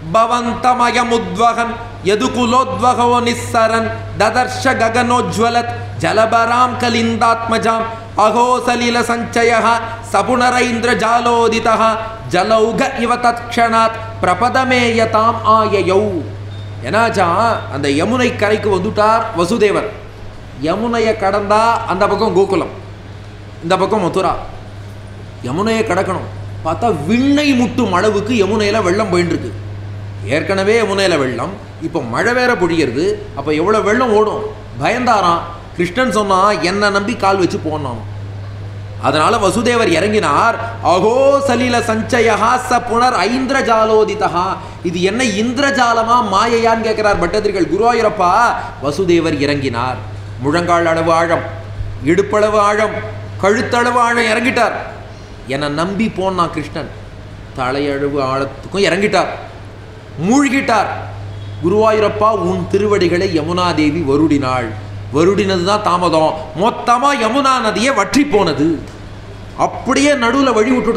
பவந்தமயமுத்வகன் யதுகுலோத்வகோ நிஸ்ஸரன் ததர்ஷ ககனோஜ்வலத் ஜலபராம் கலிந்தாத்மஜாம் அகோ சலில சஞ்சய சபுனரைந்திர ஜாலோதித ஜலௌக இவ தத்க்ஷணாத் பிரபதமேயதாம் ஆயயௌ என்னாச்சா அந்த யமுனை கரைக்கு வந்துட்டார் வசுதேவர் யமுனையை கடந்தா அந்த பக்கம் கோகுலம் இந்த பக்கம் மதுரா யமுனையை கடக்கணும் பார்த்தா விண்ணை முட்டும் அளவுக்கு யமுனையில் வெள்ளம் போயின்னு இருக்கு ஏற்கனவே யமுனையில் வெள்ளம் இப்போ மழை வேற பொழியிறது அப்போ எவ்வளோ வெள்ளம் ஓடும் பயந்தாராம் கிருஷ்ணன் சொன்னா என்னை நம்பி கால் வச்சு போனான் அதனால வசுதேவர் இறங்கினார் அகோ சலில சஞ்சயா ச புனர் ஐந்திரஜாலோதிதா இது என்ன இந்திரஜாலமா மாயையான்னு கேட்கிறார் பட்டதிரிகள் குருவாயூரப்பா வசுதேவர் இறங்கினார் முழங்கால் அளவு ஆழம் இடுப்பளவு ஆழம் கழுத்தளவு ஆழம் இறங்கிட்டார் என்னை நம்பி போனான் கிருஷ்ணன் தலையளவு ஆழத்துக்கும் இறங்கிட்டார் மூழ்கிட்டார் குருவாயூரப்பா உன் திருவடிகளை யமுனா தேவி வருடினாள் வருடினது தான் தாமதம் மொத்தமாக யமுனா நதியை வற்றி போனது அப்படியே நடுவில் வழி விட்டுடுத்தான்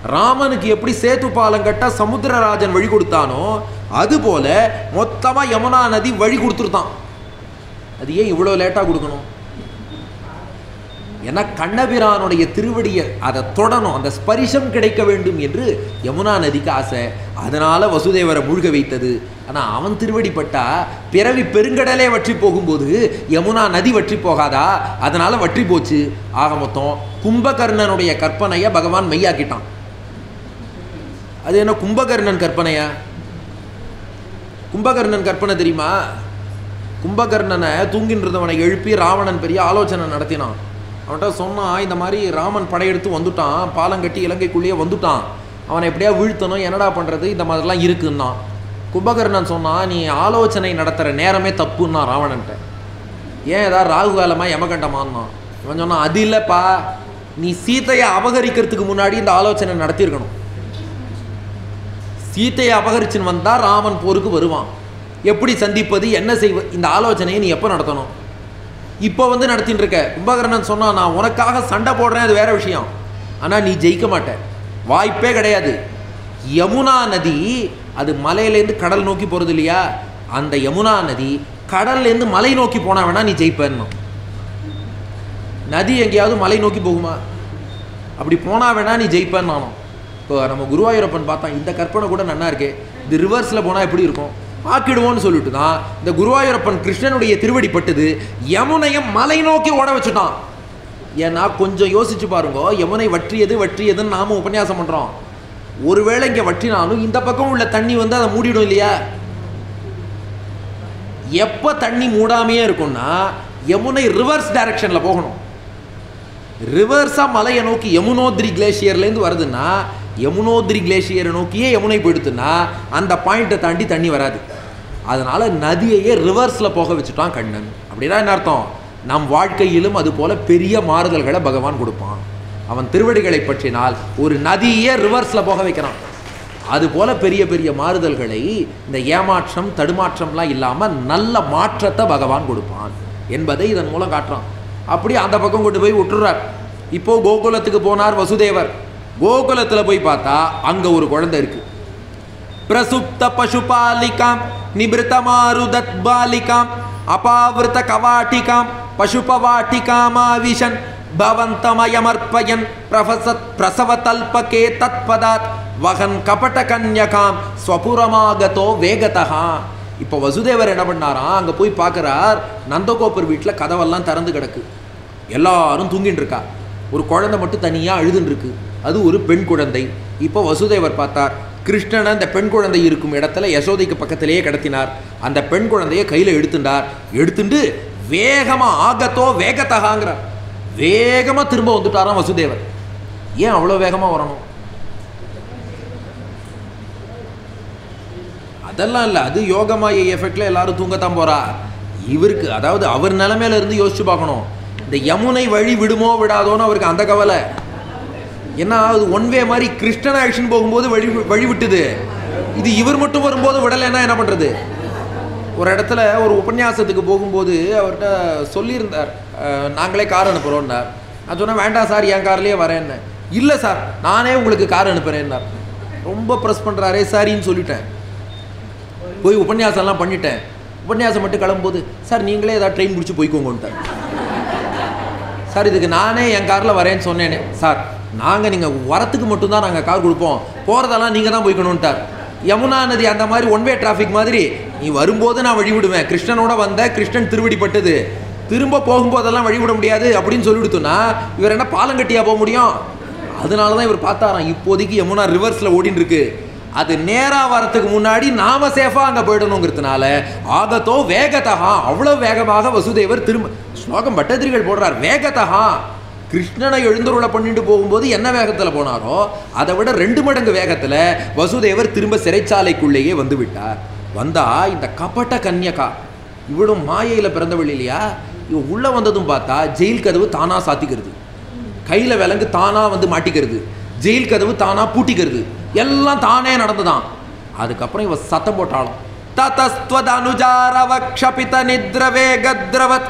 ராமனுக்கு எப்படி சேத்து பாலம் கட்ட சமுத்திரராஜன் வழி கொடுத்தானோ அதுபோல மொத்தமா யமுனா நதி வழி கொடுத்துருத்தான் அது ஏன் இவ்வளோ லேட்டாக கொடுக்கணும் ஏன்னா கண்ணபிரானுடைய திருவடியை அதை தொடணும் அந்த ஸ்பரிசம் கிடைக்க வேண்டும் என்று யமுனா நதிக்கு ஆசை அதனால வசுதேவரை மூழ்க வைத்தது ஆனால் அவன் திருவடி பட்டா பிறவி பெருங்கடலே வற்றி போகும்போது யமுனா நதி வற்றி போகாதா அதனால வற்றி போச்சு ஆக மொத்தம் கும்பகர்ணனுடைய கற்பனையை பகவான் மெய்யாக்கிட்டான் அது என்ன கும்பகர்ணன் கற்பனையா கும்பகர்ணன் கற்பனை தெரியுமா கும்பகர்ணனை தூங்கின்னு இருந்தவனை எழுப்பி ராவணன் பெரிய ஆலோசனை நடத்தினான் அவன்கிட்ட சொன்னான் இந்த மாதிரி ராமன் படையெடுத்து வந்துட்டான் பாலம் கட்டி இலங்கைக்குள்ளேயே வந்துட்டான் அவனை எப்படியா வீழ்த்தணும் என்னடா பண்ணுறது இந்த மாதிரிலாம் இருக்குன்னா கும்பகர்ணன் சொன்னான் நீ ஆலோசனை நடத்துகிற நேரமே தப்புன்னா ராவணன்ட்ட ஏன் ஏதாவது ராகு காலமாக யமகண்டமான்னா இவன் சொன்னான் அது இல்லைப்பா நீ சீத்தையை அபகரிக்கிறதுக்கு முன்னாடி இந்த ஆலோசனை நடத்தியிருக்கணும் சீத்தையை அபகரிச்சுன்னு வந்தால் ராமன் போருக்கு வருவான் எப்படி சந்திப்பது என்ன செய்வது இந்த ஆலோசனையை நீ எப்போ நடத்தணும் இப்போ வந்து நடத்தின்னு இருக்க கும்பகர்ணன் சொன்னான் நான் உனக்காக சண்டை போடுறேன் அது வேற விஷயம் ஆனால் நீ ஜெயிக்க மாட்ட வாய்ப்பே கிடையாது யமுனா நதி அது மலையிலேருந்து கடல் நோக்கி போகிறது இல்லையா அந்த யமுனா நதி கடல்லேருந்து மலை நோக்கி போனா வேணா நீ ஜெயிப்பேன்னு நதி எங்கேயாவது மலை நோக்கி போகுமா அப்படி போனா வேணா நீ ஜெயிப்பேன்னு நானும் இப்போ நம்ம குருவாயூரப்பன் பார்த்தா இந்த கற்பனை கூட நன்னா இருக்கே இது ரிவர்ஸில் போனால் எப்படி இருக்கும் ஆக்கிடுவோம்னு சொல்லிட்டு தான் இந்த குருவாயூரப்பன் கிருஷ்ணனுடைய திருவடி பட்டது யமுனையை மலை நோக்கி ஓட வச்சுட்டான் ஏன்னா கொஞ்சம் யோசிச்சு பாருங்க யமுனை வற்றியது வற்றியதுன்னு நாம உபன்யாசம் பண்றோம் ஒருவேளை இங்க வற்றினாலும் இந்த பக்கம் உள்ள தண்ணி வந்து அதை மூடிடும் இல்லையா எப்போ தண்ணி மூடாமையே இருக்கும்னா யமுனை ரிவர்ஸ் டைரக்ஷன்ல போகணும் ரிவர்ஸாக மலையை நோக்கி யமுனோத்ரி கிளேஷியர்லேருந்து வருதுன்னா யமுனோத்ரி கிளேஷியரை நோக்கியே யமுனை போயிடுத்துன்னா அந்த பாயிண்ட்டை தாண்டி தண்ணி வராது அதனால நதியையே ரிவர்ஸில் போக வச்சுட்டான் கண்ணன் அப்படின்னா என்ன அர்த்தம் நம் வாழ்க்கையிலும் அது போல பெரிய மாறுதல்களை பகவான் கொடுப்பான் அவன் திருவடிகளை பற்றினால் ஒரு நதியே ரிவர்ஸில் போக வைக்கிறான் அது போல பெரிய பெரிய மாறுதல்களை இந்த ஏமாற்றம் தடுமாற்றம்லாம் இல்லாமல் நல்ல மாற்றத்தை பகவான் கொடுப்பான் என்பதை இதன் மூலம் காட்டுறான் அப்படி அந்த பக்கம் கொண்டு போய் விட்டுறார் இப்போ கோகுலத்துக்கு போனார் வசுதேவர் கோகுலத்தில் போய் பார்த்தா அங்கே ஒரு குழந்தை இருக்கு பிரசுப்த பசுபாலிகாம் நிபிருத்த மாருதத் பாலிகாம் அபாவிருத்த கவாட்டிகாம் பசுபவாட்டிகாமாவிஷன் பவந்தமயமர்ப்பயன் பிரபசத் பிரசவதல்பகே தத்பதாத் வகன் கபட கன்யகாம் ஸ்வபுரமாகதோ வேகதா இப்போ வசுதேவர் என்ன பண்ணாராம் அங்கே போய் பார்க்குறார் நந்தகோபர் வீட்டில் கதவெல்லாம் திறந்து கிடக்கு எல்லாரும் தூங்கிட்டு இருக்கா ஒரு குழந்தை மட்டும் தனியாக அழுதுன்னு இருக்கு அது ஒரு பெண் குழந்தை இப்போ வசுதேவர் பார்த்தார் கிருஷ்ணனை அந்த பெண் குழந்தை இருக்கும் இடத்துல யசோதைக்கு பக்கத்திலேயே கடத்தினார் அந்த பெண் குழந்தையை கையில் எடுத்துட்டார் எடுத்துட்டு வேகமா ஆகத்தோ வேகத்தகாங்கிறார் வேகமா திரும்ப வந்துட்டாராம் வசுதேவர் ஏன் அவ்வளோ வேகமா வரணும் அதெல்லாம் இல்லை அது யோகமாய எஃபெக்ட்ல எல்லாரும் தூங்கத்தான் போறா இவருக்கு அதாவது அவர் நிலைமையில இருந்து யோசிச்சு பார்க்கணும் இந்த யமுனை வழி விடுமோ விடாதோன்னு அவருக்கு அந்த கவலை ஏன்னா அது ஒன் வே மாதிரி கிருஷ்ணன் ஆக்ஷன் போகும்போது வழி வழி விட்டுது இது இவர் மட்டும் வரும்போது விடலைன்னா என்ன பண்ணுறது ஒரு இடத்துல ஒரு உபன்யாசத்துக்கு போகும்போது அவர்கிட்ட சொல்லியிருந்தார் அஹ், நாங்களே கார் அனுப்புகிறோன்னார் நான் சொன்னேன் வேண்டாம் சார் என் கார்லேயே வரேன்னு இல்லை சார் நானே உங்களுக்கு கார் அனுப்புகிறேன்னார் ரொம்ப ப்ரெஸ் பண்ணுறாரே சரின்னு சொல்லிட்டேன் போய் உபன்யாசம்லாம் பண்ணிட்டேன் உபன்யாசம் மட்டும் கிளம்பும்போது சார் நீங்களே ஏதாவது ட்ரெயின் பிடிச்சி போய்க்கோங்கன்ட்டார் சார் இதுக்கு நானே என் காரில் வரேன்னு சொன்னேனே சார் நாங்கள் நீங்கள் வரத்துக்கு மட்டும்தான் நாங்கள் கார் கொடுப்போம் போகிறதெல்லாம் நீங்கள் தான் போய்க்கணுன்ட்டார் யமுனா நதி அந்த மாதிரி ஒன் வே டிராஃபிக் மாதிரி நீ வரும்போது நான் வழி விடுவேன் கிருஷ்ணனோட வந்த கிருஷ்ணன் திருவடி பட்டது திரும்ப போகும்போதெல்லாம் வழி விட முடியாது அப்படின்னு சொல்லிவிடுத்தோன்னா இவர் என்ன பாலங்கட்டியா போக முடியும் அதனால தான் இவர் பார்த்தாராம் இப்போதைக்கு யமுனா ரிவர்ஸில் ஓடின்னு இருக்கு அது நேரா வரத்துக்கு முன்னாடி நாம சேஃபா அங்க போயிடணுங்கிறதுனால ஆகத்தோ வேகதகா அவ்வளவு வேகமாக வசுதேவர் திரும்ப ஸ்லோகம் பட்டதிரிகள் போடுறார் வேகதகா கிருஷ்ணனை எழுந்துருளை பண்ணிட்டு போகும்போது என்ன வேகத்துல போனாரோ அதை விட ரெண்டு மடங்கு வேகத்துல வசுதேவர் திரும்ப சிறைச்சாலைக்குள்ளேயே வந்து விட்டார் வந்தா இந்த கபட்ட கன்யகா இவளும் மாயையில பிறந்தவள் இல்லையா இவ உள்ள வந்ததும் பார்த்தா ஜெயில் கதவு தானா சாத்திக்கிறது கையில விலங்கு தானா வந்து மாட்டிக்கிறது ஜெயில் கதவு தானா பூட்டிக்கிறது எல்லாம் தானே நடந்துதான் அதுக்கப்புறம் இவ சத்தம் போட்டாலும் ததஸ்துவதனுஜாரவக்ஷபித நித்ரவே கத்ரவத்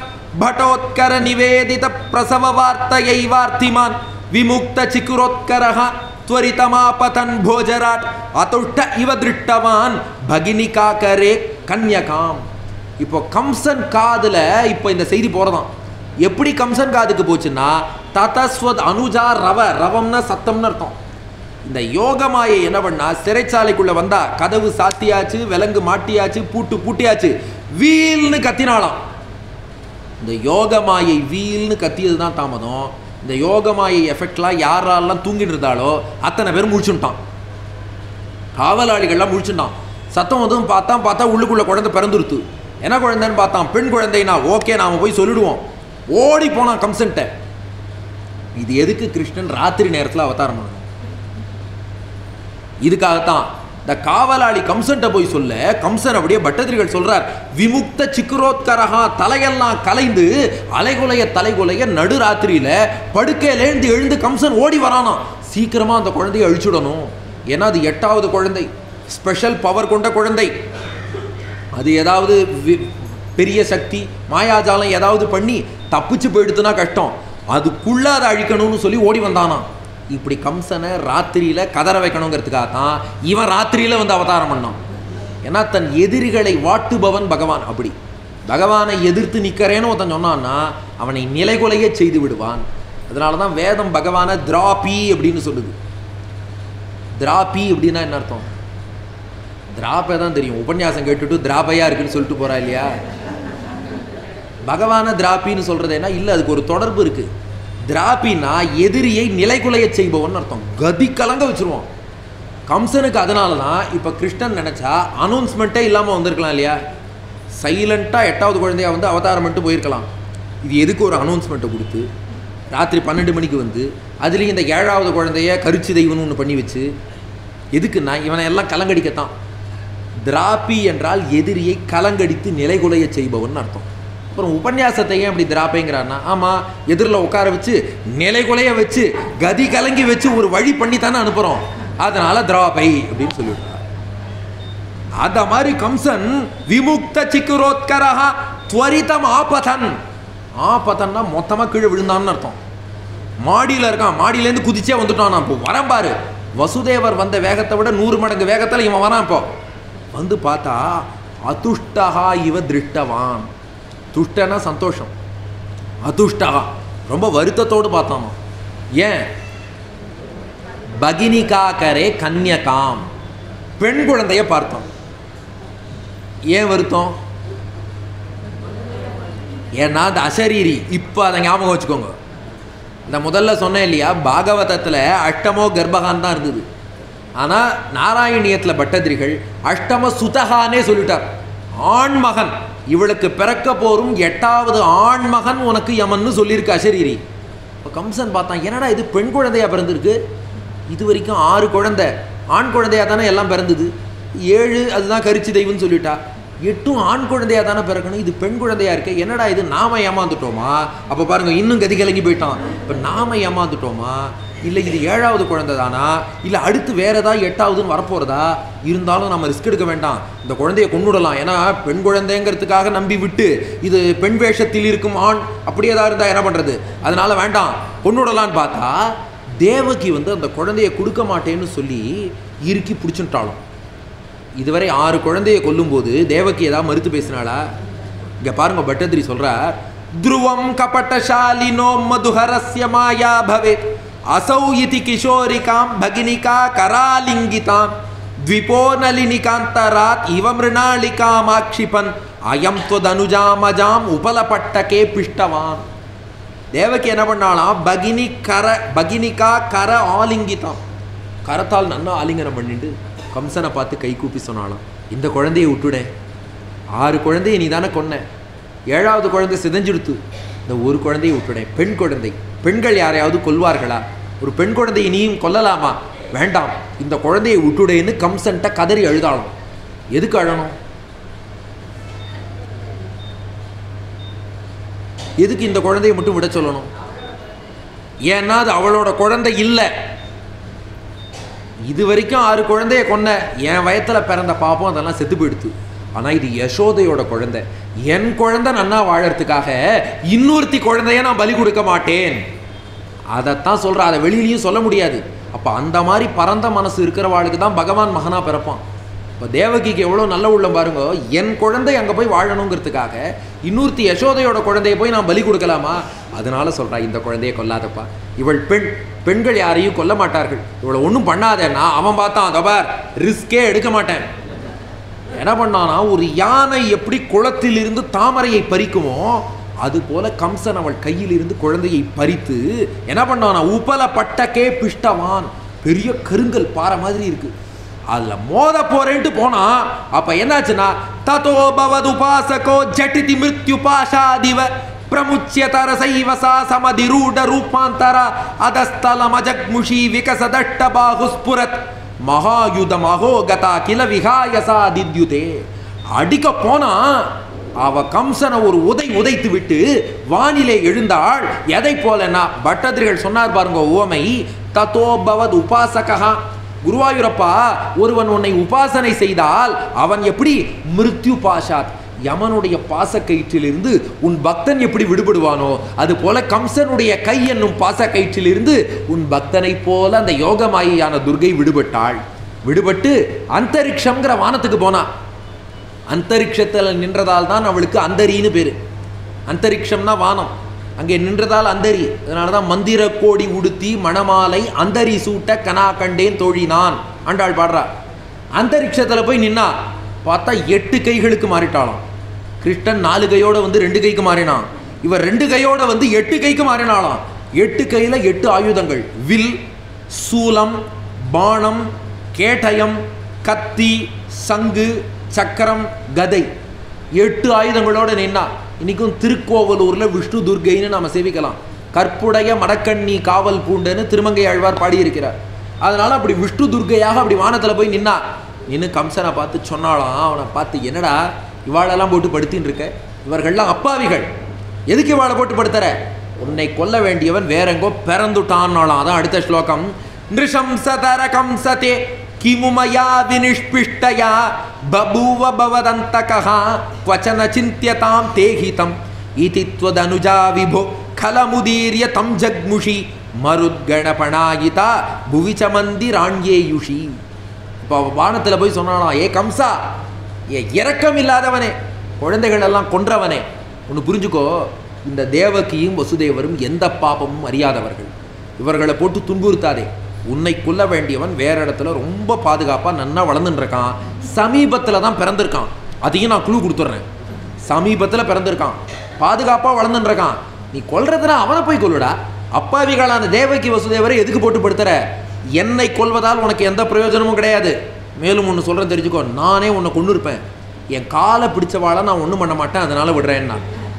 பட்டோத்கர நிவேதித பிரசவ வார்த்தையை வார்த்திமான் விமுக்த சிக்குரோத்கரஹ துவரிதமாபதன் போஜராட் அதுஷ்ட இவ திருஷ்டவான் பகினிகாக்கரே கன்யகாம் இப்போ கம்சன் காதுல இப்போ இந்த செய்தி போறதாம் எப்படி கம்சன் காதுக்கு போச்சுன்னா ததஸ்வத் அனுஜா ரவ ரவம்னா சத்தம்னு அர்த்தம் இந்த யோகமாயை என்ன பண்ணா சிறைச்சாலைக்குள்ள வந்தா கதவு சாத்தியாச்சு விலங்கு மாட்டியாச்சு பூட்டு பூட்டியாச்சு வீல்னு கத்தினாலாம் இந்த யோகமாயை வீல்னு கத்தியது தான் தாமதம் இந்த யோகமாயை எஃபெக்ட்லாம் யாரெல்லாம் தூங்கிட்டு இருந்தாலோ அத்தனை பேரும் முழிச்சுட்டான் காவலாளிகள்லாம் முழிச்சுட்டான் சத்தம் வந்ததும் பார்த்தா பார்த்தா உள்ளுக்குள்ள குழந்தை பிறந்துருத்து என்ன குழந்தைன்னு பார்த்தான் பெண் குழந்தைனா ஓகே நாம போய் சொல்லிடுவோம் ஓடி போனான் கம்சன்ட்ட இது எதுக்கு கிருஷ்ணன் ராத்திரி நேரத்தில் அவதாரம் பண்ணணும் இதுக்காகத்தான் இந்த காவலாளி கம்சன்ட்ட போய் சொல்ல கம்சன் அப்படியே பட்டதிரிகள் சொல்றார் விமுக்த சிக்குரோத்கரகா தலையெல்லாம் கலைந்து அலைகுலைய தலைகுலைய நடுராத்திரியில படுக்கையிலேந்து எழுந்து கம்சன் ஓடி வரானாம் சீக்கிரமா அந்த குழந்தையை அழிச்சுடணும் ஏன்னா அது எட்டாவது குழந்தை ஸ்பெஷல் பவர் கொண்ட குழந்தை அது ஏதாவது வி- பெரிய சக்தி மாயாஜாலம் ஏதாவது பண்ணி தப்பிச்சு போயிடுத்துனா கஷ்டம் அதுக்குள்ள அதை அழிக்கணும்னு சொல்லி ஓடி வந்தானாம் இப்படி கம்சனை ராத்திரியில கதற வைக்கணுங்கிறதுக்காக தான் இவன் ராத்திரியில வந்து அவதாரம் பண்ணான் ஏன்னா தன் எதிரிகளை வாட்டுபவன் பகவான் அப்படி பகவானை எதிர்த்து நிக்கிறேன்னு ஒருத்தன் சொன்னான்னா அவனை நிலைகுலைய செய்து விடுவான் அதனால தான் வேதம் பகவானை திராபி அப்படின்னு சொல்லுது திராபி அப்படின்னா என்ன அர்த்தம் திராபை தான் தெரியும் உபன்யாசம் கேட்டுட்டு திராபையா இருக்குன்னு சொல்லிட்டு போறா இல்லையா பகவான திராபின்னு சொல்றது என்ன இல்லை அதுக்கு ஒரு தொடர்பு இருக்கு திராபின்னா எதிரியை நிலைகுலைய செய்பவன் அர்த்தம் கதி கலங்க வச்சிருவான் கம்சனுக்கு அதனால தான் இப்போ கிருஷ்ணன் நினைச்சா அனௌன்ஸ்மெண்ட்டே இல்லாமல் வந்திருக்கலாம் இல்லையா சைலண்ட்டாக எட்டாவது குழந்தையா வந்து அவதாரம் பண்ணிட்டு போயிருக்கலாம் இது எதுக்கு ஒரு அனௌன்ஸ்மெண்ட்டை கொடுத்து ராத்திரி பன்னெண்டு மணிக்கு வந்து அதுலேயும் இந்த ஏழாவது குழந்தைய கரிச்சி தெய்வம்னு ஒன்று பண்ணி வச்சு எதுக்குன்னா இவனை எல்லாம் கலங்கடிக்கத்தான் திராபி என்றால் எதிரியை கலங்கடித்து நிலைகுலைய செய்பவன் அர்த்தம் அப்புறம் உபன்யாசத்தை ஏன் அப்படி திராப்பைங்கிறான்னா ஆமாம் எதிரில் உட்கார வச்சு நிலைகுலைய வச்சு கதி கலங்கி வச்சு ஒரு வழி பண்ணி தானே அனுப்புகிறோம் அதனால திராபை அப்படின்னு சொல்லிவிடுறார் அத மாதிரி கம்சன் விமுக்த சிக்குரோத்கரஹா துவரிதம் ஆபதன் ஆபதன்னா மொத்தமாக கீழே விழுந்தான்னு அர்த்தம் மாடியில் இருக்கான் மாடியிலேருந்து குதிச்சே வந்துட்டான் நான் இப்போ வரேன் பாரு வசுதேவர் வந்த வேகத்தை விட நூறு மடங்கு வேகத்தில் இவன் வரான் இப்போ வந்து பார்த்தா அதுஷ்டகா இவ திருஷ்டவான் துஷ்டனா சந்தோஷம் அதுஷ்டகா ரொம்ப வருத்தத்தோடு பார்த்தானோ ஏன் பகினிகாக்கரே கன்யகாம் பெண் குழந்தைய பார்த்தோம் ஏன் வருத்தம் ஏன்னா அந்த அசரீரி இப்போ அதை ஞாபகம் வச்சுக்கோங்க இந்த முதல்ல சொன்னேன் இல்லையா பாகவதத்தில் அஷ்டமோ கர்ப்பகான் தான் இருந்தது ஆனால் நாராயணியத்தில் பட்டதிரிகள் அஷ்டம சுதகானே சொல்லிட்டார் ஆண்மகன் இவளுக்கு பிறக்க போரும் எட்டாவது ஆண்மகன் உனக்கு யமன்னு சொல்லியிருக்கு அசரீரி இப்போ கம்சன் பார்த்தான் என்னடா இது பெண் குழந்தையா பிறந்திருக்கு இது வரைக்கும் ஆறு குழந்தை ஆண் குழந்தையா தானே எல்லாம் பிறந்தது ஏழு அதுதான் கரிச்சி தெய்வம்னு சொல்லிட்டா எட்டும் ஆண் குழந்தையா தானே பிறக்கணும் இது பெண் குழந்தையா இருக்கு என்னடா இது நாம ஏமாந்துட்டோமா அப்போ பாருங்க இன்னும் கதி கலங்கி போயிட்டான் இப்போ நாம ஏமாந்துட்டோமா இல்லை இது ஏழாவது குழந்தை தானா இல்லை அடுத்து வேற ஏதாவது எட்டாவதுன்னு வரப்போறதா இருந்தாலும் நம்ம ரிஸ்க் எடுக்க வேண்டாம் இந்த குழந்தையை கொண்டுடலாம் ஏன்னா பெண் குழந்தைங்கிறதுக்காக நம்பி விட்டு இது பெண் வேஷத்தில் இருக்கும் ஆண் அப்படி ஏதாவது இருந்தால் என்ன பண்ணுறது அதனால வேண்டாம் கொண்டுடலான்னு பார்த்தா தேவகி வந்து அந்த குழந்தையை கொடுக்க மாட்டேன்னு சொல்லி இறுக்கி பிடிச்சுட்டாலும் இதுவரை ஆறு குழந்தையை கொல்லும்போது தேவகி ஏதாவது மறுத்து பேசினாளா இங்க பாருங்க பட்டதிரி சொல்றார் துருவம் கபட்டசாலினோ மதுஹரஸ்ய மாயா பவேத் அசௌ இதி கிஷோரிகாம் பகினிகா கராலிங்கிதாம் த்விபோனலினிகாந்தராத் இவ மிருணாளிகாம் ஆக்ஷிபன் அயம் துவதனுஜாமஜாம் உபலப்பட்டகே பிஷ்டவான் தேவகி என்ன பண்ணாலாம் பகினி கர பகினிகா கர ஆலிங்கிதாம் கரத்தால் நன்னா ஆலிங்கனம் பண்ணிட்டு கம்சனை பார்த்து கை கூப்பி சொன்னாலாம் இந்த குழந்தையை விட்டுட ஆறு குழந்தையை நீ தானே கொன்ன ஏழாவது குழந்தை சிதைஞ்சிடுத்து இந்த ஒரு குழந்தையை விட்டுடேன் பெண் குழந்தை பெண்கள் யாரையாவது கொல்வார்களா ஒரு பெண் குழந்தையை நீயும் கொல்லலாமா வேண்டாம் இந்த குழந்தையை விட்டுடேன்னு கம்சன்ட்ட கதறி அழுதாலும் எதுக்கு அழணும் எதுக்கு இந்த குழந்தையை மட்டும் விட சொல்லணும் ஏன்னா அது அவளோட குழந்தை இல்லை இது வரைக்கும் ஆறு குழந்தைய கொன்ன என் வயத்துல பிறந்த பாப்பம் அதெல்லாம் செத்து போயிடுத்து ஆனா இது யசோதையோட குழந்தை என் குழந்தை நன்னா வாழறதுக்காக இன்னொருத்தி குழந்தைய நான் பலி கொடுக்க மாட்டேன் அதைத்தான் சொல்ற அதை வெளியிலயும் சொல்ல முடியாது அப்போ அந்த மாதிரி பரந்த மனசு இருக்கிறவாளுக்கு தான் பகவான் மகனா பிறப்பான் இப்போ தேவகிக்கு எவ்வளோ நல்ல உள்ளம் பாருங்க என் குழந்தை அங்கே போய் வாழணுங்கிறதுக்காக இன்னொருத்தி யசோதையோட குழந்தைய போய் நான் பலி கொடுக்கலாமா அதனால சொல்றா இந்த குழந்தைய கொல்லாதப்பா இவள் பெண் பெண்கள் யாரையும் கொல்ல மாட்டார்கள் இவளை ஒன்றும் பண்ணாதேன்னா அவன் பார்த்தான் அதோ பார் ரிஸ்கே எடுக்க மாட்டேன் என்ன பண்ணானா ஒரு யானை எப்படி குளத்திலிருந்து தாமரையை பறிக்குமோ அது போல கம்சன் அவள் கையிலிருந்து குழந்தையை பறித்து என்ன பண்ணானா உபல பட்டக்கே பிஷ்டவான் பெரிய கருங்கல் பாறை மாதிரி இருக்கு அதுல மோத போறேன்ட்டு போனா அப்ப என்னாச்சுன்னா ததோ பவது உபாசகோ ஜட்டிதி மிருத்யு பாஷாதிவ பிரமுச்சிய தரசைவ சா சமதிரூட ரூபாந்தர அதஸ்தலமஜக்முஷி விகசதட்ட பாகுஸ்புரத் மகாயுத மகோகதா கில விகாயசா தித்யுதே அடிக்க போனா அவ கம்சனை ஒரு உதை உதைத்து விட்டு வானிலே எழுந்தாள் எதை போலனா பட்டதிரிகள் சொன்னார் பாருங்க உவமை தத்தோ பவத் உபாசகா குருவாயூரப்பா ஒருவன் உன்னை உபாசனை செய்தால் அவன் எப்படி மிருத்யு பாஷாத் யமனுடைய பாசக்கயிற்றிலிருந்து உன் பக்தன் எப்படி விடுபடுவானோ அது போல கம்சனுடைய கை என்னும் பாசக்கயிற்றிலிருந்து உன் பக்தனைப் போல அந்த யோகமாயியான துர்கை விடுபட்டாள் விடுபட்டு அந்தரிக்ஷம்ங்கிற வானத்துக்கு போனா அந்தரிக்ஷத்தில் நின்றதால் தான் அவளுக்கு அந்தரின்னு பேரு அந்தரிக்ஷம்னா வானம் அங்கே நின்றதால் அந்தரி அதனால தான் மந்திர கோடி உடுத்தி மணமாலை அந்தரி சூட்ட கனா கண்டேன் தோழினான் ஆண்டாள் பாடுறா அந்தரிக்ஷத்தில் போய் நின்னா பார்த்தா எட்டு கைகளுக்கு மாறிட்டாளாம் கிருஷ்ணன் நாலு கையோட வந்து ரெண்டு கைக்கு மாறினான் இவர் ரெண்டு கையோட வந்து எட்டு கைக்கு மாறினாளாம் எட்டு கையில எட்டு ஆயுதங்கள் வில் சூலம் பாணம் கேட்டயம் கத்தி சங்கு சக்கரம் கதை எட்டு ஆயுதங்களோட நின்னா இன்னைக்கும் திருக்கோவலூர்ல விஷ்ணு துர்க்கைன்னு நாம சேவிக்கலாம் கற்புடைய மடக்கண்ணி காவல் பூண்டுன்னு திருமங்கை ஆழ்வார் பாடியிருக்கிறார் அதனால அப்படி விஷ்ணு துர்க்கையாக அப்படி வானத்துல போய் நின்னா நின்று கம்சனை பார்த்து சொன்னாலாம் அவனை பார்த்து என்னடா இவாளெல்லாம் போட்டு படுத்தின்னு இருக்க இவர்கள்லாம் அப்பாவிகள் எதுக்கு இவாளை போட்டு படுத்துற உன்னை கொல்ல வேண்டியவன் வேற எங்கோ பிறந்துட்டான்னாலாம் அதான் அடுத்த ஸ்லோகம் நிருஷம்சதர கம்சதே கிமுமயா வினிஷ்பிஷ்டயா பபூவ பவதந்தகா क्वचन சிந்தியதாம் தேஹிதம் இதி त्वदनुजा விபோ கலமுதீரிய தம் ஜக்முஷி மருத்கணபணாயிதா புவிச்ச மந்திராண்யேயுஷி இப்போ வானத்தில் போய் சொன்னாலாம் ஏ கம்சா ஏ இரக்கம் இல்லாதவனே குழந்தைகள் எல்லாம் கொன்றவனே ஒன்று புரிஞ்சுக்கோ இந்த தேவகியும் வசுதேவரும் எந்த பாபமும் அறியாதவர்கள் இவர்களை போட்டு துன்புறுத்தாதே உன்னை கொல்ல வேண்டியவன் வேற இடத்துல ரொம்ப பாதுகாப்பாக நன்னா வளர்ந்துட்டு இருக்கான் சமீபத்தில் தான் பிறந்திருக்கான் அதையும் நான் குழு கொடுத்துட்றேன் சமீபத்தில் பிறந்திருக்கான் பாதுகாப்பாக வளர்ந்துட்டு இருக்கான் நீ கொல்றதுனா அவனை போய் கொல்லுடா அப்பாவிகளான தேவகி வசுதேவரை எதுக்கு போட்டு படுத்துற என்னை கொல்வதால் உனக்கு எந்த பிரயோஜனமும் கிடையாது மேலும் ஒன்று சொல்கிறேன் தெரிஞ்சுக்கோ நானே உன்னை கொண்டு இருப்பேன் என் காலை பிடிச்சவாளை நான் ஒன்றும் பண்ண மாட்டேன் அதனால விடுறேன்னா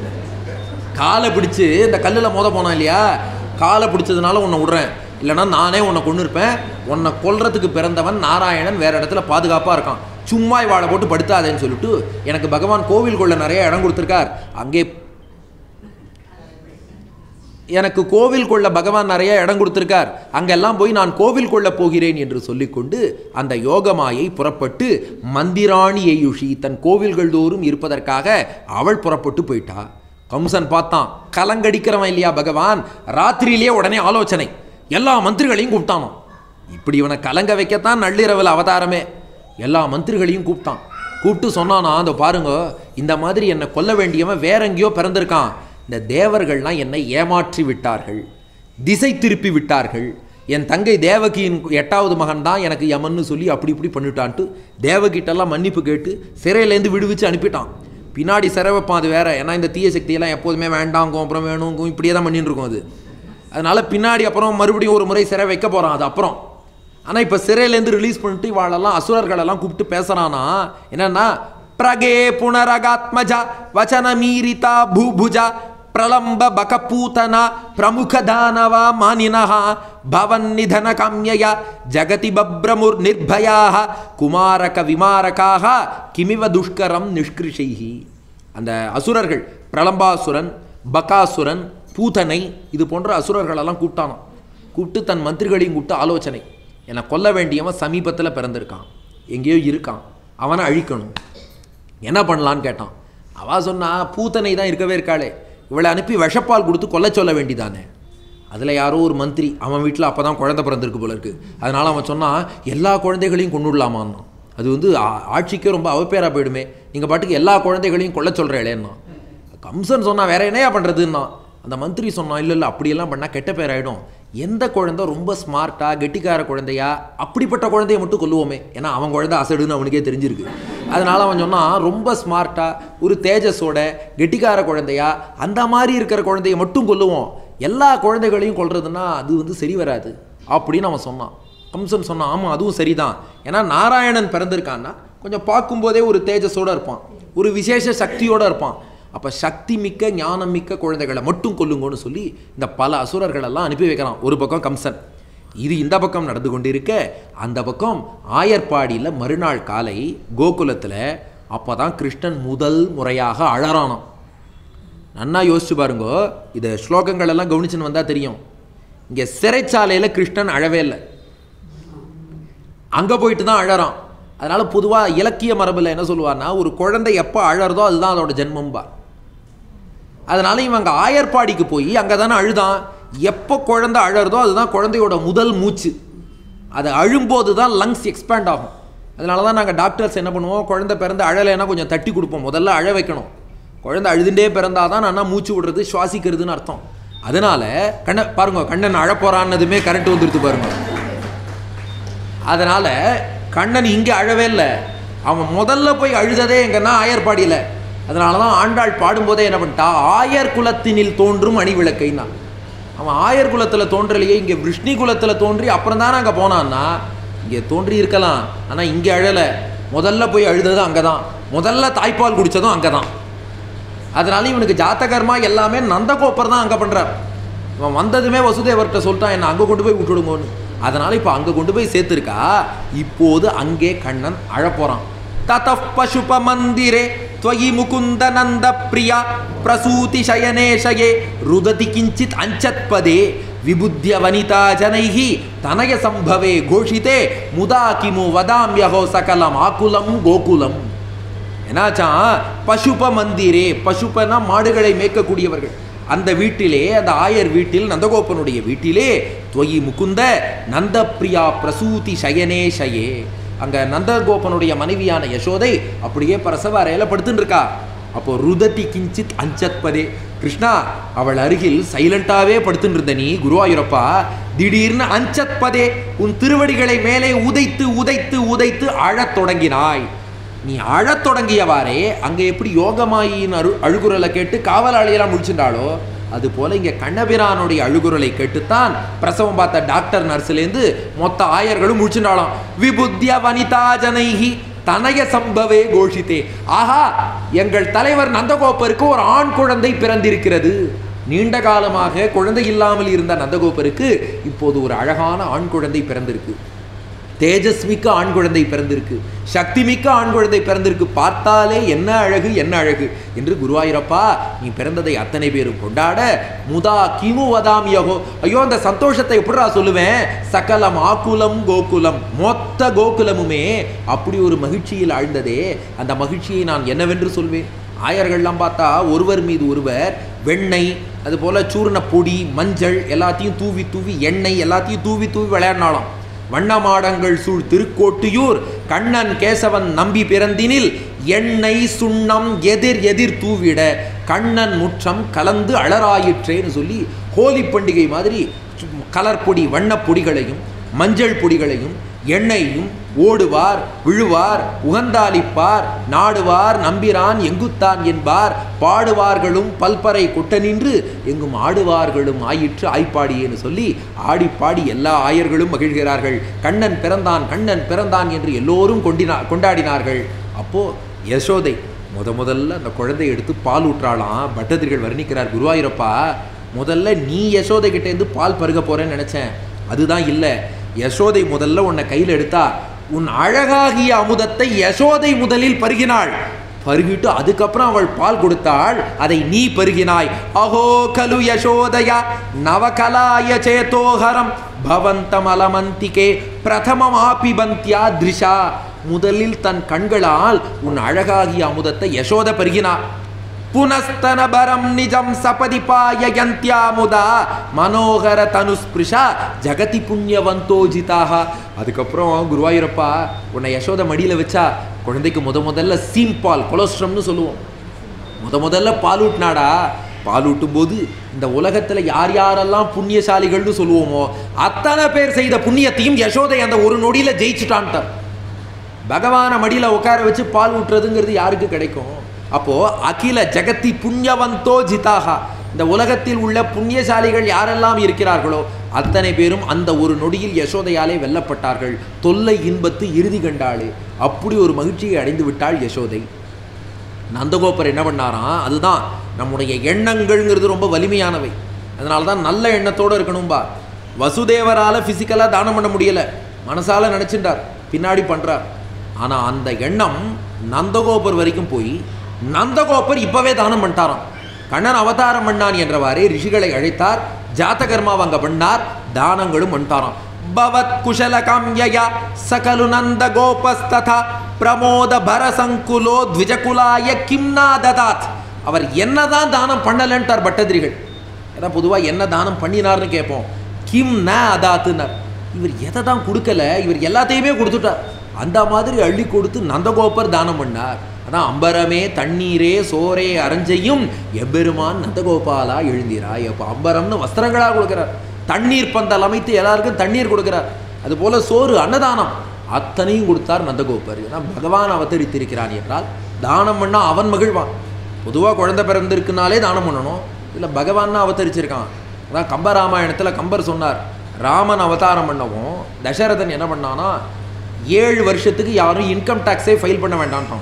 காலை பிடிச்சு இந்த கல்லில் மோத போனான் இல்லையா காலை பிடிச்சதுனால உன்னை விடுறேன் இல்லைன்னா நானே உன்னை கொண்டு இருப்பேன் உன்னை கொல்றதுக்கு பிறந்தவன் நாராயணன் வேற இடத்துல பாதுகாப்பாக இருக்கான் சும்மா இவாளை போட்டு படுத்தாதேன்னு சொல்லிட்டு எனக்கு பகவான் கோவில் கொள்ள நிறைய இடம் கொடுத்துருக்கார் அங்கே எனக்கு கோவில் கொள்ள பகவான் நிறைய இடம் கொடுத்திருக்கார் அங்கெல்லாம் போய் நான் கோவில் கொள்ள போகிறேன் என்று சொல்லிக்கொண்டு அந்த யோகமாயை புறப்பட்டு மந்திராணி எயுஷி தன் கோவில்கள் தோறும் இருப்பதற்காக அவள் புறப்பட்டு போயிட்டா கம்சன் பார்த்தான் கலங்கடிக்கிறவன் இல்லையா பகவான் ராத்திரியிலேயே உடனே ஆலோசனை எல்லா மந்திரிகளையும் கூப்பிட்டானோ இப்படி இவனை கலங்க வைக்கத்தான் நள்ளிரவில் அவதாரமே எல்லா மந்திரிகளையும் கூப்பிட்டான் கூப்பிட்டு சொன்னானா அந்த பாருங்க இந்த மாதிரி என்னை கொல்ல வேண்டியவன் வேற எங்கேயோ பிறந்திருக்கான் இந்த தேவர்கள்லாம் என்னை ஏமாற்றி விட்டார்கள் திசை திருப்பி விட்டார்கள் என் தங்கை தேவகியின் எட்டாவது மகன் தான் எனக்கு யமன்னு சொல்லி அப்படி இப்படி பண்ணிட்டான்ட்டு தேவகிட்டெல்லாம் மன்னிப்பு கேட்டு சிறையிலேருந்து விடுவிச்சு அனுப்பிட்டான் பின்னாடி சிறை வைப்பான் அது வேற ஏன்னா இந்த தீய சக்தியெல்லாம் எப்போதுமே வேண்டாங்கும் அப்புறம் வேணுங்கும் இப்படியே தான் பண்ணிட்டு இருக்கும் அது அதனால பின்னாடி அப்புறம் மறுபடியும் ஒரு முறை சிறை வைக்க போகிறான் அது அப்புறம் ஆனால் இப்போ சிறையிலேருந்து ரிலீஸ் பண்ணிட்டு இவாளெல்லாம் அசுரர்களெல்லாம் கூப்பிட்டு பேசுகிறானா என்னன்னா பிரகே புனரகாத்மஜா வச்சன மீரிதா பூபுஜா பிரலம்ப பகபூதன பிரமுக தானவா மானினः பவன் நிதன காமியய ஜகதி பப்ரமுர் நிர்பயாக குமாரக விமாரகாக கிமிவ துஷ்கரம் நிஷ்கிருஷைஹி அந்த அசுரர்கள் பிரலம்பாசுரன் பகாசுரன் பூதனை இது போன்ற அசுரர்களெல்லாம் கூப்பிட்டானாம் கூப்பிட்டு தன் மந்திரிகளையும் கூப்பிட்டு ஆலோசனை என்னை கொல்ல வேண்டியவன் சமீபத்தில் பிறந்திருக்கான் எங்கேயோ இருக்கான் அவனை அழிக்கணும் என்ன பண்ணலான்னு கேட்டான் அவ சொன்னா பூத்தனை தான் இருக்கவே இருக்காளே இவளை அனுப்பி விஷப்பால் கொடுத்து கொல்ல சொல்ல வேண்டிதானே அதில் யாரோ ஒரு மந்திரி அவன் வீட்டில் அப்போ தான் குழந்தை பிறந்திருக்கு போல இருக்கு அதனால் அவன் சொன்னான் எல்லா குழந்தைகளையும் கொண்டுடலாமான்னா அது வந்து ஆ- ஆட்சிக்கே ரொம்ப அவப்பேரா போயிடுமே நீங்கள் பாட்டுக்கு எல்லா குழந்தைகளையும் கொல்ல சொல்கிறேளேன்னா கம்சன் சொன்னா வேற என்னையா பண்ணுறதுன்னா அந்த மந்திரி சொன்னான் இல்லை இல்லை அப்படியெல்லாம் பண்ணால் கெட்ட பேர் ஆகிடும் எந்த குழந்தை ரொம்ப ஸ்மார்ட்டா கெட்டிக்கார குழந்தையா அப்படிப்பட்ட குழந்தைய மட்டும் கொல்லுவோமே ஏன்னா அவன் குழந்தை அசடுன்னு அவனுக்கே தெரிஞ்சிருக்கு அதனால அவன் சொன்னான் ரொம்ப ஸ்மார்ட்டா ஒரு தேஜஸோட கெட்டிக்கார குழந்தையா அந்த மாதிரி இருக்கிற குழந்தைய மட்டும் கொல்லுவோம் எல்லா குழந்தைகளையும் கொல்றதுன்னா அது வந்து சரி வராது அப்படின்னு அவன் சொன்னான் கம்சன் சொன்னான் ஆமாம் அதுவும் சரிதான் ஏன்னா நாராயணன் பிறந்திருக்கான்னா கொஞ்சம் பார்க்கும்போதே ஒரு தேஜஸோட இருப்பான் ஒரு விசேஷ சக்தியோட இருப்பான் அப்போ சக்தி மிக்க ஞானம் மிக்க குழந்தைகளை மட்டும் கொல்லுங்கன்னு சொல்லி இந்த பல அசுரர்கள் எல்லாம் அனுப்பி வைக்கிறான் ஒரு பக்கம் கம்சன் இது இந்த பக்கம் நடந்து கொண்டிருக்க அந்த பக்கம் ஆயர்பாடியில் மறுநாள் காலை கோகுலத்தில் அப்போ தான் கிருஷ்ணன் முதல் முறையாக அழறானாம் நன்னா யோசிச்சு பாருங்க இதை ஸ்லோகங்கள் எல்லாம் கவனிச்சுன்னு வந்தால் தெரியும் இங்கே சிறைச்சாலையில் கிருஷ்ணன் அழவே இல்லை அங்கே போயிட்டு தான் அழறான் அதனால பொதுவாக இலக்கிய மரபில் என்ன சொல்லுவார்னா ஒரு குழந்தை எப்போ அழறதோ அதுதான் அதோட ஜென்மம்பா அதனால இவன் அங்கே ஆயர்பாடிக்கு போய் அங்கே தானே அழுதான் எப்போ குழந்தை அழறதோ அதுதான் குழந்தையோட முதல் மூச்சு அது அழும்போது தான் லங்ஸ் எக்ஸ்பேண்ட் ஆகும் அதனால தான் நாங்கள் டாக்டர்ஸ் என்ன பண்ணுவோம் குழந்தை பிறந்து அழலைன்னா கொஞ்சம் தட்டி கொடுப்போம் முதல்ல அழ வைக்கணும் குழந்தை அழுதுண்டே பிறந்தாதான் நான் மூச்சு விடுறது சுவாசிக்கிறதுன்னு அர்த்தம் அதனால கண்ண பாருங்க கண்ணன் அழப்போறான்னதுமே கரண்ட் வந்துருது பாருங்க அதனால கண்ணன் இங்கே அழவே இல்லை அவன் முதல்ல போய் அழுததே எங்கன்னா ஆயர்பாடியில் அதனால தான் ஆண்டாள் பாடும்போதே என்ன பண்ணிட்டா ஆயர் குலத்தினில் தோன்றும் அணி விளக்கைன்னா அவன் ஆயர் குலத்தில் தோன்றலையே இங்கே விஷ்ணு குலத்தில் தோன்றி அப்புறம் தானே அங்கே போனான்னா இங்கே தோன்றி இருக்கலாம் ஆனால் இங்கே அழலை முதல்ல போய் அழுதது அங்கே தான் முதல்ல தாய்ப்பால் குடித்ததும் அங்கே தான் அதனால இவனுக்கு ஜாத்தகர்மா எல்லாமே நந்தகோப்பர் தான் அங்கே பண்ணுறார் இவன் வந்ததுமே வசுதேவர்கிட்ட சொல்லிட்டான் என்ன அங்கே கொண்டு போய் விட்டுடுங்கன்னு அதனால இப்போ அங்கே கொண்டு போய் சேர்த்துருக்கா இப்போது அங்கே கண்ணன் அழப்போகிறான் தத பசுப மந்திரே त्वयि मुकुन्द नन्द प्रिया प्रसूति शयने शये रुदति किञ्चित् अञ्चत्पदे विबुध्य वनिता जनैः तनय सम्भवे घोषिते मुदा किमु वदाम्यहो सकलम् आकुलं गोकुलम् என்னாச்சான் பசுப மந்திரே பசுபனா மாடுகளை மேய்க்கக்கூடியவர்கள் அந்த வீட்டிலே அந்த ஆயர் வீட்டில் நந்தகோபனுடைய வீட்டிலே துவயி முகுந்த நந்தப்பிரியா பிரசூதி சயனே சயே அங்க நந்தகோபனுடைய மனைவியான யசோதை அப்படியே பிரசவ அறையில படுத்துன்னு இருக்கா அப்போ ருததி கிஞ்சித் அஞ்சத்பதே கிருஷ்ணா அவள் அருகில் சைலண்டாவே படுத்துன்னு இருந்த நீ குருவாயூரப்பா திடீர்னு அஞ்சத்பதே உன் திருவடிகளை மேலே உதைத்து உதைத்து உதைத்து அழத் தொடங்கினாய் நீ அழத் தொடங்கியவாறே அங்கே எப்படி யோகமாயின் அரு அழுகுரலை கேட்டு காவலாளியெல்லாம் முடிச்சுட்டாளோ அது போல இங்கே கண்ணபிரானுடைய அழுகுரலை கேட்டுத்தான் பிரசவம் பார்த்த டாக்டர் நர்ஸ்லேருந்து மொத்த ஆயர்களும் முடிச்சுட்டாளாம் விபுத்திய வனிதா ஜனைஹி தனய சம்பவே கோஷித்தே ஆஹா எங்கள் தலைவர் நந்தகோப்பருக்கு ஒரு ஆண் குழந்தை பிறந்திருக்கிறது நீண்ட காலமாக குழந்தை இல்லாமல் இருந்த நந்தகோப்பருக்கு இப்போது ஒரு அழகான ஆண் குழந்தை பிறந்திருக்கு தேஜஸ்மிக்க ஆண் குழந்தை பிறந்திருக்கு சக்திமிக்க ஆண் குழந்தை பிறந்திருக்கு பார்த்தாலே என்ன அழகு என்ன அழகு என்று குருவாயூரப்பா நீ பிறந்ததை அத்தனை பேரும் கொண்டாட முதா கிமு வதாம் யகோ ஐயோ அந்த சந்தோஷத்தை எப்படிடா சொல்லுவேன் சகலம் ஆக்குலம் கோகுலம் மொத்த கோகுலமுமே அப்படி ஒரு மகிழ்ச்சியில் ஆழ்ந்ததே அந்த மகிழ்ச்சியை நான் என்னவென்று சொல்வேன் ஆயர்கள்லாம் பார்த்தா ஒருவர் மீது ஒருவர் வெண்ணெய் அது போல சூர்ண பொடி மஞ்சள் எல்லாத்தையும் தூவி தூவி எண்ணெய் எல்லாத்தையும் தூவி தூவி விளையாடினாலாம் வண்ணமாடங்கள் சூழ் திருக்கோட்டியூர் கண்ணன் கேசவன் நம்பி பிறந்தினில் எண்ணெய் சுண்ணம் எதிர் எதிர் தூவிட கண்ணன் முற்றம் கலந்து அலராயிற்றேன்னு சொல்லி ஹோலி பண்டிகை மாதிரி கலர் பொடி வண்ணப் பொடிகளையும் மஞ்சள் பொடிகளையும் எண்ணெயையும் ஓடுவார் விழுவார் உகந்தாளிப்பார் நாடுவார் நம்பிரான் எங்குத்தான் என்பார் பாடுவார்களும் பல்பறை கொட்ட நின்று எங்கும் ஆடுவார்களும் ஆயிற்று ஆய்ப்பாடியேன்னு சொல்லி ஆடி பாடி எல்லா ஆயர்களும் மகிழ்கிறார்கள் கண்ணன் பிறந்தான் கண்ணன் பிறந்தான் என்று எல்லோரும் கொண்டினா கொண்டாடினார்கள் அப்போ யசோதை முத முதல்ல அந்த குழந்தையை எடுத்து பால் ஊற்றாளாம் பட்டதிரிகள் வர்ணிக்கிறார் குருவாயூரப்பா முதல்ல நீ யசோதை கிட்ட இருந்து பால் பருக போறேன்னு நினைச்சேன் அதுதான் இல்லை யசோதை முதல்ல உன்னை கையில் எடுத்தா உன் அழகாகிய அமுதத்தை யசோதை முதலில் பருகினாள் பருகிட்டு அதுக்கப்புறம் அவள் பால் கொடுத்தாள் அதை நீ பருகினாய் அஹோ கலு யசோதயா நவகலாய சேதோஹரம் பவந்தம் அலமந்திகே பிரதமம் ஆபிபந்தியா திருஷா முதலில் தன் கண்களால் உன் அழகாகிய அமுதத்தை யசோத பருகினாள் புனஸ்தனபரம் நிஜம் சபதி பாயயந்தியா முதா மனோகர தனுஸ்பிருஷா ஜகதி புண்ணியவந்தோஜிதாக அதுக்கப்புறம் குருவாயூரப்பா உன்னை யசோத மடியில் வச்சா குழந்தைக்கு முத முதல்ல சீம்பால் கொலஸ்ட்ரம்னு சொல்லுவோம் முத முதல்ல பாலூட்டினாடா பாலூட்டும் போது இந்த உலகத்துல யார் யாரெல்லாம் புண்ணியசாலிகள்னு சொல்லுவோமோ அத்தனை பேர் செய்த புண்ணியத்தையும் யசோதை அந்த ஒரு நொடியில ஜெயிச்சுட்டான்ட்டார் பகவானை மடியில உட்கார வச்சு பால் ஊட்டுறதுங்கிறது யாருக்கு கிடைக்கும் அப்போ அகில ஜெகத்தி புண்ணியவந்தோ ஜிதாகா இந்த உலகத்தில் உள்ள புண்ணியசாலிகள் யாரெல்லாம் இருக்கிறார்களோ அத்தனை பேரும் அந்த ஒரு நொடியில் யசோதையாலே வெல்லப்பட்டார்கள் தொல்லை இன்பத்து இறுதி கண்டாளே அப்படி ஒரு மகிழ்ச்சியை அடைந்து விட்டாள் யசோதை நந்தகோபர் என்ன பண்ணாராம் அதுதான் நம்முடைய எண்ணங்கள்ங்கிறது ரொம்ப வலிமையானவை அதனால தான் நல்ல எண்ணத்தோடு இருக்கணும்பா வசுதேவரால் ஃபிசிக்கலாக தானம் பண்ண முடியலை மனசால நினச்சிட்டார் பின்னாடி பண்ணுறார் ஆனால் அந்த எண்ணம் நந்தகோபர் வரைக்கும் போய் நந்தகோபர் இப்போவே தானம் பண்ணிட்டாராம் கண்ணன் அவதாரம் பண்ணான் என்றவாறே ரிஷிகளை அழைத்தார் ஜாத்தகர்மாவை அங்கே பண்ணார் தானங்களும் பண்ணிட்டாராம் பவத் குஷல காம்யயா சகலு நந்த கோபஸ்ததா பிரமோத பரசங்குலோ த்விஜகுலாய கிம்னா ததாத் அவர் என்னதான் தானம் பண்ணலன்ட்டார் பட்டதிரிகள் ஏன்னா பொதுவாக என்ன தானம் பண்ணினார்னு கேட்போம் கிம் ந அதாத்துனார் இவர் எதை தான் கொடுக்கல இவர் எல்லாத்தையுமே கொடுத்துட்டார் அந்த மாதிரி அள்ளி கொடுத்து நந்தகோபர் தானம் பண்ணார் அதான் அம்பரமே தண்ணீரே சோரே அரஞ்சையும் எம்பெருமான் நந்தகோபாலா எழுந்திராய் அப்போ அம்பரம்னு வஸ்திரங்களாக கொடுக்குறார் தண்ணீர் பந்தல் அமைத்து எல்லாருக்கும் தண்ணீர் கொடுக்குறார் அதுபோல சோறு அன்னதானம் அத்தனையும் கொடுத்தார் நந்தகோபர் ஏன்னா பகவான் அவதரித்திருக்கிறான் என்றால் தானம் பண்ணா அவன் மகிழ்வான் பொதுவாக குழந்தை பிறந்திருக்குனாலே தானம் பண்ணணும் இல்லை பகவான் அவதரிச்சிருக்கான் அதான் கம்பராமாயணத்தில் கம்பர் சொன்னார் ராமன் அவதாரம் பண்ணவும் தசரதன் என்ன பண்ணானா ஏழு வருஷத்துக்கு யாரும் இன்கம் டேக்ஸே ஃபைல் பண்ண வேண்டான்ட்டான்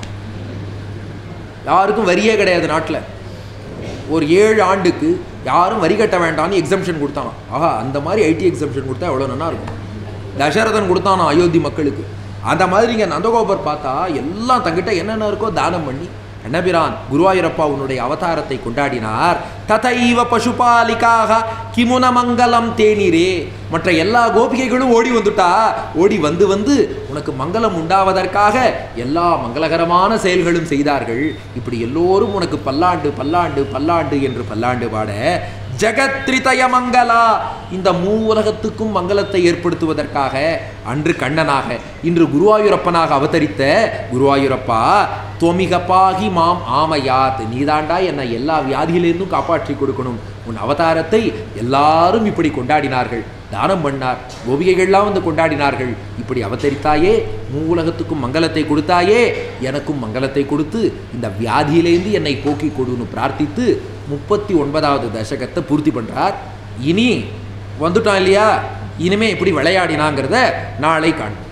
யாருக்கும் வரியே கிடையாது நாட்டில் ஒரு ஏழு ஆண்டுக்கு யாரும் வரி கட்ட வேண்டாம்னு எக்ஸம்ஷன் கொடுத்தானா ஆஹா அந்த மாதிரி ஐடி எக்ஸம்ஷன் கொடுத்தா எவ்வளோ நல்லா இருக்கும் தசரதன் கொடுத்தானா அயோத்தி மக்களுக்கு அந்த மாதிரி இங்கே நந்தகோபர் பார்த்தா எல்லாம் தங்கிட்ட என்னென்ன இருக்கோ தானம் பண்ணி கண்ணபிரான் குருவாயூரப்பா உன்னுடைய அவதாரத்தை கொண்டாடினார் ததைவ பசுபாலிக்காக கிமுன மங்கலம் தேநீரே மற்ற எல்லா கோபிகைகளும் ஓடி வந்துட்டா ஓடி வந்து வந்து உனக்கு மங்களம் உண்டாவதற்காக எல்லா மங்களகரமான செயல்களும் செய்தார்கள் இப்படி எல்லோரும் உனக்கு பல்லாண்டு பல்லாண்டு பல்லாண்டு என்று பல்லாண்டு பாட ஜெகத்ரிதய மங்களா இந்த மூ உலகத்துக்கும் மங்களத்தை ஏற்படுத்துவதற்காக அன்று கண்ணனாக இன்று குருவாயூரப்பனாக அவதரித்த குருவாயூரப்பா தொமிகப்பாகி மாம் ஆமையாத் நீதாண்டா என்னை எல்லா வியாதியிலிருந்தும் காப்பாற்றி கொடுக்கணும் உன் அவதாரத்தை எல்லாரும் இப்படி கொண்டாடினார்கள் தானம் பண்ணார் கோபிகைகள்லாம் வந்து கொண்டாடினார்கள் இப்படி அவதரித்தாயே மூ உலகத்துக்கும் மங்களத்தை கொடுத்தாயே எனக்கும் மங்களத்தை கொடுத்து இந்த வியாதியிலேருந்து என்னை போக்கி கொடுன்னு பிரார்த்தித்து முப்பத்தி ஒன்பதாவது தசகத்தை பூர்த்தி பண்ணுறார் இனி வந்துட்டான் இல்லையா இனிமே எப்படி விளையாடினாங்கிறத நாளை காண்போம்